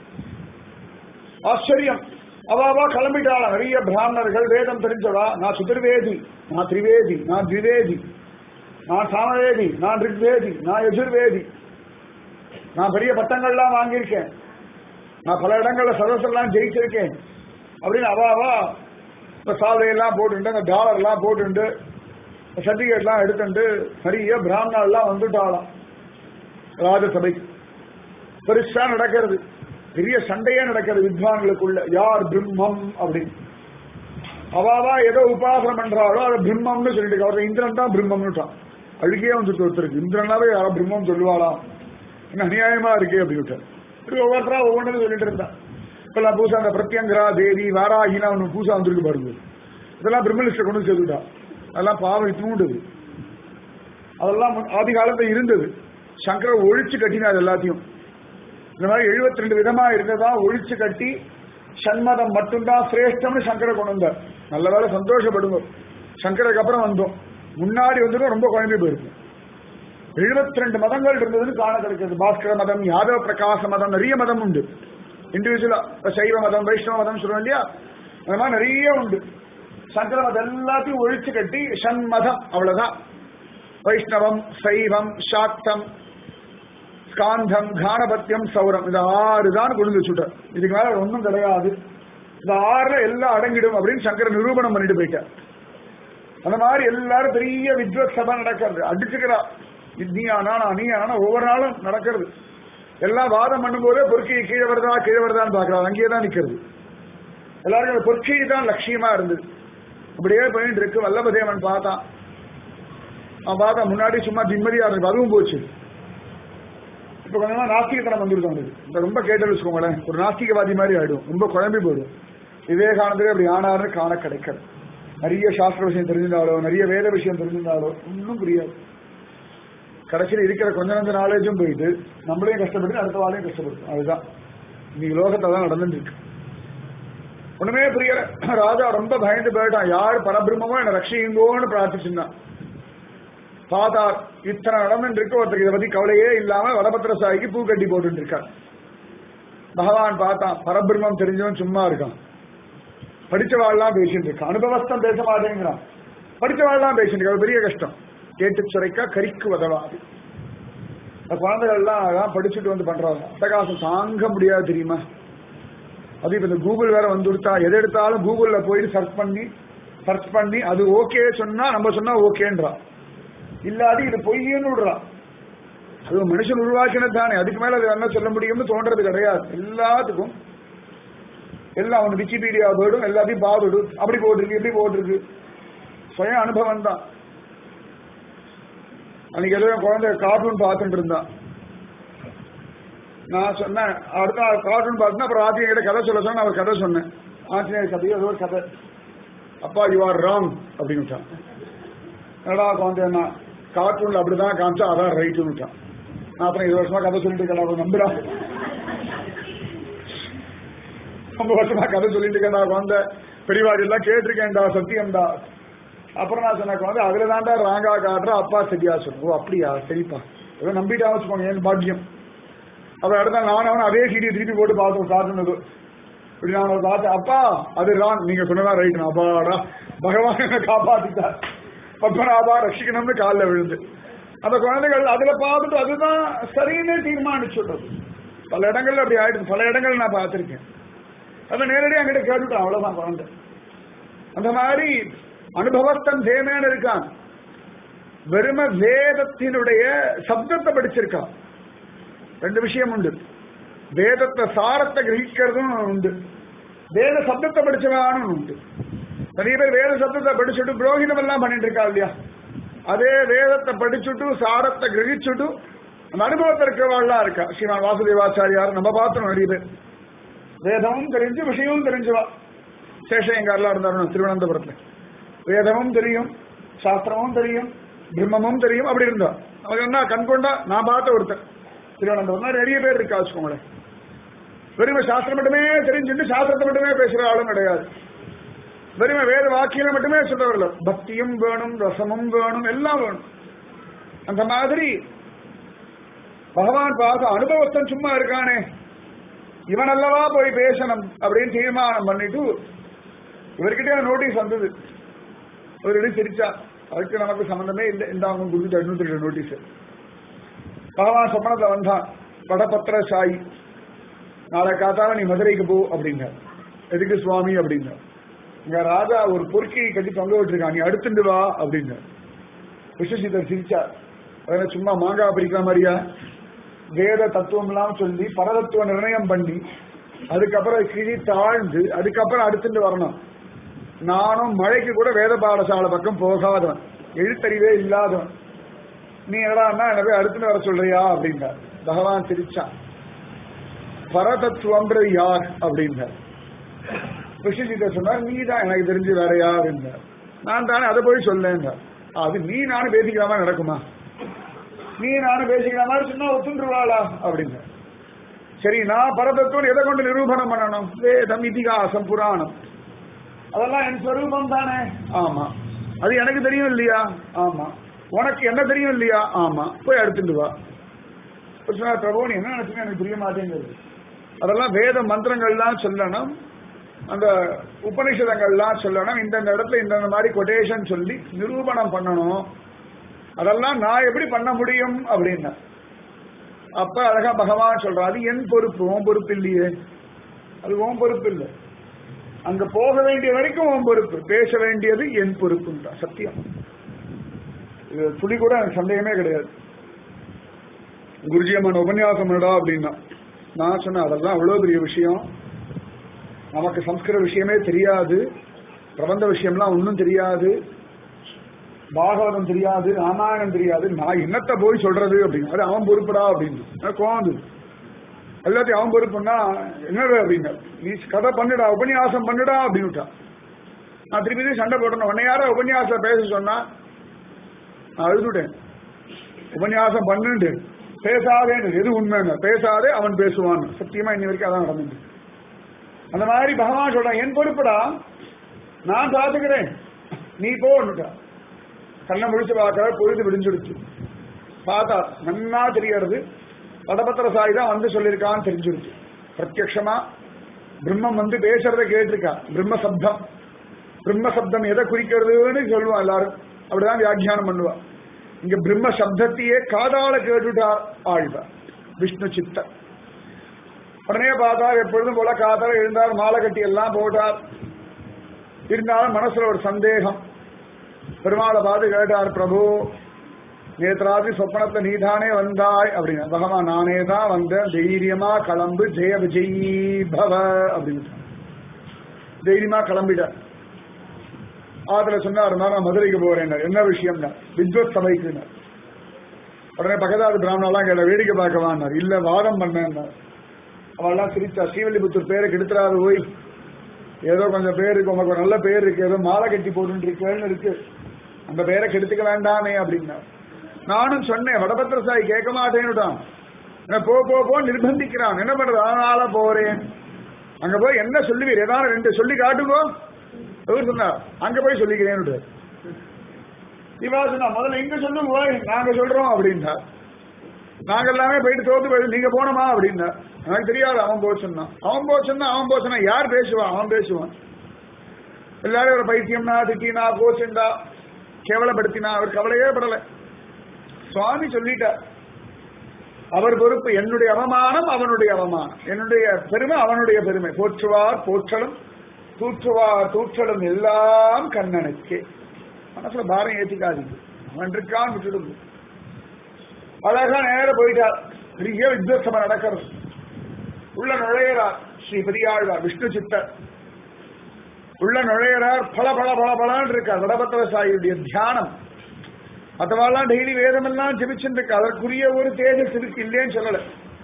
ஆச்சரியம் அவாவா கிளம்பிட்டாளா நிறைய பிராமணர்கள் வேதம் தெரிஞ்சவா நான் சுதிர்வேதி நான் திரிவேதி நான் திவேதி நான் சாமவேதி நான் ரிக்வேதி நான் எஜுர்வேதி நான் பெரிய பட்டங்கள்லாம் வாங்கியிருக்கேன் நான் பல இடங்கள்ல சதசெல்லாம் ஜெயிச்சிருக்கேன் அப்படின்னு அவாவா இந்த சாலையெல்லாம் போட்டுண்டு இந்த டாலர்லாம் போட்டுண்டு சர்டிபிகேட்லாம் எடுத்துட்டு நிறைய பிராமணர்லாம் வந்துட்டாளாம் ராஜசபைக்கு பெருசா நடக்கிறது பெரிய சண்டையே நடக்கிறது வித்வான்களுக்குள்ள யார் பிரம்மம் அப்படின்னு அவாவா ஏதோ உபாசனம் பண்றாளோ அதை பிரம்மம்னு சொல்லிட்டு அவர் இந்திரன் தான் பிரம்மம்னுட்டான் அழுகியே வந்துட்டு ஒருத்தருக்கு இந்திரனாவே யாரோ பிரம்மம் சொல்லுவாளா என்ன அநியாயமா இருக்கே அப்படின்னு ஒவ்வொருத்தரா ஒவ்வொன்றும் சொல்லிட்டு இருந்தான் இப்பெல்லாம் பூசா அந்த பிரத்யங்கரா தேவி வாராகிலாம் ஒன்று பூசா வந்திருக்கு பாருங்க இதெல்லாம் பிரம்மலிஸ்ட கொண்டு சேர்த்துட்டா அதெல்லாம் பாவம் தூண்டுது அதெல்லாம் ஆதி காலத்துல இருந்தது சங்கரர் ஒழிச்சு கட்டினார் எல்லாத்தையும் இந்த மாதிரி எழுபத்தி ரெண்டு விதமா இருந்ததா ஒழிச்சு கட்டி சண்மதம் மட்டும்தான் சிரேஷ்டம்னு சங்கரை கொண்டு வந்தார் நல்ல வேலை சந்தோஷப்படுங்க சங்கருக்கு அப்புறம் வந்தோம் முன்னாடி வந்துடும் ரொம்ப குழம்பி போயிருக்கும் எழுபத்தி ரெண்டு மதங்கள் இருந்ததுன்னு காண கிடைக்கிறது பாஸ்கர மதம் யாதவ பிரகாச மதம் நிறைய மதம் உண்டு இண்டிவிஜுவலா சைவ மதம் வைஷ்ணவ மதம் சொல்றோம் இல்லையா அந்த மாதிரி நிறைய உண்டு சங்கர மதம் எல்லாத்தையும் ஒழிச்சு கட்டி சண்மதம் அவ்வளவுதான் வைஷ்ணவம் சைவம் சாக்தம் ஸ்காந்தம் கானபத்தியம் சௌரம் இந்த ஆறு தான் கொண்டு வச்சுட்டார் இதுக்கு மேல ஒன்றும் கிடையாது இந்த ஆறுல எல்லாம் அடங்கிடும் அப்படின்னு சங்கர நிரூபணம் பண்ணிட்டு போயிட்டார் அந்த மாதிரி எல்லாரும் பெரிய வித்வத் சபை நடக்கிறது அடிச்சுக்கிறா நீ ஆனா நீ ஆனா ஒவ்வொரு நாளும் நடக்கிறது எல்லாம் வாதம் பண்ணும்போதே பொற்கை கீழே வருதா கீழே வருதான்னு பாக்குறாங்க அங்கேயே தான் நிக்கிறது எல்லாருக்கும் அந்த பொற்கை தான் லட்சியமா இருந்தது அப்படியே போயிட்டு இருக்கு வல்லபதேவன் பார்த்தான் அவன் பார்த்தா முன்னாடி சும்மா நிம்மதியா இருந்தது அதுவும் போச்சு இப்ப கொஞ்சமா நாஸ்திகத்தனம் வந்துருது அவனுக்கு இப்ப ரொம்ப கேட்டு வச்சுக்கோங்களேன் ஒரு நாஸ்திகவாதி மாதிரி ஆயிடும் ரொம்ப குழம்பி போயிடும் விவேகானந்தரே அப்படி ஆனாருன்னு காண கிடைக்கிறது நிறைய சாஸ்திர விஷயம் தெரிஞ்சிருந்தாலோ நிறைய வேத விஷயம் தெரிஞ்சிருந்தாலோ ஒன்றும் புரியாது கடைசியில் இருக்கிற கொஞ்ச கொஞ்ச நாலேஜும் போயிட்டு நம்மளையும் கஷ்டப்பட்டு அடுத்த வாழையும் கஷ்டப்படுத்தும் அதுதான் இன்னைக்கு லோகத்துல தான் நடந்துட்டு இருக்கு ஒண்ணுமே புரியல ராஜா ரொம்ப பயந்து போயிட்டான் யார் பரபிரம்மமோ என்ன ரட்சியுங்கோன்னு பிரார்த்திச்சுட்டான் பாதார் இத்தனை நடந்துட்டு இருக்கு ஒருத்தருக்கு இதை பத்தி கவலையே இல்லாம வடபத்திர சாய்க்கு பூ கட்டி போட்டு இருக்கார் பகவான் பார்த்தான் பரபிரம்மம் தெரிஞ்சவன் சும்மா இருக்கான் படிச்சவாள்லாம் பேசிட்டு இருக்கான் அனுபவஸ்தம் பேச மாட்டேங்கிறான் படிச்சவாள்லாம் பேசிட்டு அது பெரிய கஷ்டம் கேட்டு சுரைக்கா கறிக்கு உதவாது அந்த குழந்தைகள் எல்லாம் அதான் படிச்சுட்டு வந்து பண்றாங்க அட்டகாசம் தாங்க முடியாது தெரியுமா அது இப்ப இந்த கூகுள் வேற வந்து கொடுத்தா எது எடுத்தாலும் கூகுள்ல போயிட்டு சர்ச் பண்ணி சர்ச் பண்ணி அது ஓகே சொன்னா நம்ம சொன்னா ஓகேன்றா இல்லாது இது பொய்ன்னு விடுறா அது மனுஷன் உருவாக்கினது தானே அதுக்கு மேல அது என்ன சொல்ல முடியும்னு தோன்றது கிடையாது எல்லாத்துக்கும் எல்லாம் அவன் விக்கிபீடியா போயிடும் எல்லாத்தையும் பாவிடும் அப்படி போட்டிருக்கு இப்படி போட்டிருக்கு சுய அனுபவம் தான் அன்னைக்கு ஏதோ என் குழந்தை கார்ட்டூன் பார்த்துட்டு இருந்தான் நான் சொன்னேன் அடுத்த நாள் கார்ட்டூன் பார்த்தா அப்புறம் ஆத்தியங்கிட்ட கதை சொல்ல சொன்னேன் அவர் கதை சொன்னேன் ஆஞ்சநேயர் கதையோ ஏதோ ஒரு கதை அப்பா யூ ஆர் ராங் அப்படின்னு விட்டான் என்னடா குழந்தைன்னா கார்ட்டூன்ல அப்படிதான் காமிச்சா அதான் ரைட்டுன்னு விட்டான் நான் அப்புறம் இது வருஷமா கதை சொல்லிட்டு இருக்கேன் அவன் நம்புறா ரொம்ப வருஷமா கதை சொல்லிட்டு இருக்கேன்டா குழந்தை பெரியவாடி எல்லாம் கேட்டிருக்கேன்டா சத்தியம்டா அப்புறம் நான் சொன்ன குழந்தை அதுல தான்டா ராங்கா காட்டுற அப்பா சரியா சொல்லு ஓ அப்படியா சரிப்பா ஏதோ நம்பிட்டா வச்சுக்கோங்க ஏன் பாக்கியம் அப்புறம் அடுத்த நானும் அவனும் அதே சீடியை திருப்பி போட்டு பார்த்தோம் காட்டுனது இப்படி நான் அவனை பார்த்தேன் அப்பா அது ராங் நீங்க சொன்னதா ரைட் அப்பாடா பகவான் என்ன காப்பாத்திட்டார் பத்மநாபா ரட்சிக்கணும்னு காலில் விழுந்து அந்த குழந்தைகள் அதுல பார்த்துட்டு அதுதான் சரின்னு தீர்மானிச்சுட்டது பல இடங்கள்ல அப்படி ஆயிடுது பல இடங்கள் நான் பார்த்திருக்கேன் அதை நேரடியாக அங்கிட்ட கேட்டுட்டேன் அவ்வளவுதான் குழந்தை அந்த மாதிரி அனுபவத்தன் தேமேன்னு இருக்கான் வெறும வேதத்தினுடைய சப்தத்தை படிச்சிருக்கான் ரெண்டு விஷயம் உண்டு வேதத்தை சாரத்தை கிரகிக்கிறதும் உண்டு வேத சப்தத்தை படிச்சவானும் உண்டு நிறைய பேர் வேத சப்தத்தை படிச்சுட்டு புரோகிதம் எல்லாம் பண்ணிட்டு இருக்கா இல்லையா அதே வேதத்தை படிச்சுட்டு சாரத்தை கிரகிச்சுட்டு அந்த அனுபவத்தை இருக்கிறவாள்லாம் இருக்கா ஸ்ரீமான் வாசுதேவாச்சாரியார் நம்ம பார்த்தோம் நிறைய பேர் வேதமும் தெரிஞ்சு விஷயமும் தெரிஞ்சுவா சேஷயங்காரெல்லாம் இருந்தாரு திருவனந்தபுரத்துல வேதமும் தெரியும் சாஸ்திரமும் தெரியும் பிரம்மமும் தெரியும் அப்படி இருந்தா அவங்க என்ன கண் கொண்டா நான் பார்த்த ஒருத்தர் திருவனந்தபுரம் நிறைய பேர் இருக்கா வச்சுக்கோங்களேன் வெறுமை சாஸ்திரம் மட்டுமே தெரிஞ்சுட்டு சாஸ்திரத்தை மட்டுமே பேசுற ஆளும் கிடையாது வெறுமை வேத வாக்கியம் மட்டுமே சொல்றவர்கள் பக்தியும் வேணும் ரசமும் வேணும் எல்லாம் வேணும் அந்த மாதிரி பகவான் பார்த்த அனுபவத்தன் சும்மா இருக்கானே இவன் அல்லவா போய் பேசணும் அப்படின்னு தீர்மானம் பண்ணிட்டு இவர்கிட்ட நோட்டீஸ் வந்தது ஒரு இடம் சிரிச்சா அதுக்கு நமக்கு சம்பந்தமே இல்லை இந்த அவங்க கொடுத்து எண்ணூத்தி ரெண்டு நோட்டீஸ் பகவான் சொப்பனத்தை வந்தான் படபத்திர சாயி நாளை காத்தால நீ மதுரைக்கு போ அப்படிங்க எதுக்கு சுவாமி அப்படிங்க இங்க ராஜா ஒரு பொறுக்கி கட்டி தொங்க விட்டுருக்கான் நீ அடுத்துண்டு வா அப்படிங்க விஸ்வசித்தர் சிரிச்சா அதனால சும்மா மாங்காய் பிரிக்கிற மாதிரியா வேத தத்துவம் எல்லாம் சொல்லி பரதத்துவ நிர்ணயம் பண்ணி அதுக்கப்புறம் கிழி தாழ்ந்து அதுக்கப்புறம் அடுத்துட்டு வரணும் நானும் மழைக்கு கூட வேத பாடசாலை பக்கம் போகாதவன் எழுத்தறிவே இல்லாதவன் நீ என்னடா என்ன போய் அடுத்துட்டு வர சொல்றியா அப்படின்றார் பகவான் சிரிச்சான் பரதத்துவம்ன்றது யார் அப்படின்றார் ரிஷிஜிட்ட சொன்னார் நீ தான் எனக்கு தெரிஞ்சு வேற யார் அப்படின்றார் நான் தானே அதை போய் சொல்லேன்றார் அது நீ நானும் பேசிக்கிற மாதிரி நடக்குமா நீ நானும் பேசிக்கிற மாதிரி சொன்னா ஒத்துண்டுருவாளா அப்படிங்க சரி நான் பரதத்துவம் எதை கொண்டு நிரூபணம் பண்ணணும் வேதம் இதிகாசம் புராணம் அதெல்லாம் என் ஸ்வரூபம் தானே ஆமா அது எனக்கு தெரியும் இல்லையா ஆமா உனக்கு என்ன தெரியும் இல்லையா ஆமா போய் எடுத்துட்டு வா சொன்னார் பிரபு நீ என்ன நினைச்சுங்க எனக்கு புரிய மாட்டேங்கிறது அதெல்லாம் வேத மந்திரங்கள்லாம் சொல்லணும் அந்த உபனிஷதங்கள்லாம் சொல்லணும் இந்தந்த இடத்துல இந்தந்த மாதிரி கொட்டேஷன் சொல்லி நிரூபணம் பண்ணணும் அதெல்லாம் நான் எப்படி பண்ண முடியும் அப்படின்னா அப்ப அழகா பகவான் சொல்றான் அது என் பொறுப்பு உன் பொறுப்பு இல்லையே அது உன் பொறுப்பு இல்லை அங்க போக வேண்டிய வரைக்கும் உன் பொறுப்பு பேச வேண்டியது என் பொறுப்புன்றான் சத்தியம் இது துளி கூட எனக்கு சந்தேகமே கிடையாது குருஜி அம்மன் உபன்யாசம் பண்ணடா அப்படின்னா நான் சொன்னேன் அதெல்லாம் அவ்வளவு பெரிய விஷயம் நமக்கு சம்ஸ்கிருத விஷயமே தெரியாது பிரபந்த விஷயம்லாம் ஒன்றும் தெரியாது பாகவதம் தெரியாது ராமாயணம் தெரியாது நான் என்னத்தை போய் சொல்றது அப்படின்னு அது அவன் பொறுப்புடா அப்படின்னு எனக்கு கோவம் வந்தது. எல்லாத்தையும் அவன் பொறுப்புன்னா என்னது அப்படின்னு நீ கதை பண்ணுடா உபன்யாசம் பண்ணுடா அப்படின்னுட்டான் நான் திருப்பி திருப்பி சண்டை போட்டேன் உன்னை யாரா உபன்யாசம் பேச சொன்னா நான் அழுதுட்டேன் உபன்யாசம் பண்ணுண்டு பேசாதேன்னு எது உண்மைங்க பேசாதே அவன் பேசுவான் சத்தியமா இன்னி வரைக்கும் அதான் நடந்துட்டு அந்த மாதிரி பகவான் சொல்றான் என் பொறுப்புடா நான் பார்த்துக்கிறேன் நீ போன்னுட்டா கண்ணை முடிச்சு பார்க்கற பொழுது விடிஞ்சிடுச்சு பார்த்தா நன்னா தெரியறது படபத்திர சாய் தான் வந்து சொல்லியிருக்கான்னு தெரிஞ்சிருச்சு பிரத்யக்ஷமா பிரம்மம் வந்து பேசுறத கேட்டிருக்கா பிரம்ம சப்தம் பிரம்ம சப்தம் எதை குறிக்கிறதுன்னு சொல்லுவான் எல்லாரும் அப்படிதான் வியாக்கியானம் பண்ணுவா இங்க பிரம்ம சப்தத்தையே காதால கேட்டுட்டார் ஆழ்வார் விஷ்ணு சித்தர் உடனே பார்த்தார் எப்பொழுதும் போல காதால எழுந்தார் மாலை கட்டி எல்லாம் போட்டார் இருந்தாலும் மனசுல ஒரு சந்தேகம் பெருமாளை பார்த்து கேட்டார் பிரபு நேற்று ராத்திரி சொப்பனத்துல நீதானே வந்தாய் அப்படின்னா பகவான் நானே தான் வந்தேன் தைரியமா கிளம்பு ஜெய விஜயி பவ அப்படின்னு தைரியமா கிளம்பிட்டார் ஆத்துல சொன்னார் நான் மதுரைக்கு போறேன் என்ன விஷயம்னா வித்வத் சபைக்கு உடனே பக்கத்தாது பிராமணெல்லாம் கேட்ட வேடிக்கை பார்க்கவான்னார் இல்ல வாதம் பண்ணேன் அவெல்லாம் சிரிச்சா ஸ்ரீவல்லிபுத்தூர் பேரை கெடுத்துறாரு போய் ஏதோ கொஞ்சம் பேர் இருக்கு உனக்கு ஒரு நல்ல பேர் இருக்கு ஏதோ மாலை கட்டி போட்டு இருக்கேன்னு இருக்கு அந்த பேரை கெடுத்துக்க வேண்டாமே அப்படின்னா நானும் சொன்னேன் வடபத்திர சாய் கேட்க மாட்டேன்னுட்டான் என்ன போ போ போ நிர்பந்திக்கிறான் என்ன பண்றது அதனால போறேன் அங்க போய் என்ன சொல்லுவீர் ஏதாவது ரெண்டு சொல்லி காட்டுங்கோ அவர் சொன்னார் அங்க போய் சொல்லிக்கிறேன்னு இவா சொன்னா முதல்ல இங்க சொல்லுங்க போய் நாங்க சொல்றோம் அப்படின்னா நாங்க எல்லாமே போயிட்டு தோத்து போயிட்டு நீங்க போனோமா அப்படின்னா எனக்கு தெரியாது அவன் போச்சுன்னா அவன் போச்சுன்னா அவன் போச்சுன்னா யார் பேசுவான் அவன் பேசுவான் எல்லாரும் ஒரு பைத்தியம்னா திட்டினா கோச்சுண்டா கேவலப்படுத்தினா அவர் கவலையே படல சுவாமி சொல்லிட்டார் அவர் பொறுப்பு என்னுடைய அவமானம் அவனுடைய அவமானம் என்னுடைய பெருமை அவனுடைய பெருமை போற்றுவார் போற்றலும் தூற்றுவார் தூற்றலும் எல்லாம் கண்ணனுக்கே மனசுல பாரம் ஏத்திக்காதீங்க அவன் இருக்கான் விட்டுடுங்க அழகா நேர போயிட்டார் பெரிய வித்வசம நடக்கிறது உள்ள நுழையிறார் ஸ்ரீ பெரியாழ்வார் விஷ்ணு சித்தர் உள்ள நுழையிறார் பல பல பல பலான் இருக்கார் வடபத்திர சாயியுடைய தியானம் மற்றவாள்லாம் டெய்லி வேதமெல்லாம் ஜெபிச்சுட்டு இருக்கு அதற்குரிய ஒரு தேஜஸ் இருக்கு இல்லைன்னு சொல்லல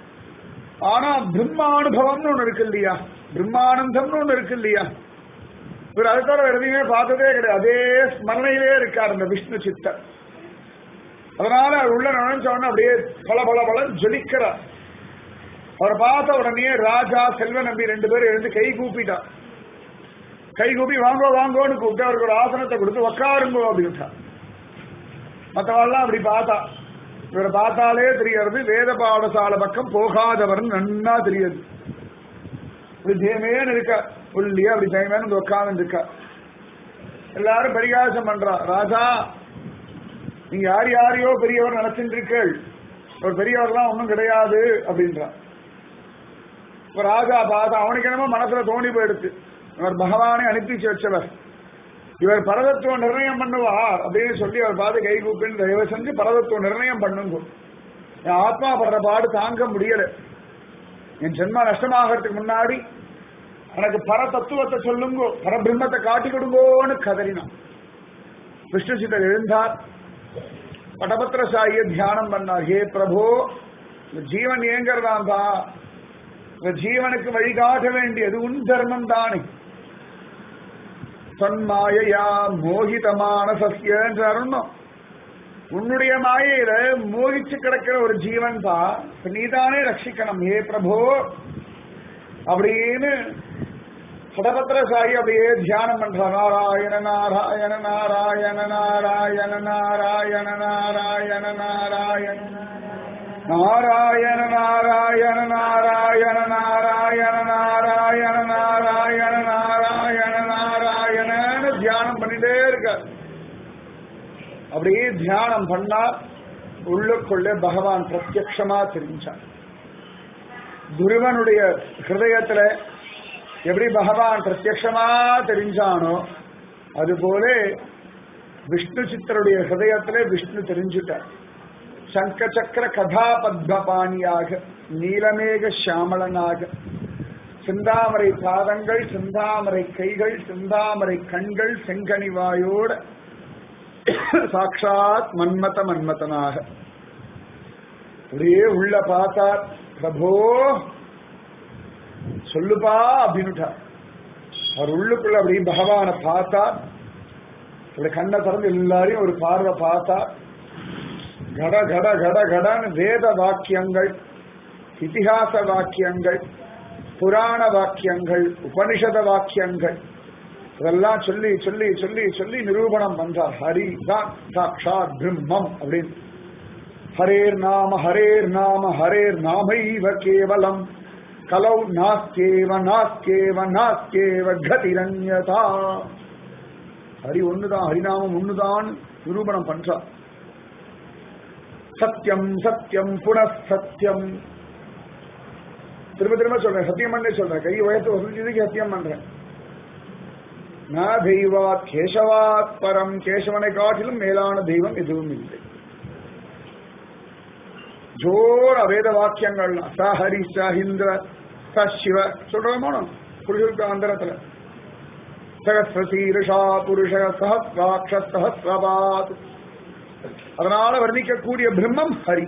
ஆனா பிரம்மானுபவம்னு ஒண்ணு இருக்கு இல்லையா பிரம்மானந்தம்னு ஒண்ணு இருக்கு இல்லையா இவர் அது தவிர வேற எதையுமே பார்த்ததே கிடையாது அதே ஸ்மரணையிலே இருக்கார் அந்த விஷ்ணு சித்தர் அதனால அவர் உள்ள நுழைஞ்ச உடனே அப்படியே பல பல பல ஜொலிக்கிறார் அவர் பார்த்த உடனே ராஜா செல்வ நம்பி ரெண்டு பேரும் எழுந்து கை கூப்பிட்டார் கை கூப்பி வாங்கோ வாங்கோன்னு கூப்பிட்டு அவருக்கு ஒரு ஆசனத்தை கொடுத்து உக்காருங்கோ அப்படின்ட்டார் மற்றவெல்லாம் அப்படி பார்த்தா இவரை பார்த்தாலே தெரியறது வேத பாடசாலை பக்கம் போகாதவர் நன்னா தெரியுது இப்படி தேமேன்னு இருக்க புள்ளியா அப்படி தேமேன்னு உட்காந்து இருக்கா எல்லாரும் பரிகாசம் பண்றா ராஜா நீங்க யார் யாரையோ பெரியவர் நினைச்சுட்டு இருக்கீள் ஒரு பெரியவர்லாம் ஒன்றும் கிடையாது அப்படின்றான் இப்ப ராஜா பார்த்தா அவனுக்கு என்னமோ மனசுல தோணி போயிடுச்சு அவர் பகவானை அனுப்பி வச்சவர் இவர் பரதத்துவம் நிர்ணயம் பண்ணுவார் அப்படின்னு சொல்லி அவர் பார்த்து கை கூப்பின்னு தயவு செஞ்சு பரதத்துவம் நிர்ணயம் பண்ணுங்க என் ஆத்மா படுற பாடு தாங்க முடியல என் ஜென்ம நஷ்டமாகறதுக்கு முன்னாடி எனக்கு பர தத்துவத்தை சொல்லுங்கோ பரபிரம்மத்தை காட்டி கொடுங்கோன்னு கதறினான் விஷ்ணு சித்தர் எழுந்தார் படபத்திர சாயியை தியானம் பண்ணார் ஹே பிரபு இந்த ஜீவன் ஏங்கிறதான் தான் இந்த ஜீவனுக்கு வழிகாட்ட வேண்டியது உன் தர்மம் தானே தன்மாயையா மோகிதமான சசியன்ற அருணம் உன்னுடைய மாயையில மோகிச்சு கிடக்கிற ஒரு ஜீவன் தான் நீதானே ரட்சிக்கணும் ஏ பிரபோ அப்படின்னு சுடபத்திர சாயி அப்படியே தியானம் பண்ற நாராயண நாராயண நாராயண நாராயண நாராயண நாராயண நாராயண நாராயண நாராயண நாராயண நாராயண நாராயண நாராயண நாராயண நாராயணன்னு தியானம் பண்ணிட்டே இருக்க அப்படியே தியானம் பண்ணா உள்ளுக்குள்ளே பகவான் பிரத்யக்ஷமா தெரிஞ்சான் துருவனுடைய ஹிருதயத்துல எப்படி பகவான் பிரத்யக்ஷமா தெரிஞ்சானோ அதுபோல விஷ்ணு சித்தருடைய ஹிருதயத்திலே விஷ்ணு தெரிஞ்சுட்டார் சங்க சக்கர கதா பத்மபாணியாக நீலமேக சியாமளனாக சிந்தாமரை பாதங்கள் சிந்தாமரை கைகள் சிந்தாமரை கண்கள் செங்கனிவாயோட சாட்சாத் மன்மத மன்மதனாக அப்படியே உள்ள பார்த்தார் பிரபோ சொல்லுப்பா அப்படின்னுட்டார் அவர் உள்ளுக்குள்ள அப்படி பகவானை பார்த்தா அப்படி கண்ணை திறந்து எல்லாரையும் ஒரு பார்வை பார்த்தா கட கட கட கடன்னு வேத வாக்கியங்கள் இதிகாச வாக்கியங்கள் புராண வாக்கியங்கள் உபனிஷத வாக்கியங்கள் இதெல்லாம் சொல்லி சொல்லி சொல்லி சொல்லி நிரூபணம் பண்றார் ஹரி தான் சாட்சாத் பிரம்மம் அப்படின்னு ஹரேர் நாம ஹரேர் நாம ஹரேர் நாமைவ கேவலம் கலௌ நாஸ்தேவ நாஸ்தேவ நாஸ்தேவ கதிரண்யதா ஹரி ஒண்ணுதான் ஹரிநாமம் ஒண்ணுதான் நிரூபணம் பண்றா சத்தியம் சத்தியம் புனഃ சத்தியம் திரும்ப திரும்ப சொல்றேன் சத்தியம் பண்ணே சொல்றேன் கை உயர்த்து வசதிக்கு சத்தியம் பண்றேன் நான் தெய்வாத் கேசவாத் பரம் கேசவனை காட்டிலும் மேலான தெய்வம் எதுவும் இல்லை ஜோர வேத வாக்கியங்கள்லாம் ச ஹரி ச இந்திர ச சிவ சொல்றோமோ புருஷருக்கு அந்தரத்துல சகசிரசீருஷா புருஷ சஹஸ்ராட்ச சஹஸ்ரபாத் அதனால வர்ணிக்கக்கூடிய பிரம்மம் ஹரி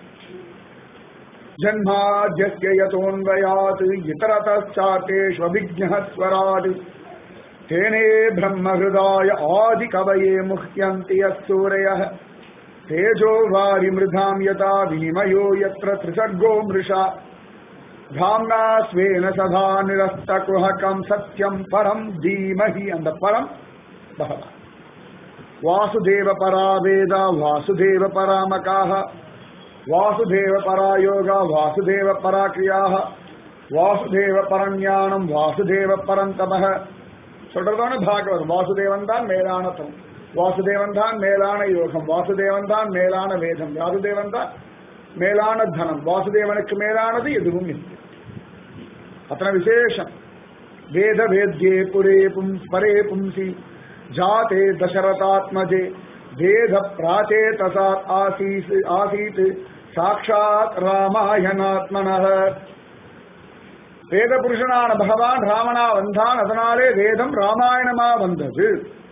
ஜன்மாஜஸ்ய யதோன்வயாத் இத்தரதாத்தேஷ்வபிஜ்ஞஸ்வராட் தேனே பிரம்மஹிருதாய ஆதி கவயே முஹ்யந்தி யசூரயः तेजो वारि मृधाम् यथा विनिमयो यत्र त्रिसर्गो मृषा धाम्ना स्वेन सदा निरस्तकुहकम् सत्यम् परम् धीमहि அந்த பரம் பகவான் வாசுதேவ பரா வேதா வாசுதேவ பராமகாக வாசுதேவ பராயோகா வாசுதேவ பராக்கிரியாக வாசுதேவ பரஞானம் வாசுதேவ பரந்தமக சொல்றதான பாகவதம் வாசுதேவன் தான் மேலான தம் வாசுதேவன் தான் மேலான யோகம் வாசுதேவன் தான் மேலான வேதம் வாசுதேவன் தான் மேலான தனம் வாசுதேவனுக்கு மேலானது எதுவும் இல்லை அத்தனை விசேஷம் வேத வேத்யே புரே பும் பரே பும்சி ஜாதே தசரதாத்மஜே வேத பிராச்சேதசாத் ஆசீஸ் ஆசீத் சாட்சாத் ராமாயணாத்மனः வேத புருஷனான பகவான் ராமனா வந்தான் அதனாலே வேதம் ராமாயணமா வந்தது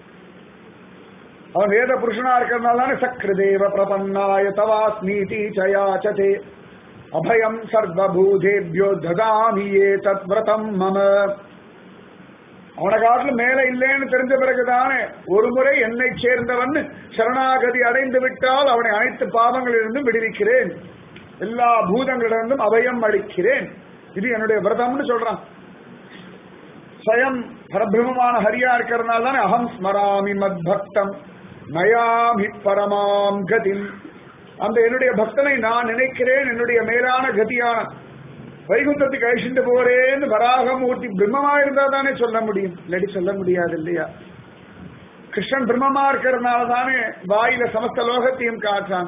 அவன் வேத புருஷனா இருக்கிறதுனால தானே சக்ரதேவ பிரபன்னாய தவாஸ்மீதி சயாச்சதே அபயம் சர்வபூதேபியோ ததாமி ஏ தத் விரதம் மம அவனை காட்டிலும் மேல இல்லைன்னு தெரிஞ்ச பிறகுதானே ஒரு முறை என்னை சேர்ந்தவன் சரணாகதி அடைந்து விட்டால் அவனை அனைத்து பாவங்களிலிருந்தும் விடுவிக்கிறேன் எல்லா பூதங்களிலிருந்தும் அபயம் அளிக்கிறேன் இது என்னுடைய விரதம்னு சொல்றான் ஸ்வயம் பரபிரமமான ஹரியா இருக்கிறதுனால தானே அகம் ஸ்மராமி மத் பக்தம் நயாமி பரமாம் கதிம் அந்த என்னுடைய பக்தனை நான் நினைக்கிறேன் என்னுடைய மேலான கதியான வைகுந்தத்துக்கு அழிச்சுட்டு போறேன்னு வராகமூர்த்தி பிரம்மமா இருந்தா தானே சொல்ல முடியும் இல்லாட்டி சொல்ல முடியாது இல்லையா கிருஷ்ணன் பிரம்மமா இருக்கிறதுனால தானே வாயில சமஸ்த லோகத்தையும் காற்றான்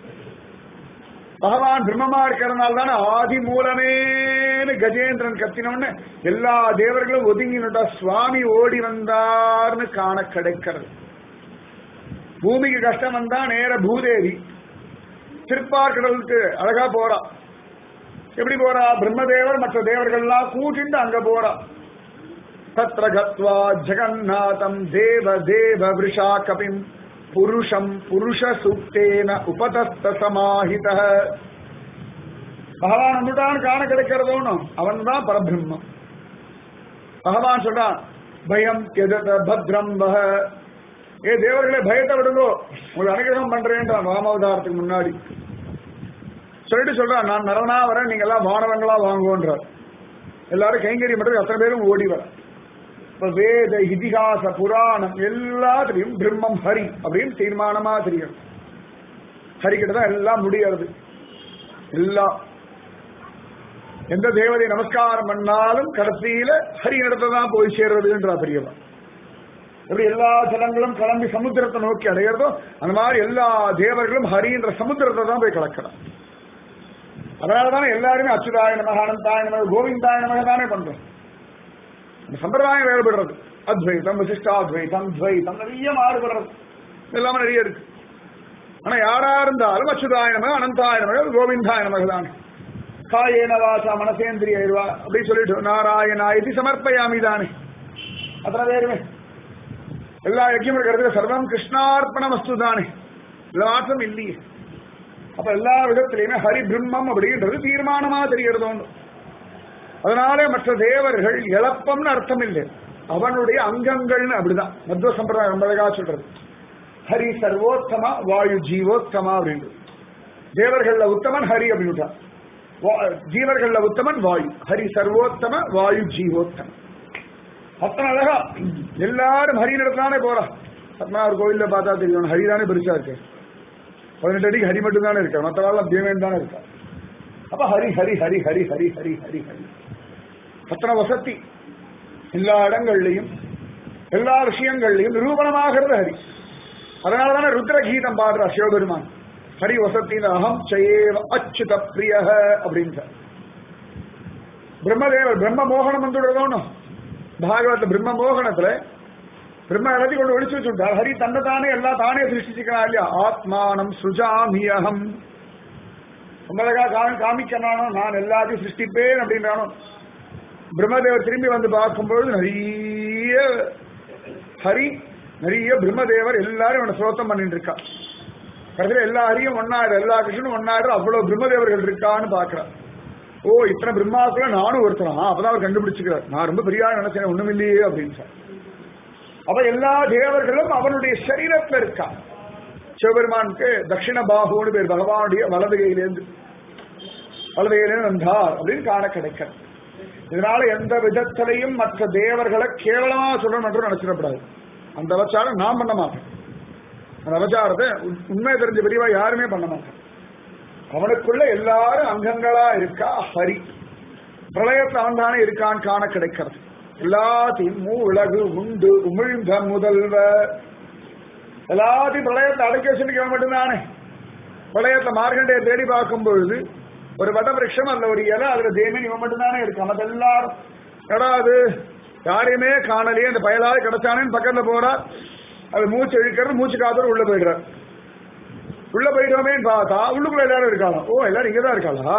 பகவான் பிரம்மமா இருக்கிறதுனால தானே ஆதி மூலமேனு கஜேந்திரன் கத்தினோன்னு எல்லா தேவர்களும் ஒதுங்கினுட்டா சுவாமி ஓடி வந்தார்னு காண கிடைக்கிறது பூமிக்கு கஷ்டம் வந்தா நேர பூதேவி திருப்பார்கடலுக்கு அழகா போறா எப்படி போறா பிரம்மதேவர் மற்ற தேவர்கள்லாம் கூட்டிட்டு அங்க போறா தத்ர கத்வா ஜெகநாதம் தேவ தேவ விருஷா கபிம் புருஷம் புருஷ சுக்தேன உபதஸ்த சமாஹித பகவான் வந்துட்டான் காண கிடைக்கிறதோனும் அவன் தான் பரபிரம்மம் பகவான் சொல்றான் பயம் எதத பத்ரம் வஹ ஏ தேவர்களே பயத்தை விடுங்கோ உங்களுக்கு அனுகிரகம் பண்றேன்றான் ராமாவதாரத்துக்கு முன்னாடி சொல்லிட்டு சொல்றான் நான் நரனா வரேன் நீங்க எல்லாம் வானவங்களா வாங்குவோன்றார் எல்லாரும் கைங்கறி மட்டும் அத்தனை பேரும் ஓடி வர இப்ப வேத இதிகாச புராணம் எல்லாத்திலையும் பிரம்மம் ஹரி அப்படின்னு தீர்மானமா தெரியும் ஹரிக்கிட்ட தான் எல்லாம் முடியறது எல்லாம் எந்த தேவதை நமஸ்காரம் பண்ணாலும் கடைசியில ஹரி இடத்துல தான் போய் சேர்றதுன்றா பெரியவன் எப்படி எல்லா ஜனங்களும் கிளம்பி சமுத்திரத்தை நோக்கி அடையிறதோ அந்த மாதிரி எல்லா தேவர்களும் ஹரின்ற சமுத்திரத்தை தான் போய் கலக்கிறான் அதனாலதானே எல்லாருமே அச்சுதாய நமக அனந்தாய நமக கோவிந்தாய நமக தானே பண்றோம் அந்த சம்பிரதாயம் வேறுபடுறது அத்வைதம் விசிஷ்டாத்வைதம் துவைதம் நிறைய மாறுபடுறது எல்லாமே நிறைய இருக்கு ஆனா யாரா இருந்தாலும் அச்சுதாய நமக அனந்தாய நமக கோவிந்தாய நமக தானே காயேன வாசா மனசேந்திரிய அப்படின்னு சொல்லிட்டு நாராயணா இது சமர்ப்பயாமி தானே அத்தனை பேருமே எல்லா யஜ்யம் இருக்கிறது சர்வம் கிருஷ்ணார்ப்பண வஸ்து தானே இதுல மாற்றம் இல்லையே அப்ப எல்லா விதத்திலையுமே ஹரி பிரம்மம் அப்படின்றது தீர்மானமா தெரியறது ஒன்று அதனாலே மற்ற தேவர்கள் இழப்பம்னு அர்த்தம் இல்லை அவனுடைய அங்கங்கள்னு அப்படிதான் மத்வ சம்பிரதாயம் ரொம்ப அழகா சொல்றது ஹரி சர்வோத்தமா வாயு ஜீவோத்தமா அப்படின்றது தேவர்கள்ல உத்தமன் ஹரி அப்படின்ட்டான் ஜீவர்கள்ல உத்தமன் வாயு ஹரி சர்வோத்தம வாயு ஜீவோத்தம அத்தனை அழகா எல்லாரும் ஹரி நடத்தானே போறா பத்மநாபர் கோவில்ல பார்த்தா தெரியும் ஹரி தானே பெருசா இருக்கு பதினெட்டு அடிக்கு ஹரி மட்டும் தானே இருக்கா மற்றவாள் தேவன் தானே இருக்கா அப்ப ஹரி ஹரி ஹரி ஹரி ஹரி ஹரி ஹரி ஹரி அத்தனை வசதி எல்லா இடங்கள்லையும் எல்லா விஷயங்கள்லையும் நிரூபணமாகிறது ஹரி அதனாலதானே ருத்ரகீதம் பாடுறா சிவபெருமான் ஹரி வசத்தின் அகம் சயேவ அச்சுத பிரிய அப்படின்ற பிரம்மதேவர் பிரம்ம மோகனம் வந்துடுறதோன்னு பாகவத பிரம்ம மோகனத்துல பிரம்ம எல்லாத்தையும் கொண்டு ஒழிச்சு வச்சுட்டார் ஹரி தன்னை தானே எல்லாம் தானே சிருஷ்டிச்சுக்கிறான் இல்லையா ஆத்மானம் சுஜாமியகம் ரொம்ப அழகா கா- காமிக்கிறானோ நான் எல்லாத்தையும் சிருஷ்டிப்பேன் அப்படின்றானோ பிரம்மதேவர் திரும்பி வந்து பார்க்கும்பொழுது நிறைய ஹரி நிறைய பிரம்மதேவர் எல்லாரும் இவனை சோத்தம் பண்ணிட்டு இருக்கா கடைசியில் எல்லா ஹரியும் ஒன்னாயிரம் எல்லா கிருஷ்ணனும் ஒன்னாயிரம் அவ்வளவு பிரம்மதேவர்கள் இருக்கான்னு பாக்குறான் ஓ இத்தனை பிரம்மாக்குள்ள நானும் ஒருத்தனா அப்பதான் அவர் கண்டுபிடிச்சுக்கிறார் நான் ரொம்ப பெரிய ஆள் நினைச்சேன் ஒண்ணும் இல்லையே அப்படின்னு சார் அப்ப எல்லா தேவர்களும் அவனுடைய சரீரத்துல இருக்கா சிவபெருமானுக்கு தட்சிண பாகுன்னு பேர் பகவானுடைய வலது கையிலேருந்து வலது கையிலேருந்து வந்தார் அப்படின்னு காண கிடைக்கிறது இதனால எந்த விதத்திலையும் மற்ற தேவர்களை கேவலமா சொல்லணும் என்று நினைச்சிடக்கூடாது அந்த அவச்சாரம் நான் பண்ண மாட்டேன் அந்த அவச்சாரத்தை உண்- உண்மை தெரிஞ்ச பெரியவா யாருமே பண்ண மாட்டேன் அவனுக்குள்ள எல்லாரும் அங்கங்களா இருக்கா ஹரி பிரளயத்துல அவன் தானே இருக்கான் காண கிடைக்கிறது எல்லாத்தையும் மூ உலகு உண்டு உமிழ்ந்த முதல்வ எல்லாத்தையும் பிரளயத்தை அடக்கி வச்சுட்டு மட்டும்தானே பிரளயத்துல மார்கண்டைய தேடி பார்க்கும் பொழுது ஒரு வடவிருஷம் அல்ல ஒரு இலை அதுல தேமன் இவன் மட்டும்தானே இருக்கு மத்த எல்லாரும் எடா அது யாரையுமே காணலையே அந்த பயலாவது கிடைச்சானேன்னு பக்கத்துல போறார் அது மூச்சு இழுக்கிறது மூச்சு காத்தோடு உள்ள போயிடுறார் உள்ள போயிட்டோமேன்னு பார்த்தா உள்ளுக்குள்ள எல்லாரும் இருக்காளா ஓ எல்லாரும் இங்கதான் இருக்காளா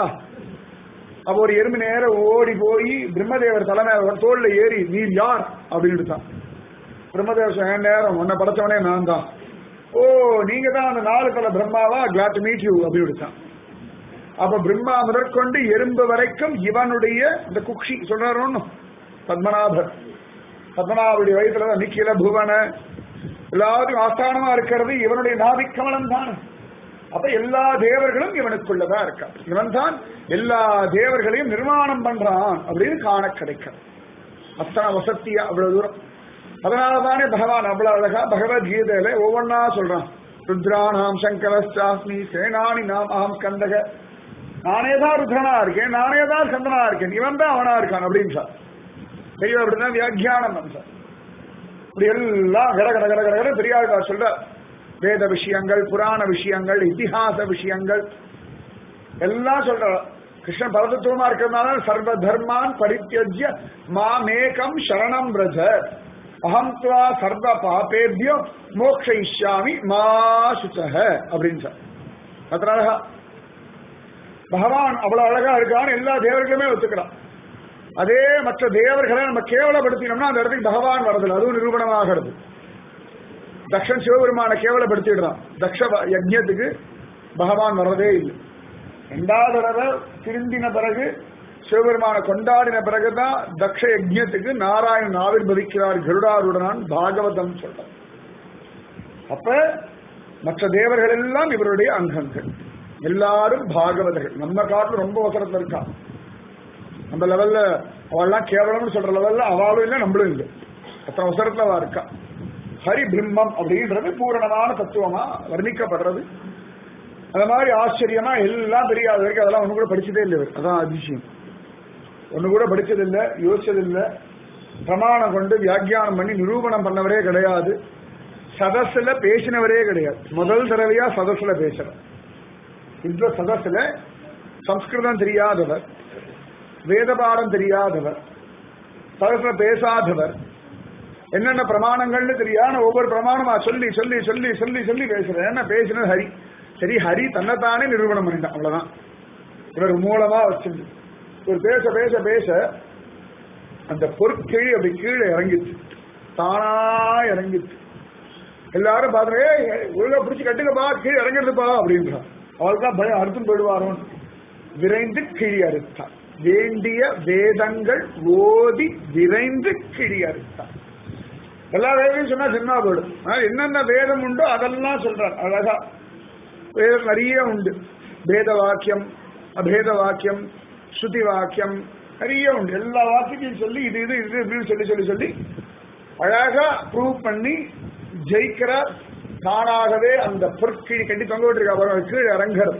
அப்ப ஒரு எறும்பு நேரம் ஓடி போய் பிரம்மதேவர் தலைமை அவர் தோல்ல ஏறி நீர் யார் அப்படின்னு தான் பிரம்மதேவர் சொன்ன, "என் நேரம் உன்னை படைச்சவனே நான் தான் ஓ நீங்க தான் அந்த நாலு தலை பிரம்மாவா கிளாட் மீட் யூ அப்படின்னு தான் அப்ப பிரம்மா முதற்கொண்டு எறும்பு வரைக்கும் இவனுடைய இந்த குக்ஷி சொல்றாரு ஒண்ணும் பத்மநாபர் பத்மநாபருடைய வயிற்றுல தான் நிக்கில புவன எல்லாத்துக்கும் ஆஸ்தானமா இருக்கிறது இவனுடைய நாவிக்கமலம் தான் அப்ப எல்லா தேவர்களும் இவனுக்குள்ளதான் இருக்கா இவன் தான் எல்லா தேவர்களையும் நிர்மாணம் பண்றான் அப்படின்னு காண கிடைக்கும் அத்தனை வசத்தியா அவ்வளவு தூரம் அதனாலதானே பகவான் அவ்வளவு அழகா பகவத்கீதையில ஒவ்வொன்னா சொல்றான் ருத்ராணாம் சங்கரஸ்டாஸ்மி சேனானி நாம் அகம் கந்தக நானே தான் ருத்ரனா இருக்கேன் நானே தான் சந்தனா இருக்கேன் இவன் தான் அவனா இருக்கான் அப்படின்னு சார் பெரியவர் அப்படிதான் வியாக்கியானம் சார் இப்படி எல்லாம் கட கட கட கட கட பெரியாழ்வார் சொல்ற வேத விஷயங்கள் புராண விஷயங்கள் இதிகாச விஷயங்கள் எல்லாம் சொல்ற கிருஷ்ணன் பரதத்துவமா இருக்கிறதுனால சர்வ தர்மான் பரித்தியஜ்ய மாமேகம் சரணம் பிரஜ அகம் துவா சர்வ பாபேபியோ மோக்ஷயிஷ்யாமி மா சுச்சக அப்படின்னு சார் அத்தனை அழகா பகவான் அவ்வளவு அழகா இருக்கான்னு எல்லா தேவர்களுமே ஒத்துக்கிறான் அதே மற்ற தேவர்களை நம்ம கேவலப்படுத்தினோம்னா அந்த இடத்துக்கு பகவான் வரதில்லை அதுவும் நிரூபணமாகிறது தக்ஷன் சிவபெருமானை கேவலப்படுத்திடுறான் தக்ஷ வ- யஜ்ஞத்துக்கு பகவான் வர்றதே இல்லை ரெண்டாவது தடவை திருந்தின பிறகு சிவபெருமானை கொண்டாடின பிறகுதான் தக்ஷ யஜ்ஞத்துக்கு நாராயணன் ஆவிர்வதிக்கிறார் கருடாருடனான் பாகவதம் சொல்றார் அப்ப மற்ற தேவர்கள் எல்லாம் இவருடைய அங்கங்கள் எல்லாரும் பாகவதர்கள் நம்ம காட்டில் ரொம்ப அவசரத்துல இருக்கா அந்த லெவல்ல அவள்லாம் கேவலம்னு சொல்ற லெவல்ல அவளும் இல்லை நம்மளும் இல்லை அத்தனை அவசரத்துல அவ இருக்கா ஹரி பிரம்மம் அப்படின்றது பூரணமான தத்துவமா வர்ணிக்கப்படுறது அந்த மாதிரி ஆச்சரியமா எல்லாம் தெரியாத வரைக்கும் அதெல்லாம் ஒண்ணு கூட படிச்சதே இல்லை இவர். அதான் அதிசயம் ஒண்ணு கூட படிச்சதில்லை யோசிச்சதில்லை பிரமாணம் கொண்டு வியாக்கியானம் பண்ணி நிரூபணம் பண்ணவரே கிடையாது சதஸ்ல பேசினவரே கிடையாது முதல் தடவையா சதஸ்ல பேசுற இந்த சதஸ்ல சம்ஸ்கிருதம் தெரியாதவர் வேத பாடம் தெரியாதவர் சதஸ்ல பேசாதவர் என்னென்ன பிரமாணங்கள்னு தெரியாம ஒவ்வொரு பிரமாணமா சொல்லி சொல்லி சொல்லி சொல்லி சொல்லி பேசுறேன் என்ன பேசினது ஹரி சரி ஹரி தன்னைத்தானே நிரூபணம் பண்ணிட்டான் அவ்வளவுதான் இவர் மூலமா வச்சிருந்து இவர் பேச பேச பேச அந்த பொற்கிழி அப்படி கீழே இறங்கிச்சு தானா இறங்கிச்சு எல்லாரும் பார்த்து "ஏய், ஒழுங்கா பிடிச்சு கட்டுங்கப்பா கீழே இறங்கிடுதுப்பா அப்படின்றான் அவளுக்கு தான் பயம் அறுத்தும் போயிடுவாரோன்னு விரைந்து கிழி அறுத்தான் வேண்டிய வேதங்கள் ஓதி விரைந்து கிழி அறுத்தான் எல்லா வேதையும் சொன்னா சின்ன போயிடும் ஆனா என்னென்ன வேதம் உண்டோ அதெல்லாம் சொல்றான் அழகா வேதம் நிறைய உண்டு வேத வாக்கியம் அபேத வாக்கியம் ஸ்ருதி வாக்கியம் நிறைய உண்டு எல்லா வாக்கியத்தையும் சொல்லி இது இது இது இப்படின்னு சொல்லி சொல்லி சொல்லி அழகா ப்ரூவ் பண்ணி ஜெயிக்கிற தானாகவே அந்த பொற்கிழி கட்டி தொங்க விட்டுருக்கா பாருங்க, அது கீழே இறங்குறது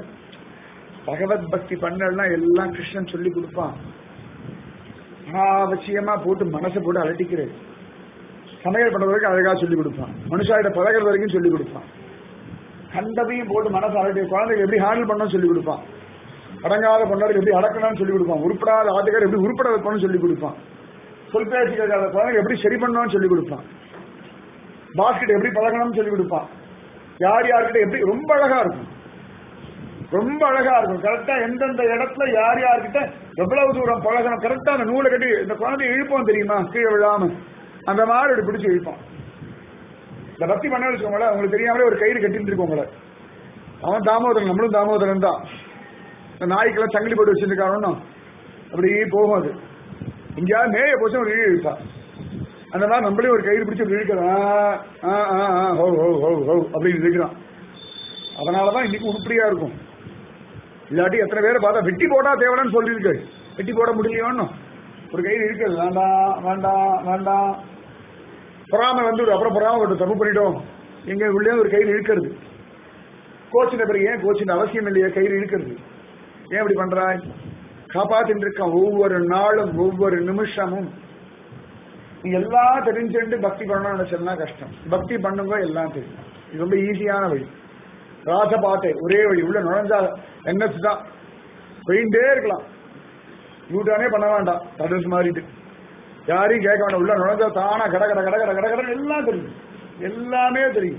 பகவத் பக்தி பண்ணலாம் எல்லாம் கிருஷ்ணன் சொல்லி கொடுப்பான் அவசியமா போட்டு மனசை போட்டு அலட்டிக்கிறது சமையல் பண்ற வரைக்கும் அழகா சொல்லி கொடுப்பான் மனுஷாயிட பழகிற வரைக்கும் சொல்லி கொடுப்பான் கண்டதையும் போட்டு மனசு அழகிய குழந்தைக்கு எப்படி ஹேண்டில் பண்ணணும் சொல்லி கொடுப்பான் அடங்காத பொண்ணாருக்கு எப்படி அடக்கணும்னு சொல்லி கொடுப்பான் உருப்படாத ஆட்டுக்கார் எப்படி உருப்பட வைக்கணும்னு சொல்லி கொடுப்பான் சொல் பேசி கேட்காத குழந்தைங்க எப்படி சரி பண்ணணும்னு சொல்லி கொடுப்பான் பாஸ்கிட்ட எப்படி பழகணும்னு சொல்லி கொடுப்பான் யார் யார்கிட்ட எப்படி ரொம்ப அழகா இருக்கும் ரொம்ப அழகா இருக்கும் கரெக்டா எந்தெந்த இடத்துல யார் யார்கிட்ட எவ்வளவு தூரம் பழகணும் கரெக்டா அந்த நூலை கட்டி இந்த குழந்தைய இழுப்போம் தெரியுமா கீழே விழாம அந்த மாதிரி இப்படி பிடிச்சு இழுப்பான் இந்த பக்தி பண்ண வச்சுக்கோங்களேன் உங்களுக்கு தெரியாமலே ஒரு கயிறு கட்டிட்டு இருக்கு உங்களை அவன் தாமோதரன் நம்மளும் தாமோதரன் தான் இந்த நாய்க்கெல்லாம் சங்கிலி போட்டு வச்சிருக்கானோ அப்படியே போகும் அது எங்கேயாவது மேய போச்சு ஒரு இழு இழுப்பா அந்த மாதிரி நம்மளே ஒரு கயிறு பிடிச்சி இப்படி இழுக்கிறான் ஆ ஆ ஆ ஹோ ஹோ ஹோ ஹோ அப்படின்னு இழுக்கிறான் அதனாலதான் இன்னைக்கு உருப்படியா இருக்கும் இல்லாட்டி எத்தனை பேரை பார்த்தா வெட்டி போட்டா தேவைன்னு சொல்லியிருக்கு வெட்டி போட முடியலையோன்னு ஒரு கயிறு இருக்குது வேண்டாம் வேண்டாம் வேண்டாம் பொறாம வந்து அப்புறம் பொறாம விட்டு தப்பு பண்ணிட்டோம் எங்க உள்ளே ஒரு கயிறு இழுக்கிறது கோச்சின பிறகு ஏன் கோச்சின் அவசியம் இல்லையே கயிறு இழுக்கிறது ஏன் இப்படி பண்றாய் காப்பாத்திட்டு இருக்கான் ஒவ்வொரு நாளும் ஒவ்வொரு நிமிஷமும் நீ எல்லாம் தெரிஞ்சுட்டு பக்தி பண்ணணும்னு நினைச்சதுனா கஷ்டம் பக்தி பண்ணுங்க எல்லாம் தெரியும் இது ரொம்ப ஈஸியான வழி ராசபாட்டை ஒரே வழி உள்ள நுழைஞ்சா என்எஸ் தான் போயிட்டே இருக்கலாம் யூட்டானே பண்ண வேண்டாம் தடுத்து மாறிட்டு யாரையும் கேட்க வேண்டாம் உள்ள நுழைஞ்சா தானா கட கட கட கட கட கட எல்லாம் தெரியும் எல்லாமே தெரியும்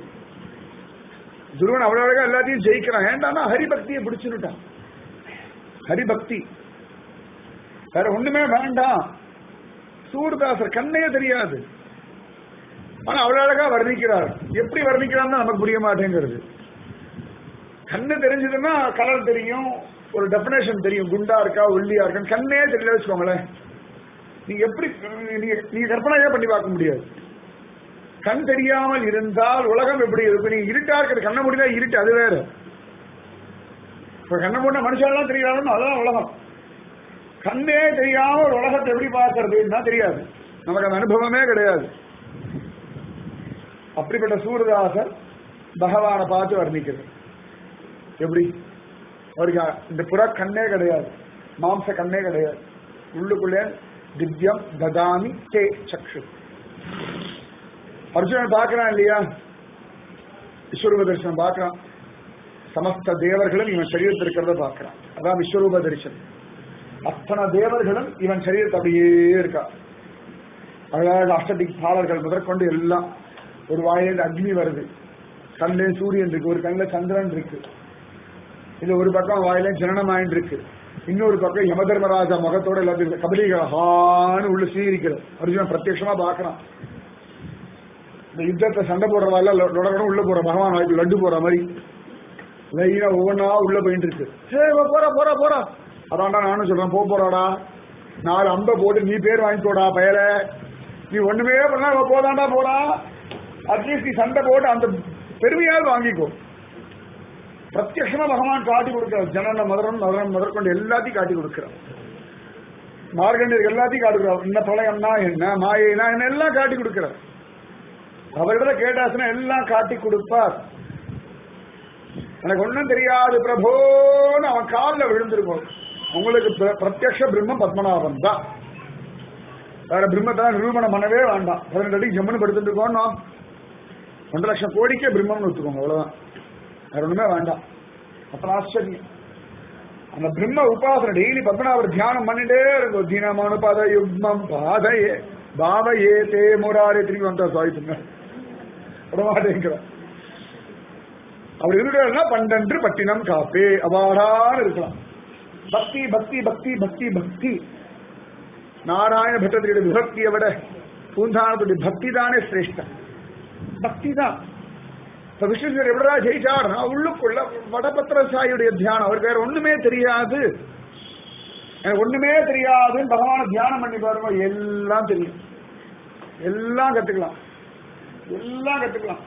துருவன் அவ்வளவு அழகா எல்லாத்தையும் ஜெயிக்கிறான் ஏண்டானா ஹரிபக்தியை பிடிச்சுட்டான் ஹரிபக்தி வேற ஒண்ணுமே வேண்டாம் சூர்தாசர் கண்ணே தெரியாது ஆனா அவ்வளவு அழகா வர்ணிக்கிறார் எப்படி வர்ணிக்கிறான்னு நமக்கு புரிய மாட்டேங்கிறது கண்ணு தெரிஞ்சதுன்னா கலர் தெரியும் ஒரு டெபினேஷன் தெரியும் குண்டா இருக்கா ஒல்லியா இருக்கா கண்ணே தெரியல வச்சுக்கோங்களேன் நீங்க எப்படி நீங்க நீங்க கற்பனையே பண்ணி பார்க்க முடியாது கண் தெரியாமல் இருந்தால் உலகம் எப்படி இருக்கும் நீங்க இருட்டா இருக்கிறது கண்ண முடியல இருட்டு அது வேற இப்ப கண்ண மூட மனுஷன்லாம் தெரியாதுன்னு அதான் உலகம் கண்ணே தெரியாம ஒரு உலகத்தை எப்படி பார்க்கறதுன்னா தெரியாது நமக்கு அந்த அனுபவமே கிடையாது அப்படிப்பட்ட சூரதாசர் பகவானை பார்த்து வர்ணிக்கிறது எப்படி அவருக்கு இந்த புற கண்ணே கிடையாது மாம்ச கண்ணே கிடையாது உள்ளுக்குள்ளே திவ்யம் ததாமி தே சக்ஷு அர்ஜுனன் பார்க்கறான் இல்லையா விஸ்வரூப தரிசனம் பார்க்கறான் சமஸ்த தேவர்களும் இவன் சரீரத்தில் இருக்கிறத பார்க்கறான் அதான் விஸ்வரூப தரிசனம் அத்தனை தேவர்களும் இவன் சரீரத்தை அப்படியே இருக்கா அழகாக அஷ்டதிக் பாலர்கள் முதற்கொண்டு எல்லாம் ஒரு வாயிலிருந்து அக்னி வருது கண்ணிலே சூரியன் இருக்கு ஒரு கண்ணில் சந்திரன் இருக்கு இது ஒரு பக்கம் வாயில ஜனனமாயின் இருக்கு இன்னொரு பக்கம் யமதர்மராஜா முகத்தோட எல்லாத்தையும் கபலிகள் ஹான்னு உள்ள சீரிக்கிறது அர்ஜுனன் பிரத்யட்சமா பார்க்கறான் இந்த யுத்தத்தை சண்டை போடுற வாயில லொடகடம் உள்ள போற பகவான் வாய்ப்பு லட்டு போற மாதிரி லைனா ஒவ்வொன்றா உள்ள போயிட்டு இருக்கு சே போறா போறா போறா அதான்டா நானும் சொல்றேன் போ போறாடா நாலு அம்ப போட்டு நீ பேர் வாங்கிக்கோடா பயல நீ ஒண்ணுமே பண்ணா இவ போதாண்டா போறா அட்லீஸ்ட் நீ சண்டை போட்டு அந்த பெருமையால் வாங்கிக்கோ பிரத்யட்சமா பகவான் காட்டி கொடுக்கிறார் ஜனன மதுரம் மதுரம் முதற்கொண்டு எல்லாத்தையும் காட்டி கொடுக்கிறார் மார்கண்டியர் எல்லாத்தையும் காட்டி கொடுக்கிறார் என்ன பிரளயம்னா என்ன மாயைனா என்ன எல்லாம் காட்டி கொடுக்கிறார் அவரிடத்துல கேட்டாச்சுன்னா எல்லாம் காட்டி கொடுப்பார் எனக்கு ஒண்ணும் தெரியாது பிரபோன்னு அவன் காலில் விழுந்திருக்கும் உங்களுக்கு பிர- பிரத்யக்ஷ பிரம்மம் பத்மநாபன் தான் வேற பிரம்மத்தை நிரூபணம் பண்ணவே வேண்டாம் பதினெட்டு அடி ஜம்முன்னு படுத்துட்டு இருக்கோம் நான் ஒன்றரை லட்சம் கோடிக்கே பிரம்மம்னு வச்சுக்கோங்க அவ்வளவுதான் வேற ஒண்ணுமே வேண்டாம் அப்ப ஆச்சரியம் அந்த பிரம்ம உபாசனை டெய்லி பத்மநாபர் தியானம் பண்ணிட்டே இருக்கும் தினமனு பத யுக்மம் பாதையே பாவையே தே முராரே திரும்பி வந்தா சாய்த்துங்க விடமாட்டேங்கிறார் அப்படி இருக்கிறா பன்னெண்டு பட்டினம் காப்பே அபாரான்னு இருக்கலாம் பக்தி பக்தி பக்தி பக்தி பக்தி நாராயண பட்டத்தினுடைய விபக்தியை விட பூந்தானத்துடைய பக்தி தானே சிரேஷ்டம் பக்தி தான் இப்ப விஷ்ணுவர் எப்படா ஜெயிச்சார்னா உள்ளுக்குள்ள வடபத்திர சாயுடைய தியானம் அவருக்கு வேற ஒண்ணுமே தெரியாது எனக்கு ஒண்ணுமே தெரியாதுன்னு பகவான தியானம் பண்ணி பாருங்க எல்லாம் தெரியும் எல்லாம் கத்துக்கலாம் எல்லாம் கத்துக்கலாம்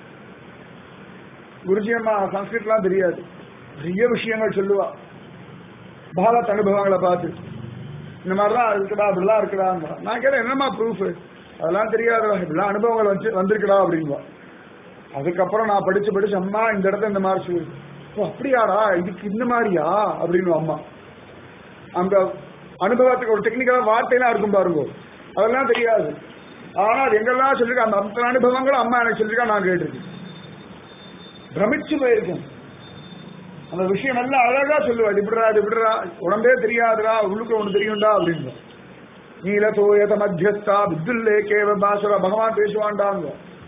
குருஜி அம்மா சன்ஸ்கிருத்லாம் தெரியாது நிறைய விஷயங்கள் சொல்லுவா பாரத் அனுபவங்களை பார்த்து இந்த மாதிரிலாம் இருக்குடா இப்படிலாம் இருக்குடா நான் கேட்டேன் என்னம்மா ப்ரூஃப் அதெல்லாம் தெரியாதா இப்படிலாம் அனுபவங்கள் வந்து வந்திருக்குடா அப்படின்வா அதுக்கப்புறம் நான் படிச்சு படிச்சு அம்மா இந்த இடத்த இந்த மாதிரி சொல்லு ஓ அப்படியாடா இதுக்கு இந்த மாதிரியா அப்படின்னு அம்மா அந்த அனுபவத்துக்கு ஒரு டெக்னிக்கலா வார்த்தையெல்லாம் இருக்கும் பாருங்க அதெல்லாம் தெரியாது ஆனா அது எங்கெல்லாம் சொல்லிருக்கா அந்த அத்தனை அனுபவங்களும் அம்மா எனக்கு சொல்லிருக்கா நான் கேட்டிருக்கேன் பிரமிச்சு போயிருக்கேன் அந்த விஷயம் எல்லாம் அழகா சொல்லுவா இது விடுறா இது விடுறா உடம்பே தெரியாதுடா உள்ளுக்கு ஒண்ணு தெரியும்டா அப்படின்னு நீல தோயத மத்தியஸ்தா வித்துல்லே கேவ பாசுரா பகவான் பேசுவான்டாங்க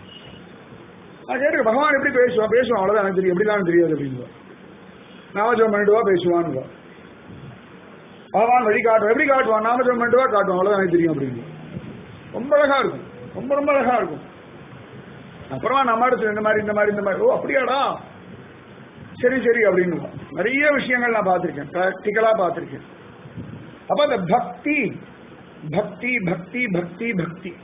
நான் கேட்டு பகவான் எப்படி பேசுவான் பேசுவான் அவ்வளவுதான் எனக்கு தெரியும் எப்படிலாம் தெரியாது அப்படின்னு நாமஜம் பண்ணிடுவா பேசுவான்னு பகவான் வழி காட்டுவான் எப்படி காட்டுவான் நாமஜம் பண்ணிடுவா காட்டுவான் அவ்வளவுதான் எனக்கு தெரியும் அப்படின்னு ரொம்ப அழகா இருக்கும் ரொம்ப ரொம்ப அழகா இருக்கும் அப்புறமா நம்ம அடுத்து இந்த மாதிரி இந்த மாதிரி இந்த மாதிரி ஓ அப்படியாடா சரி சரி அப்படின்னு நிறைய விஷயங்கள் நான் பார்த்திருக்கேன் பிராக்டிக்கலா பார்த்திருக்கேன் அப்ப அந்த பக்தி பக்தி பக்தி பக்தி பக்தி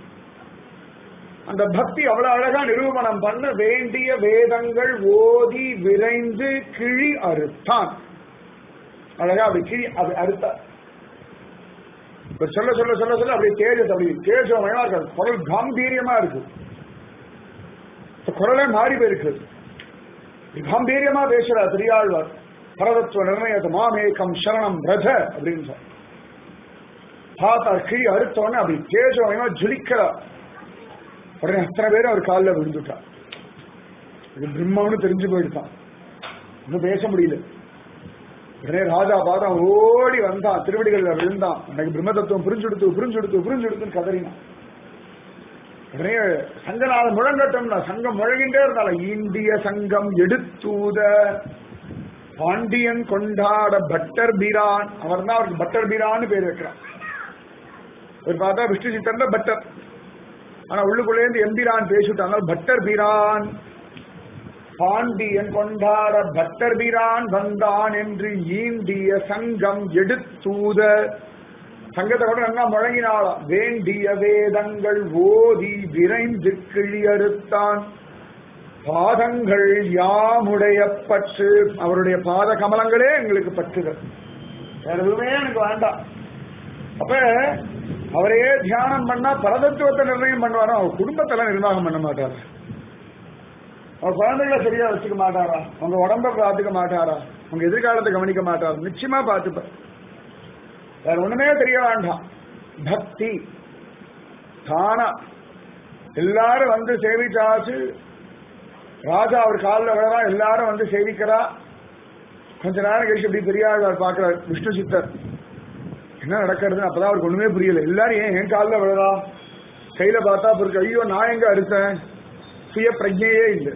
அந்த பக்தி அவ்வளவு அழகா நிரூபணம் பண்ண வேண்டிய வேதங்கள் ஓதி விரைந்து கிழி அறுத்தான் அழகா அப்படி கிழி அது அறுத்த இப்ப சொல்ல சொல்ல சொல்ல சொல்ல அப்படியே தேஜஸ் அப்படி தேஜமயமா இருக்காது குரல் காம்பீரியமா இருக்கு இப்ப குரலே மாறி போயிருக்கு காம்பீரியமா பேசுறார் பெரியாழ்வார் பரதத்துவ நிர்ணயத்தை மாமேகம் சரணம் ரஜ அப்படின்னு சொல்ற பார்த்தா கிழி அறுத்தோடனே அப்படி தேஜமயமா ஜொலிக்கிறார் உடனே அத்தனை பேரும் அவர் காலில் விழுந்துட்டார் இது பிரம்மம்னு தெரிஞ்சு போயிடுதான் இன்னும் பேச முடியல உடனே ராஜா பார்த்தா ஓடி வந்தான் திருவடிகள்ல விழுந்தான் எனக்கு பிரம்ம தத்துவம் புரிஞ்சுடுத்து புரிஞ்சுடுத்து புரிஞ்சுடுத்துன்னு கதறினான் உடனே சங்கநாதம் முழங்கட்டம்னா சங்கம் முழங்கிட்டே இருந்தாலும் இந்திய சங்கம் எடுத்தூத பாண்டியன் கொண்டாட பட்டர் பீரான் அவர் தான் அவருக்கு பட்டர் பீரான்னு பேர் வைக்கிறான் ஒரு பார்த்தா விஷ்ணு சித்தன்ல பட்டர் ஆனா உள்ளுக்குள்ளே இருந்து எம்பிரான் பேசிட்டாங்க பட்டர் பீரான் பாண்டியன் கொண்டாட பட்டர் பீரான் வந்தான் என்று ஈண்டிய சங்கம் எடுத்தூத சங்கத்தை கூட நல்லா முழங்கினாளாம் வேண்டிய வேதங்கள் ஓதி விரைந்து கிழியறுத்தான் பாதங்கள் யாமுடைய பற்று அவருடைய பாத கமலங்களே எங்களுக்கு பற்றுகள் வேற எதுவுமே எனக்கு வேண்டாம் அப்ப அவரையே தியானம் பண்ணா பரதத்துவத்தை நிர்ணயம் பண்ணுவாரா அவர் குடும்பத்தெல்லாம் நிர்வாகம் பண்ண மாட்டாரா அவர் குழந்தைகளை சரியா வச்சுக்க மாட்டாரா உங்க உடம்ப பார்த்துக்க மாட்டாரா உங்க எதிர்காலத்தை கவனிக்க மாட்டாரா நிச்சயமா பார்த்துப்பார் வேற ஒண்ணுமே தெரிய வேண்டாம் பக்தி தானா எல்லாரும் வந்து சேவிச்சாச்சு ராஜா அவர் காலில் விழறா எல்லாரும் வந்து சேவிக்கிறா கொஞ்ச நேரம் கழிச்சு இப்படி பெரியாழ்வார் பார்க்கிறார் விஷ்ணு சித்தர் என்ன நடக்கிறதுன்னு அப்பதான் அவருக்கு ஒண்ணுமே புரியல எல்லாரும் ஏன் என் காலில் விழறா கையில பார்த்தா இருக்கு ஐயோ நான் எங்க அறுத்தேன் சுய பிரஜையே இல்லை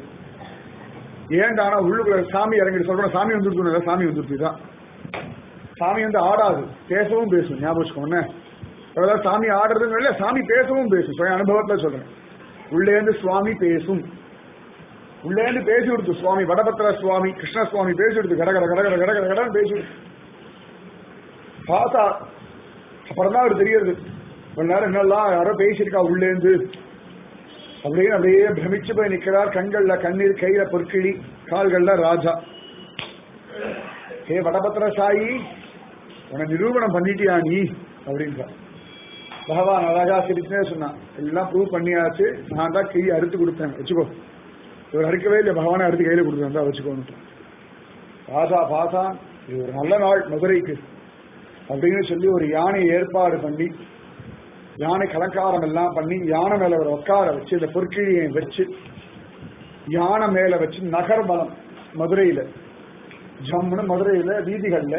ஏன்டா ஆனா உள்ளுக்குள்ள சாமி இறங்கிட்டு சொல்றேன் சாமி வந்துருக்கு சாமி வந்துருக்கு தான் சாமி வந்து ஆடாது பேசவும் பேசும் ஞாபகம் வச்சுக்கோங்க அதாவது சாமி ஆடுறதுன்னு இல்லை சாமி பேசவும் பேசும் சுய அனுபவத்துல சொல்றேன் உள்ளேந்து சுவாமி பேசும் உள்ளேந்து பேசி கொடுத்து சுவாமி வடபத்திர சுவாமி கிருஷ்ண சுவாமி பேசி கொடுத்து கட கட கட கட கட கட கடன்னு பேசி கொடுத்து பார்த்தா அப்புறம் தான் அவர் தெரியறது கொஞ்ச நேரம் என்னெல்லாம் யாரோ பேசியிருக்கா உள்ளேந்து அப்படின்னு அப்படியே பிரமிச்சு போய் நிக்கிறார் கண்கள்ல கண்ணீர் கையில பொற்கிழி கால்கள்ல ராஜா ஹே வடபத்திர சாயி உன்னை நிரூபணம் பண்ணிட்டியா நீ அப்படின்றார் பகவான் அழகா சிரிச்சுனே சொன்னான் எல்லாம் ப்ரூவ் பண்ணியாச்சு நான் தான் கிழி அறுத்து கொடுத்தேன் வச்சுக்கோ இவர் அறுக்கவே இல்லை பகவானை அறுத்து கையில கொடுத்தேன் தான் வச்சுக்கோன்னு ராஜா பார்த்தா இது ஒரு நல்ல நாள் மதுரைக்கு அப்படின்னு சொல்லி ஒரு யானை ஏற்பாடு பண்ணி யானை கலங்காரம் எல்லாம் பண்ணி யானை மேல ஒரு உட்கார வச்சு இந்த பொற்கிழியை வச்சு யானை மேல வச்சு நகர்வலம் மதுரையில ஜம்முன்னு மதுரையில வீதிகள்ல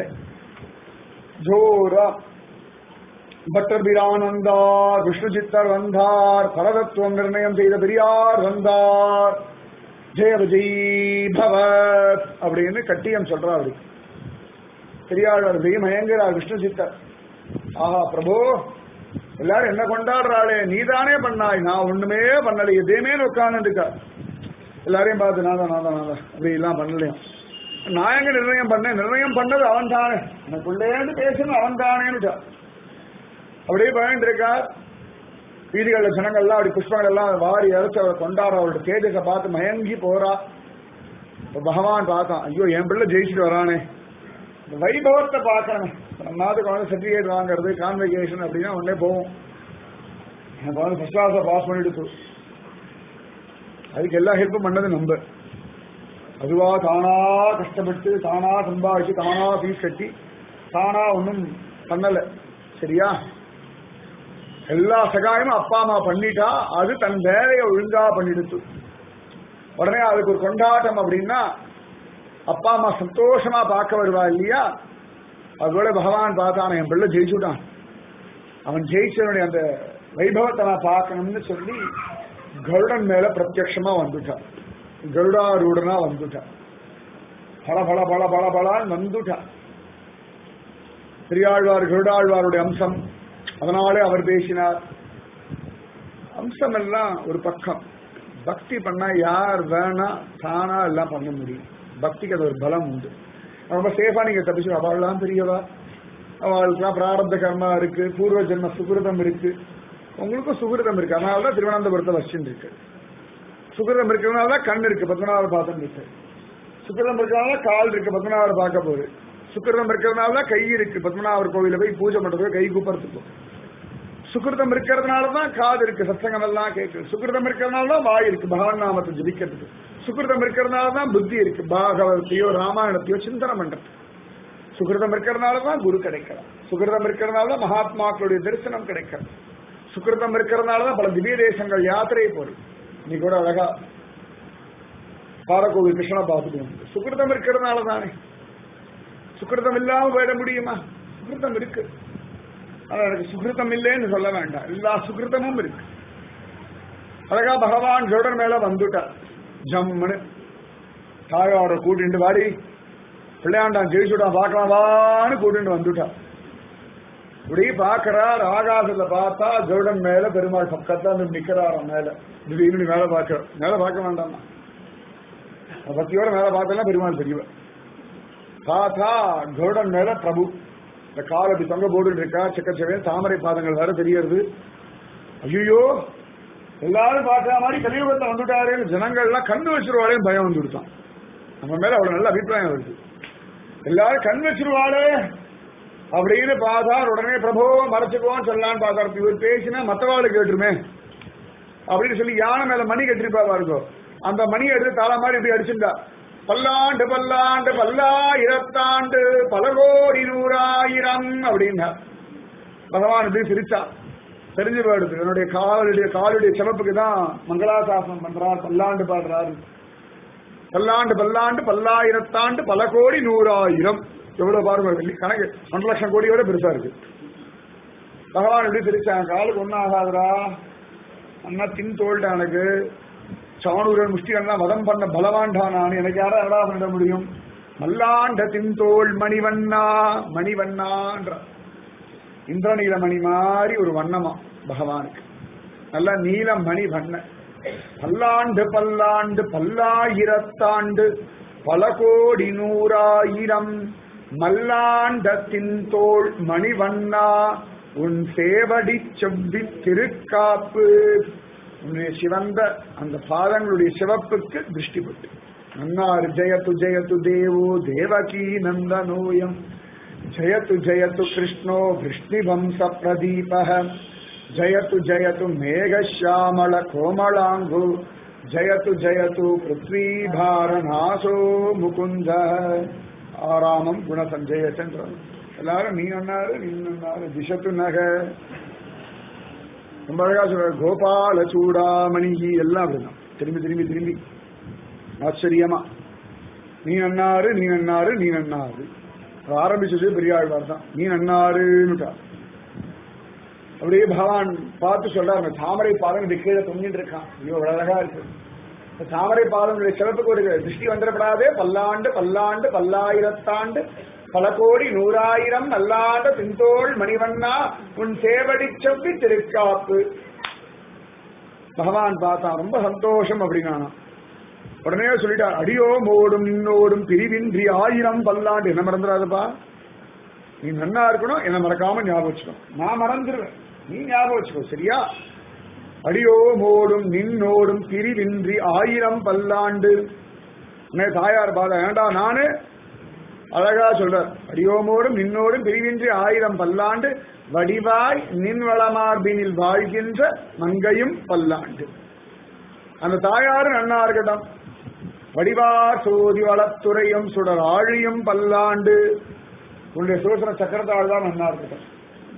ஜோரா பட்டர் பிரான் வந்தார் விஷ்ணு சித்தர் வந்தார் பரதத்துவம் நிர்ணயம் செய்த பெரியார் வந்தார் ஜெய விஜய் பவத் அப்படின்னு கட்டியம் சொல்றார் அவரு பெரியார் விஜய் மயங்கிறார் விஷ்ணு சித்தர் ஆஹா பிரபு எல்லாரும் என்ன கொண்டாடுறாளே நீதானே பண்ணாய் நான் ஒண்ணுமே பண்ணல எதையுமே உட்காந்துருக்கா எல்லாரையும் பார்த்து நான் தான் நான் தான் நான் தான் அப்படி எல்லாம் பண்ணலையும் நான் எங்க நிர்ணயம் பண்ணேன் நிர்ணயம் பண்ணது அவன் தானே எனக்குள்ளேந்து பேசணும் அவன் தானேன்னு அப்படியே பயந்து இருக்கா வீதிகள்ல ஜனங்கள்லாம் அப்படி புஷ்பங்கள் எல்லாம் வாரி அரைச்சு அவரை கொண்டாட அவரோட தேஜஸை பார்த்து மயங்கி போறா இப்ப பகவான் பார்த்தான் ஐயோ என் பிள்ளை ஜெயிச்சுட்டு வரானே இந்த வைபவத்தை பார்க்கணும் நம்மாவது குழந்தை சர்டிஃபிகேட் வாங்குறது கான்வெகேஷன் அப்படின்னா உடனே போவோம் என் குழந்தை ஃபர்ஸ்ட் கிளாஸை பாஸ் பண்ணிட்டு அதுக்கு எல்லா ஹெல்ப்பும் பண்ணது நம்ம அதுவா தானா கஷ்டப்பட்டு தானா சம்பாதிச்சு தானா ஃபீஸ் கட்டி தானா ஒன்றும் பண்ணல சரியா எல்லா சகாயமும் அப்பா அம்மா பண்ணிட்டா அது தன் வேலையை ஒழுங்கா பண்ணிடுத்து உடனே அதுக்கு ஒரு கொண்டாட்டம் அப்படின்னா அப்பா அம்மா சந்தோஷமா பார்க்க வருவா இல்லையா அதோட பகவான் பார்த்தான் என் பிள்ளை ஜெயிச்சுட்டான் அவன் ஜெயிச்சவனுடைய அந்த வைபவத்தை நான் பார்க்கணும்னு சொல்லி கருடன் மேல பிரத்யட்சமா வந்துட்டான் கருடாரூடனா வந்துட்டான் பல பல பல பல பலான்னு வந்துட்டான் பெரியாழ்வார் கருடாழ்வாருடைய அம்சம் அதனாலே அவர் பேசினார் அம்சம் எல்லாம் ஒரு பக்கம் பக்தி பண்ணா யார் வேணா தானா எல்லாம் பண்ண முடியும் பக்திக்கு அது ஒரு பலம் உண்டு ரொம்ப சேஃபா நீங்க தப்பிச்சு அவள்லாம் பெரியவா அவளுக்குலாம் பிராரப்த கர்மா இருக்கு பூர்வ ஜென்ம சுகிருதம் இருக்கு உங்களுக்கும் சுகிருதம் இருக்கு அதனால தான் திருவனந்தபுரத்தை வச்சுட்டு இருக்கு சுகிருதம் இருக்கிறதுனால தான் கண் இருக்கு பத்மநாபர் பாதம் இருக்கு சுக்கிரதம் இருக்கிறதுனால கால் இருக்கு பத்மநாபர் பார்க்க போகுது சுக்கிரதம் இருக்கிறதுனால தான் கை இருக்கு பத்மநாபர் கோவில போய் பூஜை பண்றதுக்கு கை கூப்பறதுக்கும் சுக்கிருதம் இருக்கிறதுனால தான் காது இருக்கு சத்சங்கம் எல்லாம் கேட்குது சுக்கிருதம் இருக்கிறதுனால தான் வாய் இருக்கு பகவான் நாமத்தை ஜபிக்கிறதுக்கு சுக்கிருதம் இருக்கிறதுனால தான் புத்தி இருக்கு பாகவத்தையோ ராமாயணத்தையோ சிந்தனை பண்றது சுக்கிருதம் இருக்கிறதுனால தான் குரு கிடைக்கலாம் சுக்கிருதம் இருக்கிறதுனால தான் மகாத்மாக்களுடைய தரிசனம் கிடைக்கிறது சுக்கிருதம் இருக்கிறதுனால தான் பல திவ்ய தேசங்கள் யாத்திரை போறது நீ கூட அழகா பாரகோவில் கிருஷ்ணா பார்த்துட்டு வந்து சுக்கிருதம் இருக்கிறதுனால தானே சுக்கிருதம் இல்லாம போயிட முடியுமா சுக்கிருதம் இருக்கு ஆனா எனக்கு சுகிருத்தம் இல்லைன்னு சொல்ல வேண்டாம் எல்லா சுகிருத்தமும் இருக்கு அழகா பகவான் ஜோடன் மேல வந்துட்டார் ஜம்முன்னு தாயோட கூட்டிட்டு வாடி பிள்ளையாண்டான் ஜெயிச்சுட்டான் பார்க்கலாம் வான்னு கூட்டிட்டு வந்துட்டார் இப்படி பாக்குறார் ஆகாசத்துல பார்த்தா ஜோடன் மேல பெருமாள் பக்கத்துல வந்து நிக்கிறாராம் மேல திடீர்னு மேல பார்க்க மேல பார்க்க வேண்டாமா பக்தியோட மேல பார்த்தா பெருமாள் தெரியவ பார்த்தா ஜோடன் மேல பிரபு இந்த கால் அப்படி தொங்க போட்டு இருக்கா செக்கச்சவே தாமரை பாதங்கள் வேற தெரியறது ஐயோ எல்லாரும் பார்க்கிற மாதிரி கலியுகத்தை வந்துட்டாரு ஜனங்கள்லாம் கண்ணு வச்சிருவாளே பயம் வந்து கொடுத்தான் நம்ம மேல அவ்வளவு நல்ல அபிப்பிராயம் வருது எல்லாரும் கண் வச்சிருவாளே அப்படின்னு பார்த்தா உடனே பிரபு மறைச்சுக்குவோம் சொல்லலான்னு பார்த்தாரு இவர் பேசினா மத்தவாளை கேட்டுருமே அப்படின்னு சொல்லி யானை மேல மணி கட்டிருப்பா பாருங்க அந்த மணி எடுத்து தாள மாதிரி இப்படி அடிச்சுட்டா பல்லாண்டு பல்லாண்டு பல்லாயிரத்தாண்டு பல கோடி நூறாயிரம் அப்படின்னா பகவான் இப்படி சிரிச்சா தெரிஞ்சு போயிடுது என்னுடைய காலுடைய காலுடைய சிவப்புக்கு தான் மங்களாசாசனம் பண்றார் பல்லாண்டு பாடுறாரு பல்லாண்டு பல்லாண்டு பல்லாயிரத்தாண்டு பல கோடி நூறாயிரம் எவ்வளவு பாருங்க வெள்ளி கணக்கு ஒன்றரை லட்சம் கோடியோட பெருசா இருக்கு பகவான் எப்படி சிரிச்சான் காலுக்கு ஒன்னும் ஆகாதுடா அண்ணா தின் தோல்டா எனக்கு சாணூரன் முஷ்டிகள்லாம் வதம் பண்ண பலவான்டா நான் எனக்கு யாரா என்னடா பண்ண முடியும் மல்லாண்ட தின்தோள் மணிவண்ணா மணிவண்ணான்ற இந்திரநீல மணி மாதிரி ஒரு வண்ணமா பகவானுக்கு நல்ல நீல மணி வண்ண பல்லாண்டு பல்லாண்டு பல்லாயிரத்தாண்டு பல கோடி நூறாயிரம் மல்லாண்ட தின்தோள் மணிவண்ணா உன் சேவடி செவ்வி திருக்காப்பு உன்னுடைய சிவந்த அந்த பாதங்களுடைய சிவப்புக்கு திருஷ்டி பட்டு நன்னார் ஜெயத்து ஜெயத்து தேவோ தேவகி நந்தனோயம் ஜெயத்து ஜெயத்து கிருஷ்ணோ விஷ்ணிவம்ச பிரதீப ஜெயத்து ஜெயத்து மேகஷாமள கோமளாங்கு ஜெயத்து ஜெயத்து பிருத்வீபாரநாசோ முகுந்த ஆராமம் குணசஞ்சய சென்றார் எல்லாரும் நீ நன்னாரு நீ நன்னாரு திசத்து நக ரொம்ப அழகா சொல்ற கோபால சூடாமணி எல்லாம் அப்படிதான் திரும்பி திரும்பி திரும்பி ஆச்சரியமா நீ நன்னாரு நீ நன்னாரு நீ நன்னாரு ஆரம்பிச்சது பெரியாழ்வார் தான் நீ நன்னாருன்னுட்டா அப்படியே பகவான் பார்த்து சொல்றாரு தாமரை பாதம் இது கீழே தொங்கிட்டு இருக்கான் ஐயோ அவ்வளவு அழகா இருக்கு இந்த தாமரை பாதங்களுடைய சிறப்புக்கு ஒரு திருஷ்டி வந்துடப்படாதே பல்லாண்டு பல்லாண்டு பல்லாயிரத்தாண்டு பல கோடி நூறாயிரம் நல்லாண்ட தின்தோள் மணிவண்ணா உன் சேவடி செவ்வி திருக்காப்பு பகவான் பார்த்தான் ரொம்ப சந்தோஷம் அப்படின்னா உடனே சொல்லிட்டார் அடியோ மோடும் நின்னோடும் பிரிவின்றி ஆயிரம் பல்லாண்டு என்ன மறந்துடாதப்பா நீ நன்னா இருக்கணும் என்ன மறக்காம ஞாபகம் வச்சுக்கணும் நான் மறந்துடுவேன் நீ ஞாபகம் வச்சுக்கோ சரியா அடியோ மோடும் நின்னோடும் பிரிவின்றி ஆயிரம் பல்லாண்டு உடனே தாயார் பாத ஏண்டா நானு அழகா சொல்றார் அடியோமோடும் நின்னோடும் பிரிவின்றி ஆயிரம் பல்லாண்டு வடிவாய் நின்வளமார்பினில் வாழ்கின்ற மங்கையும் பல்லாண்டு அந்த தாயாரும் நன்னா இருக்கட்டும் வடிவார் சோதி வளத்துறையும் சுடர் ஆழியும் பல்லாண்டு உன்னுடைய சுதந்திர சக்கரத்தாள் தான் நன்னா இருக்கட்டும்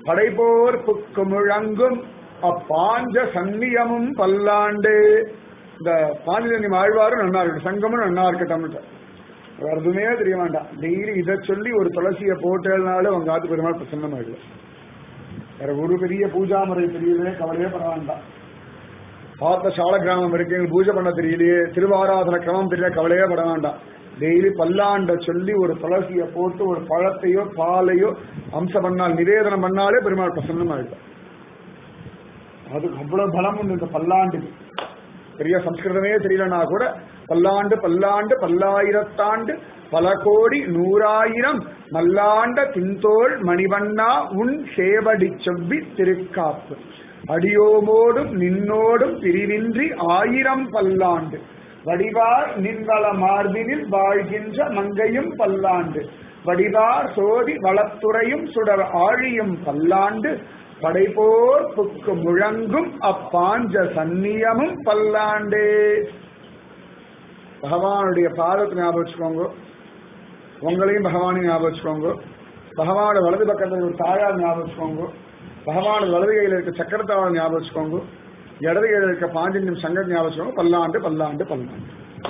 படைபோர் புக்கு முழங்கும் அப்பாஞ்ச சன்னியமும் பல்லாண்டு இந்த பாண்டியனி ஆழ்வாரும் நன்னா இருக்கட்டும் சங்கமும் நன்னா இருக்கட்டும் வேற எதுவுமே தெரிய வேண்டாம் டெய்லி இதை சொல்லி ஒரு துளசியை போட்டதுனால உங்க ஆத்து பெருமாள் பிரசன்னமாயிடும் வேற ஒரு பெரிய பூஜா முறை தெரியவே கவலையே பண்ண வேண்டாம் பார்த்த சால கிராமம் இருக்கு எங்களுக்கு பூஜை பண்ண தெரியலையே திருவாராதன கிரமம் தெரியல கவலையே பட வேண்டாம் டெய்லி பல்லாண்ட சொல்லி ஒரு துளசியை போட்டு ஒரு பழத்தையோ பாலையோ அம்சம் பண்ணால் நிவேதனம் பண்ணாலே பெருமாள் பிரசன்னமாயிடும் அதுக்கு அவ்வளவு பலம் உண்டு இந்த பல்லாண்டுக்கு பெரிய சம்ஸ்கிருதமே தெரியலனா கூட பல்லாண்டு பல்லாண்டு பல்லாயிரத்தாண்டு பல கோடி நூறாயிரம் மல்லாண்ட தின்தோள் மணிவண்ணா உன் சேவடி செவ்வி திருக்காப்பு அடியோமோடும் நின்னோடும் பிரிவின்றி ஆயிரம் பல்லாண்டு வடிவார் நின்வள மார்பினில் வாழ்கின்ற மங்கையும் பல்லாண்டு வடிவார் சோதி வளத்துறையும் சுடர் ஆழியும் பல்லாண்டு படைபோர் புக்கு முழங்கும் அப்பாஞ்ச சந்நியமும் பல்லாண்டே பகவானுடைய பாதத்தை ஞாபகம் வச்சுக்கோங்க உங்களையும் பகவானையும் ஞாபகம் வச்சுக்கோங்க பகவானோட வலது பக்கத்தில் ஒரு தாயார் ஞாபகம் வச்சுக்கோங்க பகவானோட வலது கையில் இருக்க சக்கரத்தாவளை ஞாபகம் வச்சுக்கோங்க இடது கையில் இருக்க பாஞ்சன்யம் சங்கர் ஞாபகம் வச்சுக்கோங்க பல்லாண்டு பல்லாண்டு பல்லாண்டு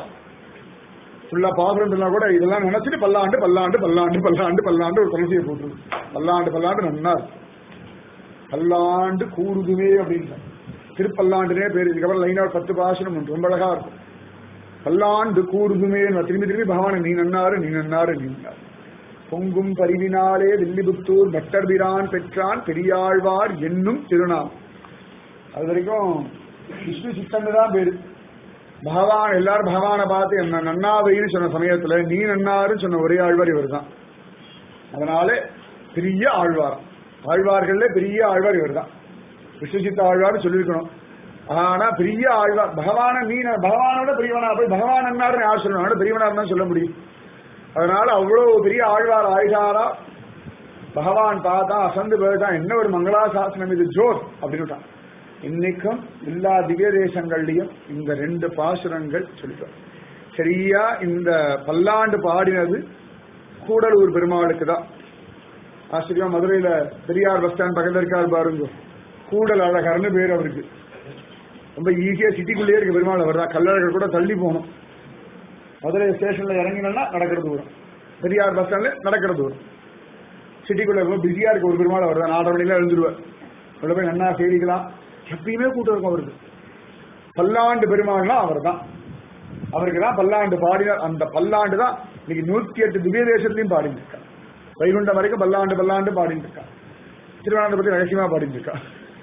ஃபுல்லா பாசுரம் கூட இதெல்லாம் நினைச்சிட்டு பல்லாண்டு பல்லாண்டு பல்லாண்டு பல்லாண்டு பல்லாண்டு ஒரு துளசியை போட்டுரு பல்லாண்டு பல்லாண்டு நன்னா இருக்கும் பல்லாண்டு கூடுதுவே அப்படின்னு திருப்பல்லாண்டுனே பேர் இதுக்கப்புறம் லைனா பத்து பாசனம் உண்டு ரொம்ப அழகா இருக்கும் பல்லாண்டு கூடுதுமே திரும்பி திரும்பி பகவான் நீ நன்னாரு நீ நன்னாரு நீ நன்னாரு பொங்கும் பரிவினாலே வில்லிபுத்தூர் பட்டர்பிரான் பெற்றான் பெரியாழ்வார் என்னும் திருநாம் அது வரைக்கும் விஷ்ணு சித்தன்னு தான் பேரு பகவான் எல்லாரும் பகவானை பார்த்து என்ன நன்னாவைன்னு சொன்ன சமயத்துல நீ நன்னாருன்னு சொன்ன ஒரே ஆழ்வார் இவர் தான் அதனால பெரிய ஆழ்வார் ஆழ்வார்கள்ல பெரிய ஆழ்வார் இவர் தான் விஸ்வசித்த ஆழ்வார் சொல்லியிருக்கணும் ஆனா பெரிய ஆழ்வார் பகவான நீ பகவானோட பெரியவனா போய் பகவான் என்னாரு யார் சொல்லணும் பெரியவனா தான் சொல்ல முடியும் அதனால அவ்வளவு பெரிய ஆழ்வார் ஆழ்வாரா பகவான் பார்த்தா அசந்து போயிட்டான் என்ன ஒரு மங்களாசாசனம் இது ஜோர் அப்படின்னுட்டான் இன்னைக்கும் எல்லா திவ்ய தேசங்கள்லயும் இந்த ரெண்டு பாசுரங்கள் சொல்லிட்டோம் சரியா இந்த பல்லாண்டு பாடினது கூடலூர் பெருமாளுக்கு தான் ஆச்சரியம் மதுரையில பெரியார் பஸ் ஸ்டாண்ட் பக்கத்துல இருக்காரு பாருங்க கூடல் அழகர்னு பேர் அவருக்கு ரொம்ப ஈஸியா சிட்டிக்குள்ளேயே இருக்க பெருமாள் அவர் தான் கல்லழகர் கூட தள்ளி போகணும் மதுரை ஸ்டேஷன்ல இறங்கினா நடக்கிற தூரம் பெரியார் பஸ் ஸ்டாண்ட்ல நடக்கிற தூரம் சிட்டிக்குள்ள ரொம்ப பிஸியா இருக்க ஒரு பெருமாள் அவர் தான் நாலரை மணில எழுந்துருவார் உள்ள போய் நன்னா சேரிக்கலாம் எப்பயுமே கூட்டம் இருக்கும் அவருக்கு பல்லாண்டு பெருமாள்னா அவர் தான் அவருக்கு தான் பல்லாண்டு பாடினார் அந்த பல்லாண்டு தான் இன்னைக்கு நூத்தி எட்டு திவ்ய தேசத்துலயும் பாடிட்டு இருக்கார் வைகுண்டம் வரைக்கும் பல்லாண்டு பல்லாண்டு பாடிட்டு இருக்கா திருவனந்தபுரத்தை ரகசியமா பாடிட்டு இருக்கா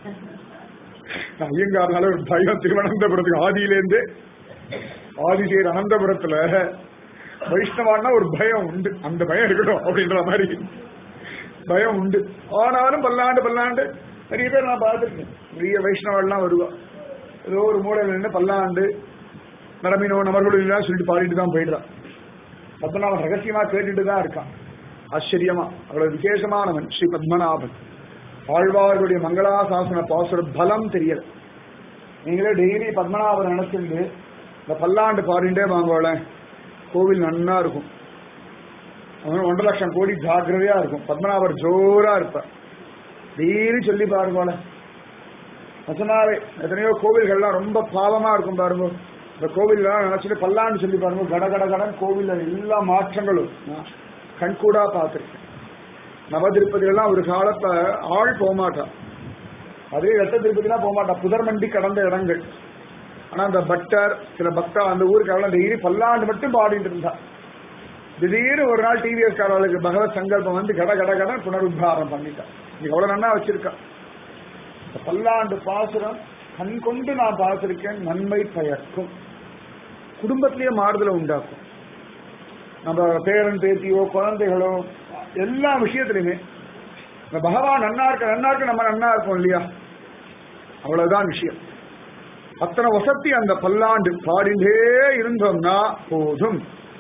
ஐயங்காரனால ஒரு பயம் திருவனந்தபுரத்துக்கு ஆதியிலேருந்து ஆதிசேர் அனந்தபுரத்துல வைஷ்ணவான்னா ஒரு பயம் உண்டு அந்த பயம் இருக்கட்டும் அப்படின்ற மாதிரி பயம் உண்டு ஆனாலும் பல்லாண்டு பல்லாண்டு நிறைய பேர் நான் பார்த்துருக்கேன் நிறைய வைஷ்ணவெல்லாம் வருவா ஏதோ ஒரு மூலையில் நின்று பல்லாண்டு நடமினோ நமர்களும் இல்லா சொல்லிட்டு பாடிட்டு தான் போயிடுறான் பத்மநாபன் ரகசியமா கேட்டுட்டு தான் இருக்கான் ஆச்சரியமா அவ்வளவு விசேஷமானவன் ஸ்ரீ பத்மநாபன் ஆழ்வார்களுடைய மங்களாசாசன பாசுர பலம் தெரியல நீங்களே டெய்லி பத்மநாபன் நினைச்சிருந்து இந்த பல்லாண்டு பாடிண்டே வாங்கோல கோவில் நன்னா இருக்கும் அவன் ஒன்றரை லட்சம் கோடி ஜாக்கிரதையா இருக்கும் பத்மநாபர் ஜோரா இருப்பார் டெய்லி சொல்லி பாருங்கோல சொன்னாவே எத்தனையோ கோவில்கள்லாம் ரொம்ப பாவமா இருக்கும் பாருங்க இந்த கோவில்லாம் நினைச்சிட்டு பல்லாண்டு சொல்லி பாருங்க கட கட கடன் கோவில்ல எல்லா மாற்றங்களும் நான் கண்கூடா பார்த்திருக்கேன் நவ திருப்பதியெல்லாம் ஒரு காலத்துல ஆள் போகமாட்டான் அதே ரத்த திருப்பதிலாம் போகமாட்டான் புதர் மண்டி கடந்த இடங்கள் ஆனா அந்த பக்தர் சில பக்தா அந்த ஊருக்காரெல்லாம் டெய்லி பல்லாண்டு மட்டும் பாடிட்டு இருந்தா திடீர்னு ஒரு நாள் டிவிஎஸ் காரர்களுக்கு பகவத் சங்கல்பம் வந்து கட கட கட புனருத்தாரம் பண்ணிட்டான் இன்னைக்கு அவ்வளவு நன்னா வச்சிருக்கான் இந்த பல்லாண்டு பாசுரம் கண் கொண்டு நான் பார்த்திருக்கேன் நன்மை பயக்கும் குடும்பத்திலேயே மாறுதலை உண்டாக்கும் நம்ம பேரன் பேத்தியோ குழந்தைகளோ எல்லா விஷயத்திலுமே இந்த பகவான் நன்னா இருக்க நன்னா இருக்க நம்ம நன்னா இருப்போம் இல்லையா அவ்வளவுதான் விஷயம் அத்தனை வசதி அந்த பல்லாண்டு பாடிண்டே இருந்தோம்னா போதும்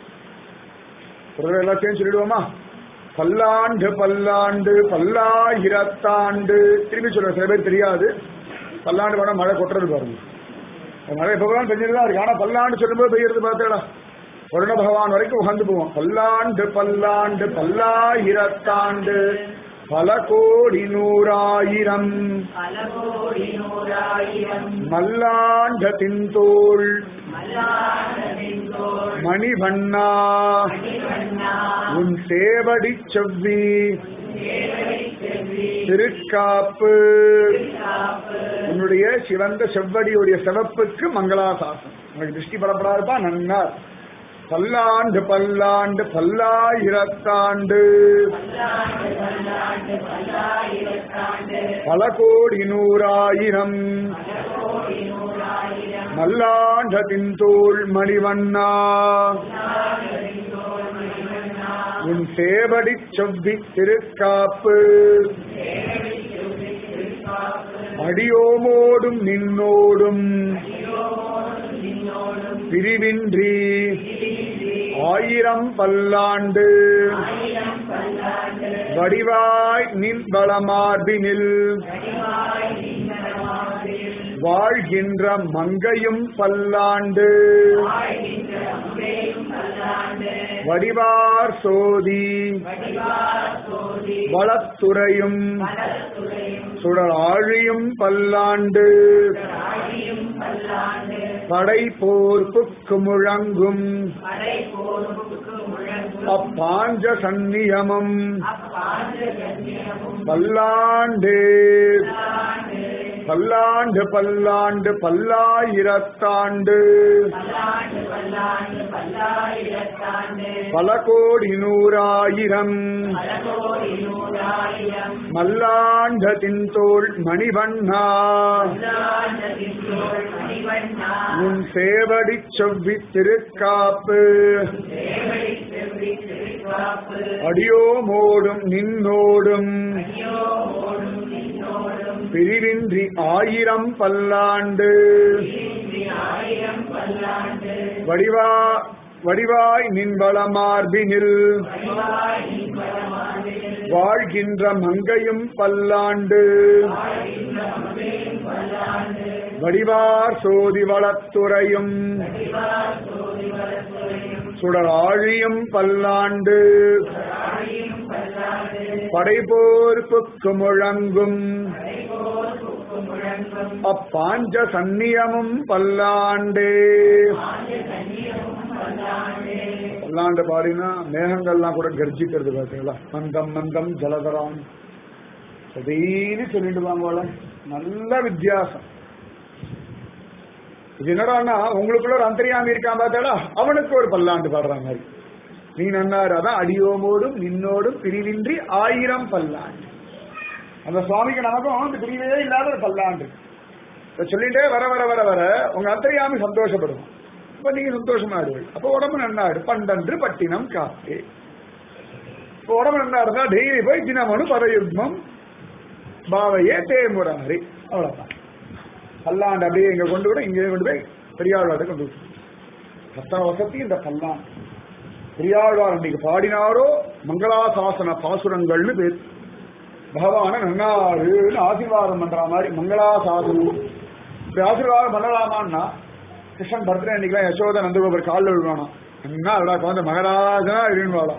ஒரு எல்லாத்தையும் சொல்லிடுவோமா பல்லாண்டு பல்லாண்டு பல்லாயிரத்தாண்டு திரும்பி சொல்ற சில பேர் தெரியாது பல்லாண்டு வேணா மழை கொட்டுறது பாருங்க மழை எப்பதான் பெஞ்சிருந்தா இருக்கு ஆனா பல்லாண்டு சொல்லும்போது பெய்யறது பார்த்தேடா வருண பகவான் வரைக்கும் உகந்து போவோம் பல்லாண்டு பல்லாண்டு பல்லாயிரத்தாண்டு பல கோடி நூறாயிரம் பல கோடி நூறாயிரம் மல்லாண்ட தின்தோள் மல்லாண்டதின்தோள் மணிவண்ணா மணிவண்ணா உன் சேவடி செவ்வி தேவரைச் செவ்வி திருக்காப்பு காப்பு உன்னுடைய சிவந்த செவ்வடியுடைய சிவப்புக்கு மங்களாசாசனம் உனக்கு திருஷ்டி படப்படாதுப்பா நன்னார் பல்லாண்டு பல்லாண்டு பல்லாயிரத்தாண்டு பல்லாண்டு பல்லாண்டு பல்லாயிரத்தாண்டு பல கோடி நூறாயிரம் பல கோடி நூறாயிரம் மல்லாண்டத்தின் தோள் மணிவண்ணா மல்லாண்டதின்தோள் மணிவண்ணா உன் சேவடி செவ்வி திருக்காப்பு தேவரைச் செவ்வி திருக்காப்பு அடியோமோடும் நின்னோடும் சிரோமோடும் நின்னோடும் பிரிவின்றி திரிவின்றி ஆயிரம் பல்லாண்டு ஆயிரம் பல்லாண்டு வடிவாய் நின் வளமார்பினில் வடிவாய் நின்றமாவில் வாழ்கின்ற மங்கையும் பல்லாண்டு வாழ்கின்ற அம்பேயும் பல்லாண்டு வடிவார் சோதி வடிவார் சோதி வளத்துறையும் மலத்துறையும் சுடர் ஆழியும் பல்லாண்டு ஆழியும் பல்லாண்டு படை போர்ப்புக்கு முழங்கும் படை போருக்கு முழங்கும் அப்பாஞ்ச சந்நியமம் அப்பாஞ்ச கண்ணியமும் பல்லாண்டு பல்லாண்டு பல்லாண்டு பல்லாண்டு பல்லாயிரத்தாண்டு பல்லாண்டு பல்லாண்டு பல்லாயிரத்தாண்டு பல கோடி நூறாயிரம் பல கோடி நூறாயிரம் மல்லாண்ட தின்தோள் மணிவண்ணா பல்லாண்டதின்தோள் மணிவண்ணா உன் சேவடி செவ்வி திருக்காப்பு தேவடி செவ்வி திருக்காப்பு அடியோமோடும் நின்னோடும் ஐயோ ஓடும் நின்னோடும் பிரிவின்றி ஆயிரம் பல்லாண்டு இன்றி ஆயிரம் பல்லாண்டு வடிவா வடிவாய் நின் வளமார்பினில் வடிவாய் நின்பரமாதில் வாழ்கின்ற மங்கையும் பல்லாண்டு வாழ்கின்ற அம்பேயும் பல்லாண்டு வடிவார் சோதி வளத்துறையும் வடிவார் சோதி வரத்துறையும் சுடர் ஆழியும் பல்லாண்டு ஆழியும் பல்லாண்டு படைபோர்ப்புக்கு முழங்கும் போர் புக்கு முழங்கும் அப்பாஞ்ச சந்நியமும் பல்லாண்டே ஆண்டு கண்ணியமும் பல்லாண்டு பல்லாண்டு பாடினா மேகங்கள்லாம் கூட கர்ஜிக்கிறது பார்த்தீங்களா மந்தம் மந்தம் ஜலதரம் திடீர்னு சொல்லிட்டு வாங்கல நல்ல வித்தியாசம் இது என்னடான்னா உங்களுக்குள்ள ஒரு அந்தரியாமி இருக்கான் பார்த்தாடா அவனுக்கு ஒரு பல்லாண்டு பாடுற மாதிரி நீ நன்னாரு அதான் அடியோமோடும் நின்னோடும் பிரிவின்றி ஆயிரம் பல்லாண்டு அந்த சுவாமிக்கு நமக்கும் அந்த பிரிவே இல்லாத ஒரு பல்லாண்டு இதை சொல்லிட்டே வர வர வர வர உங்க அந்தரியாமி சந்தோஷப்படுவான் அப்ப நீங்க சந்தோஷமா ஆடுவீங்க அப்ப உடம்பு நன்னாடு பண்டன்று பட்டினம் காத்தே இப்ப உடம்பு நன்னா இருந்தா டெய்லி போய் தினமனு பரயுக்மம் பாவையே தேமுறாரி அவ்வளவுதான் பல்லாண்டு அப்படியே இங்க கொண்டு விட இங்கே கொண்டு போய் பெரியாழ்வார்ட்ட கொண்டு விட்டு அத்தனை வசதி இந்த பல்லாண்டு பெரியாழ்வார் அன்னைக்கு பாடினாரோ மங்களாசாசன பாசுரங்கள்னு பேர் பகவான நன்னாருன்னு ஆசீர்வாதம் பண்ற மாதிரி மங்களாசாசனம் இப்படி ஆசீர்வாதம் பண்ணலாமான்னா கிருஷ்ணன் பர்த்டே அன்னைக்கு யசோதா நந்தகோபர் காலில் விழுவானா என்ன அதோட குழந்தை மகராஜனா இருன்னு வாழா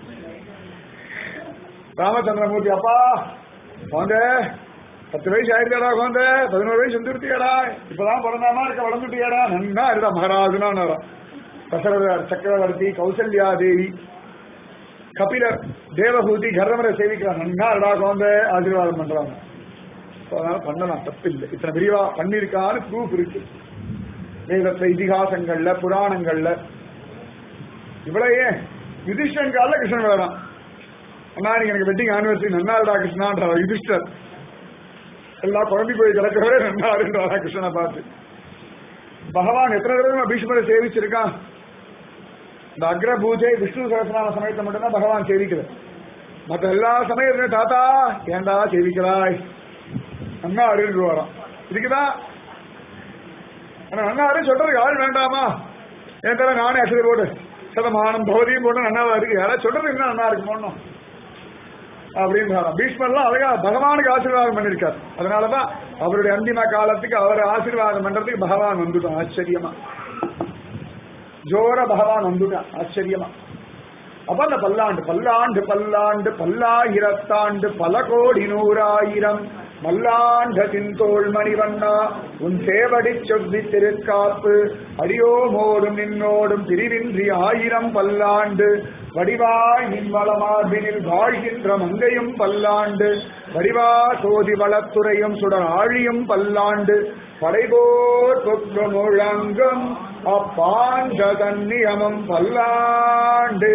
ராமச்சந்திரமூர்த்தி அப்பா குழந்தை பத்து வயசு ஆயிருக்காடா குழந்தை பதினோரு வயசு வந்துருத்தியாடா இப்பதான் பிறந்தாமா இருக்க வளர்ந்துட்டியாடா நன்னா இருடா மகராஜனா தசரதர் சக்கரவர்த்தி கௌசல்யா தேவி கபிலர் தேவஹூதி கர்வமரை சேவிக்கிறான் நன்னா இருடா குழந்தை ஆசீர்வாதம் பண்றாங்க So, அதனால பண்ணலாம் தப்பில்லை இத்தனை விரிவா பண்ணிருக்கான்னு ப்ரூஃப் இருக்கு வேதத்துல இதிகாசங்கள்ல புராணங்கள்ல இவ்வளவு ஏன் யுதிஷ்டன் கால கிருஷ்ணன் விளையாடான் அண்ணா நீங்க எனக்கு வெட்டிங் ஆனிவர்சரி நன்னாருடா கிருஷ்ணான்ற யுதிஷ்டர் எல்லாம் குழம்பி போய் கிடக்கிறவரே நன்னாருன்றா கிருஷ்ணனை பார்த்து பகவான் எத்தனை தடவை பீஷ்மரை சேவிச்சிருக்கான் இந்த அக்ர பூஜை விஷ்ணு சகசிரநாம சமயத்தை மட்டும்தான் பகவான் சேவிக்கிறது மற்ற எல்லா சமயத்திலும் தாத்தா ஏண்டா சேவிக்கிறாய் அண்ணா அருள் வரோம் இதுக்குதான் ஆனா அண்ணா அருள் சொல்றதுக்கு ஆள் வேண்டாமா என் தர நானே அசதி போட்டு சதமானம் பகவதியும் போட்டு நன்னாவா இருக்கு யாராவது சொல்றது என்ன நல்லா இருக்கு போடணும் அப்படின்னு பீஷ்மர்லாம் அழகா பகவானுக்கு ஆசீர்வாதம் பண்ணிருக்காரு அதனாலதான் அவருடைய அந்திம காலத்துக்கு அவரை ஆசீர்வாதம் பண்றதுக்கு பகவான் வந்துட்டான் ஆச்சரியமா ஜோர பகவான் வந்துட்டான் ஆச்சரியமா அப்ப அந்த பல்லாண்டு பல்லாண்டு பல்லாண்டு பல்லாயிரத்தாண்டு பல கோடி நூறாயிரம் மல்லாண்ட தின்தோள் மணிவண்ணா உன் சேவடி சொல்லி திருக்காப்பு அடியோமோடும் நின்னோடும் பிரிவின்றி ஆயிரம் பல்லாண்டு வடிவாய் நின்வளமார்பினில் வாழ்கின்ற மங்கையும் பல்லாண்டு வடிவா சோதி வளத்துறையும் சுடர் ஆழியும் பல்லாண்டு படைபோர் தொற்று முழங்கும் அப்பாண்ட தன்னியமம் பல்லாண்டு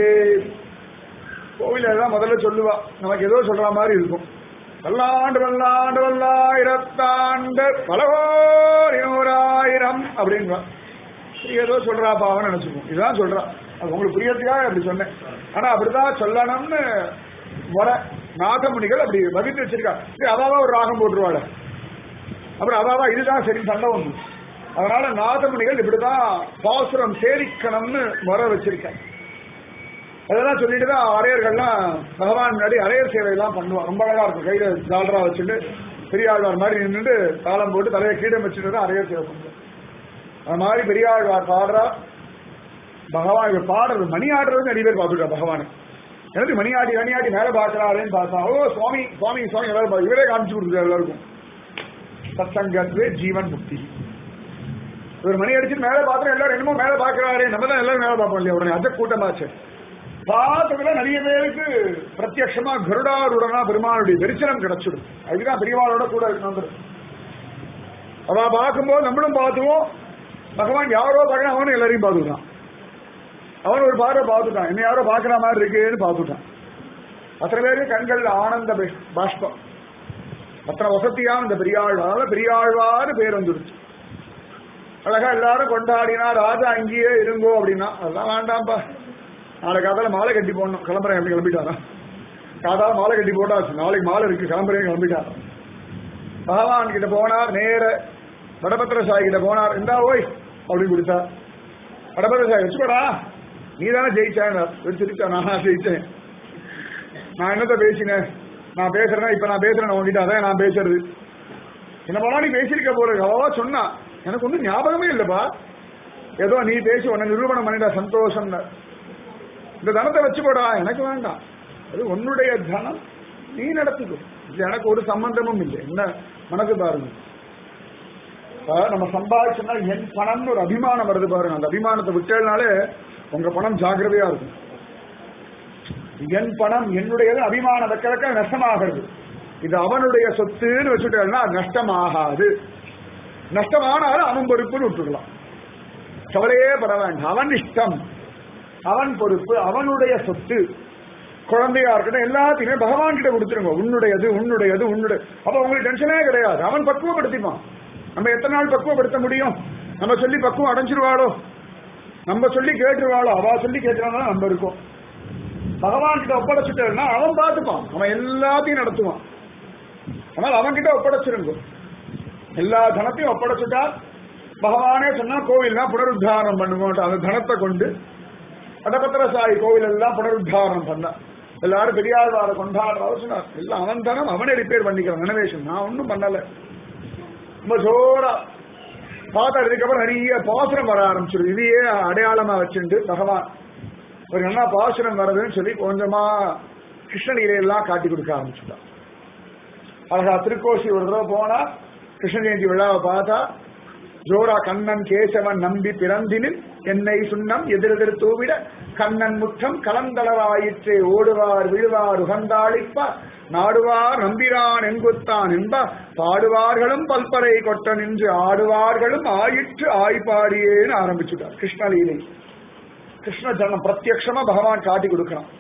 கோவில தான் முதல்ல சொல்லுவா நமக்கு ஏதோ சொல்ற மாதிரி இருக்கும் பல்லாண்டு பல்லாண்டு பல்லாயிரத்தாண்டு பலகோரி நூறாயிரம் அப்படின்வா சரி, ஏதோ சொல்றா பாவம் நினைச்சுப்போம் இதுதான் சொல்றா அது உங்களுக்கு புரியறதுக்காக அப்படி சொன்னேன் ஆனா அப்படிதான் சொல்லணும்னு முறை நாகமுனிகள் அப்படி வகுத்து வச்சிருக்கா சரி, அவாவா ஒரு ராகம் போட்டுருவாள் அப்புறம் அவாவா இதுதான் சரி சண்டை வந்து அதனால நாதமுனிகள் இப்படிதான் பாசுரம் சேரிக்கணும்னு முறை வச்சிருக்கேன் அதெல்லாம் சொல்லிட்டு தான் அரையர்கள்லாம் பகவான் முன்னாடி அரையர் சேவையெல்லாம் பண்ணுவான் ரொம்ப அழகா இருக்கும் கையில ஜாலரா வச்சுட்டு பெரியாழ்வார் மாதிரி நின்றுட்டு தாளம் போட்டு தலையை கீழே வச்சுட்டு தான் அரையர் சேவை பண்ணுவோம் அது மாதிரி பெரியாழ்வார் பாடுறா பகவான் இவர் பாடுறது மணி ஆடுறது நிறைய பேர் பார்த்துருக்கா பகவானை எனக்கு மணி ஆடி மணி ஆடி மேலே பார்க்கறாருன்னு பார்த்தா ஓ சுவாமி சுவாமி சுவாமி எல்லாரும் பா- இவரே காமிச்சு கொடுக்குறாரு எல்லாருக்கும் சத்சங்கத்வே ஜீவன் முக்தி இவர் மணி அடிச்சு மேலே பார்த்தா எல்லாரும் என்னமோ மேலே பார்க்கறாரு நம்ம தான் எல்லாரும் மேலே பார்ப்போம் இல்லையா உடனே அஜ கூட்டமாச்சு பார்த்ததுல நிறைய பேருக்கு பிரத்யட்சமா கருடாருடனா பெருமாளுடைய தரிசனம் கிடைச்சிடும் அதுதான் பெரியவாளோட கூட இருக்கணும் அவ பார்க்கும்போது நம்மளும் பார்த்துவோம் பகவான் யாரோ பார்க்கணும் அவனும் எல்லாரையும் பார்த்துட்டான் அவன் ஒரு பார்வை பார்த்துட்டான் என்ன யாரோ பார்க்குற மாதிரி இருக்கேன்னு பார்த்துட்டான் அத்தனை பேருக்கு கண்கள்ல ஆனந்த பே- பாஷ்பம் அத்தனை வசதியா இந்த பெரியாழ்வார பெரியாழ்வாரு பேர் வந்துடுச்சு அழகா எல்லாரும் கொண்டாடினா ராஜா அங்கேயே இருங்கோ அப்படின்னா அதெல்லாம் வேண்டாம்ப்பா நாளைக்கு காதால மாலை கட்டி போடணும் கிளம்புறேன் எப்படி கிளம்பிட்டாரா காதால மாலை கட்டி போட்டாச்சு நாளைக்கு மாலை இருக்கு கிளம்புறேன் கிளம்பிட்டாரா பகவான் கிட்ட போனார் நேர வடபத்திர சாய் கிட்ட போனார் இந்தா ஓய் அப்படின்னு கொடுத்தார் வடபத்திர சாய் வச்சுக்கோடா நீ தானே ஜெயிச்சாங்க வச்சிருக்கா நான் ஜெயிச்சேன் நான் என்னத்த பேசினேன் நான் பேசுறேன்னா இப்ப நான் பேசுறேன் உங்ககிட்ட அதான் நான் பேசுறது என்ன போனா நீ பேசியிருக்க போல அவ்வளவா சொன்னா எனக்கு ஒன்றும் ஞாபகமே இல்லப்பா ஏதோ நீ பேசி உன்னை நிரூபணம் பண்ணிட்டா சந்தோஷம் இந்த தனத்தை வச்சுக்கோடா எனக்கு வேண்டாம் அது உன்னுடைய தனம் நீ நடத்திக்கோ இது எனக்கு ஒரு சம்பந்தமும் இல்லை என்ன மனசு பாருங்க இப்ப நம்ம சம்பாதிச்சோம்னா என் பணம்னு ஒரு அபிமானம் வருது பாருங்க அந்த அபிமானத்தை விட்டேனாலே உங்க பணம் ஜாக்கிரதையா இருக்கும் என் பணம் என்னுடையது அபிமானம் வைக்க வைக்க நஷ்டமாகிறது இது அவனுடைய சொத்துன்னு வச்சுட்டேன்னா நஷ்டமாகாது நஷ்டமானாலும் அவன் பொறுப்புன்னு விட்டுடலாம் கவலையே பட வேண்டாம் அவன் இஷ்டம் அவன் பொறுப்பு அவனுடைய சொத்து குழந்தையா இருக்கட்டும் எல்லாத்தையுமே பகவான் கிட்ட கொடுத்துருங்க உன்னுடையது உன்னுடையது உன்னுடைய அப்ப உங்களுக்கு டென்ஷனே கிடையாது அவன் பக்குவப்படுத்திப்பான் நம்ம எத்தனை நாள் பக்குவப்படுத்த முடியும் நம்ம சொல்லி பக்குவம் அடைஞ்சிருவாளோ நம்ம சொல்லி கேட்டுருவாளோ அவ சொல்லி கேட்கிறானா நம்ம இருக்கோம் பகவான் கிட்ட ஒப்படைச்சிட்டா அவன் பார்த்துப்பான் அவன் எல்லாத்தையும் நடத்துவான் ஆனால் அவன் கிட்ட ஒப்படைச்சிருங்க எல்லா தனத்தையும் ஒப்படைச்சுட்டா பகவானே சொன்னா கோவில்னா புனருத்தாரணம் பண்ணுவோம் அந்த தனத்தை கொண்டு வடபத்திர சாய் கோவில் எல்லாம் புனருத்தாரணம் பண்ண எல்லாரும் பெரியாழ்வார கொண்டாடுற சொன்னார் எல்லாம் அவன் தனம் அவனே ரிப்பேர் பண்ணிக்கிறான் ரெனவேஷன் நான் ஒன்றும் பண்ணல ரொம்ப ஜோரா பார்த்தா இதுக்கப்புறம் நிறைய பாசுரம் வர ஆரம்பிச்சிடும் இதையே அடையாளமா வச்சுட்டு பகவான் ஒரு என்ன பாசுரம் வருதுன்னு சொல்லி கொஞ்சமா கிருஷ்ணகிரியெல்லாம் காட்டி கொடுக்க ஆரம்பிச்சுட்டான் அழகா திருக்கோசி ஒரு தடவை போனா கிருஷ்ண ஜெயந்தி விழாவை பார்த்தா ஜோரா கண்ணன் கேசவன் நம்பி பிறந்தினில் என்னை சுண்ணம் எதிரெதிர் தூவிட கண்ணன் முற்றம் கலந்தளவாயிற்றே ஓடுவார் விழுவார் உகந்தாளிப்பார் நாடுவார் நம்பிரான் எங்குத்தான் என்ப பாடுவார்களும் பல்பறை கொட்ட நின்று ஆடுவார்களும் ஆயிற்று ஆய்பாடியேன்னு ஆரம்பிச்சுட்டார் கிருஷ்ணலீலை கிருஷ்ண ஜனம் பிரத்யக்ஷமா பகவான் காட்டி கொடுக்கிறான்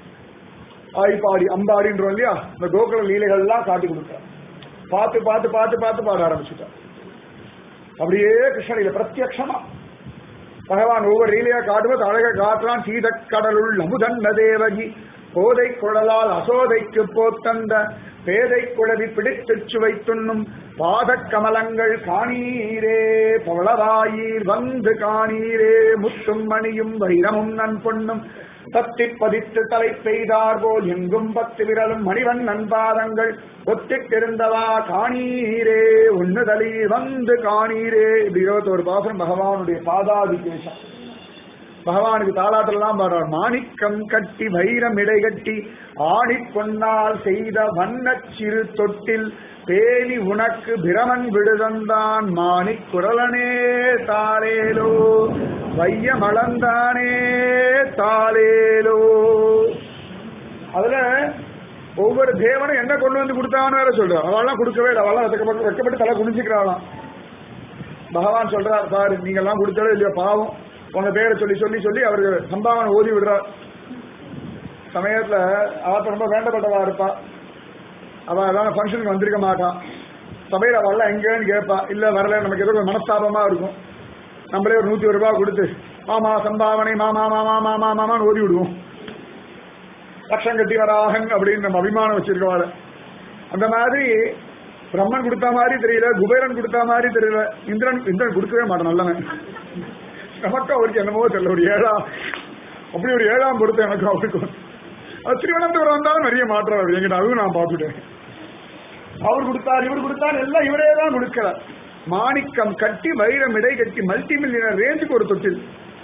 ஆய்பாடி அம்பாடின்றோம் இல்லையா இந்த கோகுல லீலைகள் எல்லாம் காட்டி கொடுக்கிறான் பார்த்து பார்த்து பார்த்து பார்த்து பாட ஆரம்பிச்சுட்டான் அப்படியே கிருஷ்ணலீலை பிரத்யக்ஷமா பகவான் ஒவ்வொரு லீலையா காட்டுவது அழக காட்டுறான் சீதக்கடலுள் அமுதன்ன தேவகி போதை குழலால் அசோதைக்கு போத்தந்த பேதை குழவி பிடித்துச் சுவை துண்ணும் பாதக் கமலங்கள் காணீரே பவளவாயீர் வந்து காணீரே முத்தும் மணியும் வைரமும் நன் பொன்னும் தத்தி பதித்து தலை பெய்தார் போல் எங்கும் பத்து விரலும் மணிவண்ணன் பாதங்கள் ஒத்திட்டிருந்தவா காணீரே உன்னுதலி வந்து காணீரே இப்படி இருபத்தோரு பாசனம் பகவானுடைய பாதாதி கேசம் பகவானுக்கு தாளாட்டெல்லாம் பாடுறார் மாணிக்கம் கட்டி வைரம் இடை கட்டி ஆணி பொன்னால் செய்த வண்ணச் சிறு தொட்டில் பேணி உனக்கு பிரமன் விடுதந்தான் மாணிக் குரலனே தாளேலோ வைய மலந்தானே தாளேலோ அதுல ஒவ்வொரு தேவனும் என்ன கொண்டு வந்து கொடுத்தான்னு வேற சொல்றான் அவெல்லாம் கொடுக்கவே இல்லை அவெல்லாம் வெக்கப்பட்டு வெக்கப்பட்டு தலை குனிஞ்சுக்கிறாளாம் பகவான் சொல்றார் பாரு நீங்க எல்லாம் கொடுத்தாலும் இல்லையோ பாவம் உங்க பேரை சொல்லி சொல்லி சொல்லி அவருக்கு சம்பாவனை ஓதி விடுறார் சமயத்துல அவத்த ரொம்ப வேண்டப்பட்டவா இருப்பா அவ ஏதாவது ஃபங்க்ஷனுக்கு வந்திருக்க மாட்டான் சபையில வரல எங்கன்னு கேட்பா இல்ல வரல நமக்கு ஏதோ ஒரு மனஸ்தாபமா இருக்கும் நம்மளே ஒரு நூத்தி ஒரு ரூபாய் கொடுத்து மாமா சம்பாவனை மாமா மாமா மாமா மாமான்னு ஓதி விடுவோம் லட்சம் கட்டி வராகன் அப்படின்னு நம்ம அபிமானம் வச்சிருக்கவாள் அந்த மாதிரி பிரம்மன் கொடுத்த மாதிரி தெரியல குபேரன் கொடுத்த மாதிரி தெரியல இந்திரன் இந்திரன் கொடுக்கவே மாட்டான் நல்லவன் நமக்கு அவருக்கு என்னமோ தெரியல ஒரு ஏழாம் அப்படி ஒரு ஏழாம் கொடுத்த எனக்கு அவருக்கு அது திருவனந்தபுரம் வந்தாலும் நிறைய மாற்றம் வருது எங்கிட்ட அதுவும் நான் பார்த்துட்டேன் அவர் கொடுத்தார் இவர் கொடுத்தார் எல்லாம் இவரே தான் கொடுக்கிறார் மாணிக்கம் கட்டி வைரம் இடை கட்டி மல்டி மில்லியனர் ரேஞ்சுக்கு ஒரு தொட்டில்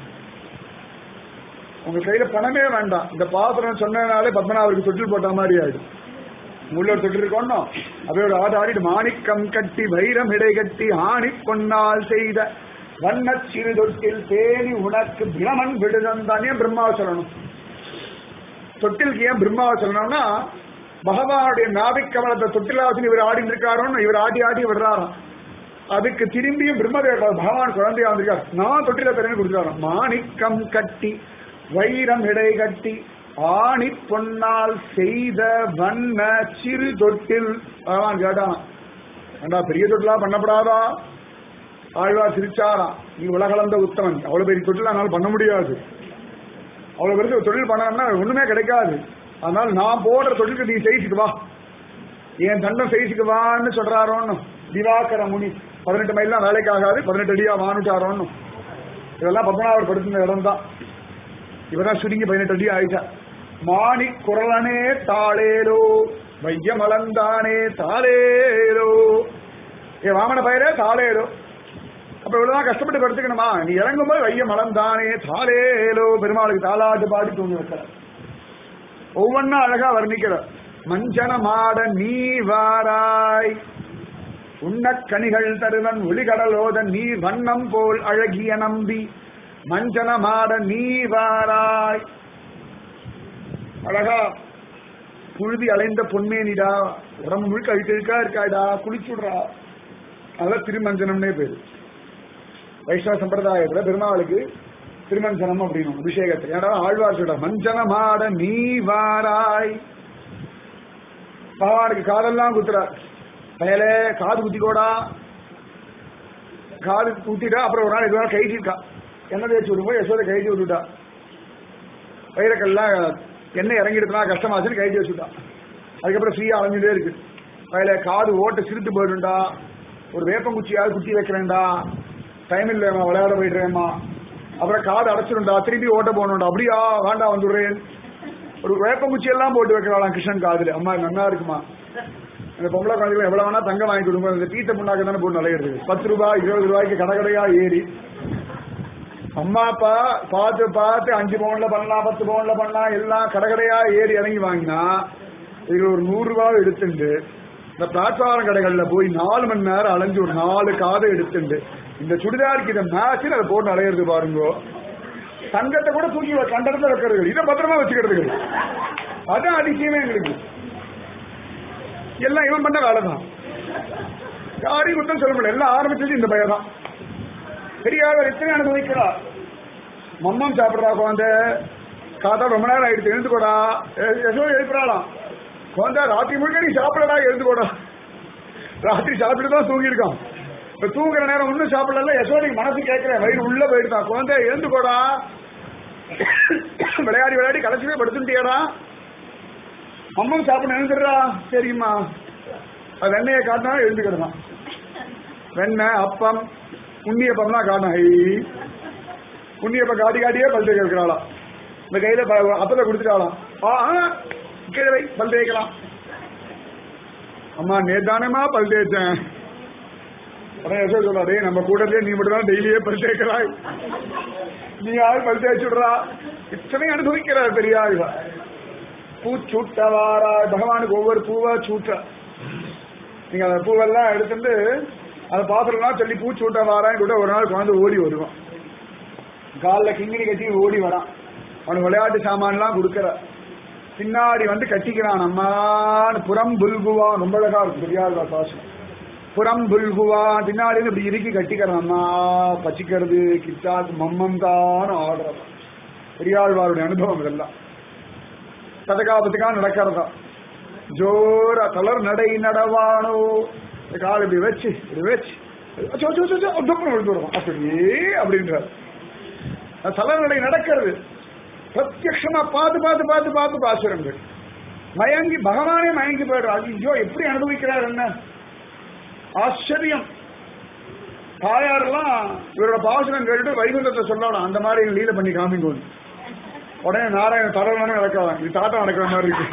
உங்க கையில பணமே வேண்டாம் இந்த பாத்திரம் சொன்னதுனாலே பத்மநாபருக்கு தொட்டில் போட்ட மாதிரி ஆயிடும் உள்ள ஒரு தொட்டில் இருக்கணும் அவையோட ஆட ஆடிட்டு மாணிக்கம் கட்டி வைரம் இடை கட்டி ஆணி பொன்னால் செய்த வண்ணச் சிறு தொட்டில் தேனி உனக்கு பிரமன் விடுதந்தானே பிரம்மாவை சொல்லணும் தொட்டிலுக்கு ஏன் பிரம்மாவை சொல்லணும்னா பகவானுடைய நாபிக்கமலத்தை தொட்டிலாசன் இவர் ஆடி இருக்காரோன்னு இவர் ஆடி ஆடி விடுறாராம் அதுக்கு திரும்பியும் பிரம்மதேவ பகவான் குழந்தையா வந்திருக்கார் நான் தொட்டில தரேன்னு கொடுத்துருக்காராம் மாணிக்கம் கட்டி வைரம் இடை கட்டி ஆணி பொன்னால் செய்த வண்ண சிறு தொட்டில் பகவான் கேட்டான் ஏண்டா பெரிய தொட்டிலா பண்ணப்படாதா ஆழ்வார் சிரிச்சாராம் நீ உலகளந்த உத்தமன் அவ்வளவு பெரிய தொட்டில் என்னால் பண்ண முடியாது அவ்வளவு பெரிய ஒரு தொழில் பண்ணணும்னா ஒண்ணுமே கிடைக்காது அதனால நான் போடுற தொழிலுக்கு நீ செய்யிச்சுக்கு வா என் தண்டம் செய்யிச்சுக்கு வான்னு சொல்றாரோன்னு திவாகர முனி பதினெட்டு மைல்லாம் வேலைக்கு ஆகாது பதினெட்டு அடியா வானுட்டாரோன்னு இதெல்லாம் பத்மநாபர் படுத்தின இடம் தான் இவதான் சுருங்கி பதினெட்டு அடி ஆயிட்டா மாணி குரலனே தாளேலோ வையமலந்தானே தாளேலோ ஏ வாமன பயிரே தாளேலோ அப்ப இவ்வளவுதான் கஷ்டப்பட்டு படுத்துக்கணுமா நீ இறங்கும்போது வைய மலந்தானே தாளேலோ பெருமாளுக்கு தாளாட்டு பாடி தூங்கி வைக்கிற ஒவ்வொன்னா அழகா வர்ணிக்கிற மஞ்சன மாட நீ வாராய் உண்ணக் கனிகள் தருவன் ஒளிகடலோத நீ வண்ணம் போல் அழகிய நம்பி மஞ்சன மாட நீ வாராய் அழகா புழுதி அலைந்த பொன்மேனிடா உடம்பு முழுக்க அழுக்கழுக்கா இருக்காடா குளிச்சுடுறா அதான் திருமஞ்சனம்னே பேரு வைஷ்ணவ சம்பிரதாயத்துல பெருமாளுக்கு திருமஞ்சனம் அப்படின்னு அபிஷேகத்துக்கு ஏன்னா ஆழ்வார் சொல்ற மஞ்சன மாட நீ வாராய் பகவானுக்கு காதெல்லாம் குத்துறார் பயலே காது குத்திக்கோடா காது குத்திட்டா அப்புறம் ஒரு நாள் எதுவாக கைட்டிருக்கா எண்ணெய் தேய்ச்சி விடும்போது யசோதை கைட்டி விட்டுட்டா வைரக்கல்லாம் எண்ணெய் இறங்கிடுச்சுனா கஷ்டமாச்சுன்னு கைட்டி வச்சுட்டா அதுக்கப்புறம் ஃப்ரீயா அலைஞ்சுட்டே இருக்கு வயல காது ஓட்ட சிரித்து போயிடுண்டா ஒரு வேப்பங்குச்சியாவது குத்தி வைக்கிறேன்டா டைம் இல்லையம்மா விளையாட போயிடுறேம்மா அப்புறம் காது அடைச்சிருண்டா திருப்பி ஓட்ட போகணும்டா அப்படியா வேண்டாம் வந்துடுறேன் ஒரு வேப்பங்குச்சி எல்லாம் போட்டு வைக்கிறாளாம் கிருஷ்ணன் காதுல அம்மா நல்லா இருக்குமா இந்த பொம்பளை குழந்தைகள் எவ்வளவு வேணா தங்கம் வாங்கி கொடுங்க இந்த தீத்த புண்ணாக்கு தானே போட்டு நலையிறது பத்து ரூபாய் இருபது ரூபாய்க்கு கடை கடையா ஏறி அம்மா அப்பா பார்த்து பார்த்து அஞ்சு பவுன்ல பண்ணலாம் பத்து பவுன்ல பண்ணலாம் எல்லாம் கடை கடையா ஏறி இறங்கி வாங்கினா இதுல ஒரு நூறு ரூபாய் எடுத்துண்டு இந்த பிளாட்ஃபார்ம் கடைகள்ல போய் நாலு மணி நேரம் அலைஞ்சு ஒரு நாலு காதை எடுத்துண்டு இந்த சுடிதாருக்கு இதை மேட்சில் அதை போட்டு அலையிறது பாருங்க தங்கத்தை கூட தூக்கி கண்டத்துல வைக்கிறது இதை பத்திரமா வச்சுக்கிறது அதான் அதிசயமே எங்களுக்கு எல்லாம் இவன் பண்ண வேலை தான் யாரையும் குத்தம் சொல்ல முடியல எல்லாம் ஆரம்பிச்சது இந்த பையன் தான் பெரியார் எத்தனை அனுபவிக்கிறா மம்மம் சாப்பிடுறா குழந்தை காத்தா ரொம்ப நேரம் ஆயிடுச்சு எழுந்துக்கோடா எசோ எழுப்புறாளாம் குழந்தை ராத்திரி முழுக்க நீ சாப்பிடடா எழுந்துக்கோடா ராத்திரி சாப்பிட்டு தான் தூங்கியிருக்கான் இப்ப தூங்குற நேரம் ஒன்றும் சாப்பிடல யசோதைக்கு மனசு கேட்கிறேன் வயிறு உள்ள போயிடுதான் குழந்தை எழுந்துக்கோடா விளையாடி விளையாடி கடைசியே படுத்துட்டியாடா அம்மன் சாப்பிட எழுந்துடுறா சரிம்மா அது வெண்ணையை காட்டினா எழுந்துக்கிடுதான் வெண்ணெய் அப்பம் உண்ணியப்பம்லாம் காணும் ஐ உண்ணியப்பம் காட்டி காட்டியே பல் தேய்க்க வைக்கிறாளாம் இந்த கையில ப- அப்பத்தை கொடுத்துட்டாளாம் ஆ ஆ, கீழே வை பல் தேய்க்கலாம் அம்மா நேத்தானேமா பல் தேய்ச்சேன் உடனே யசோதை சொல்றா, டேய் நம்ம கூட்டத்திலே நீ மட்டும் தான் டெய்லியே பல் தேய்க்கிறாய் நீ யாரு பல் தேய்ச்சி விடுறா இத்தனை அனுபவிக்கிறார் பெரியாழ்வார் பூச்சூட்டவாரா பகவானுக்கு ஒவ்வொரு பூவா சூட்ட நீங்க அந்த பூவெல்லாம் எடுத்துட்டு அதை பாத்திரம்லாம் சொல்லி பூச்சூட்ட வாரான்னு கூட ஒரு நாள் குழந்தை ஓடி வருவான் காலில் கிங்கினி கட்டி ஓடி வரான் அவனுக்கு விளையாட்டு சாமான்லாம் கொடுக்கற பின்னாடி வந்து கட்டிக்கிறான் அம்மான்னு புறம் புல்குவா ரொம்ப அழகா இருக்கும் பெரியாழ்வார் பாசனம் புறம் புல்குவா பின்னாடி இருந்து இப்படி இறுக்கி கட்டிக்கிறான் அம்மா பச்சிக்கிறது கிட்டாக்கு மம்மம் தான் ஆடுறது பெரியாழ்வாருடைய அனுபவம் இதெல்லாம் பதக்கா பதக்கா நடக்கிறதா ஜோர தளர் நடை நடவானோ இந்த கால் இப்படி வச்சு இப்படி வச்சு அச்சோ, அச்சோ, அச்சோ, அச்சோ, டப்புனு விழுந்து வருவான் அப்படியே அப்படின்றார் அந்த தளர் நடை நடக்கிறது பிரத்யக்ஷமா பார்த்து பார்த்து பார்த்து பார்த்து பாசுரங்கள் மயங்கி பகவானே மயங்கி போயிடுறார் ஐயோ எப்படி அனுபவிக்கிறார் என்ன ஆச்சரியம் தாயாரெல்லாம் இவரோட பாசுரம் கேட்டு வைகுந்தத்தை சொல்லணும் அந்த மாதிரி லீல பண்ணி காமிங்க உடனே நாராயண தரவனே நடக்கலாம் இது தாத்தா நடக்கிற மாதிரி இருக்கு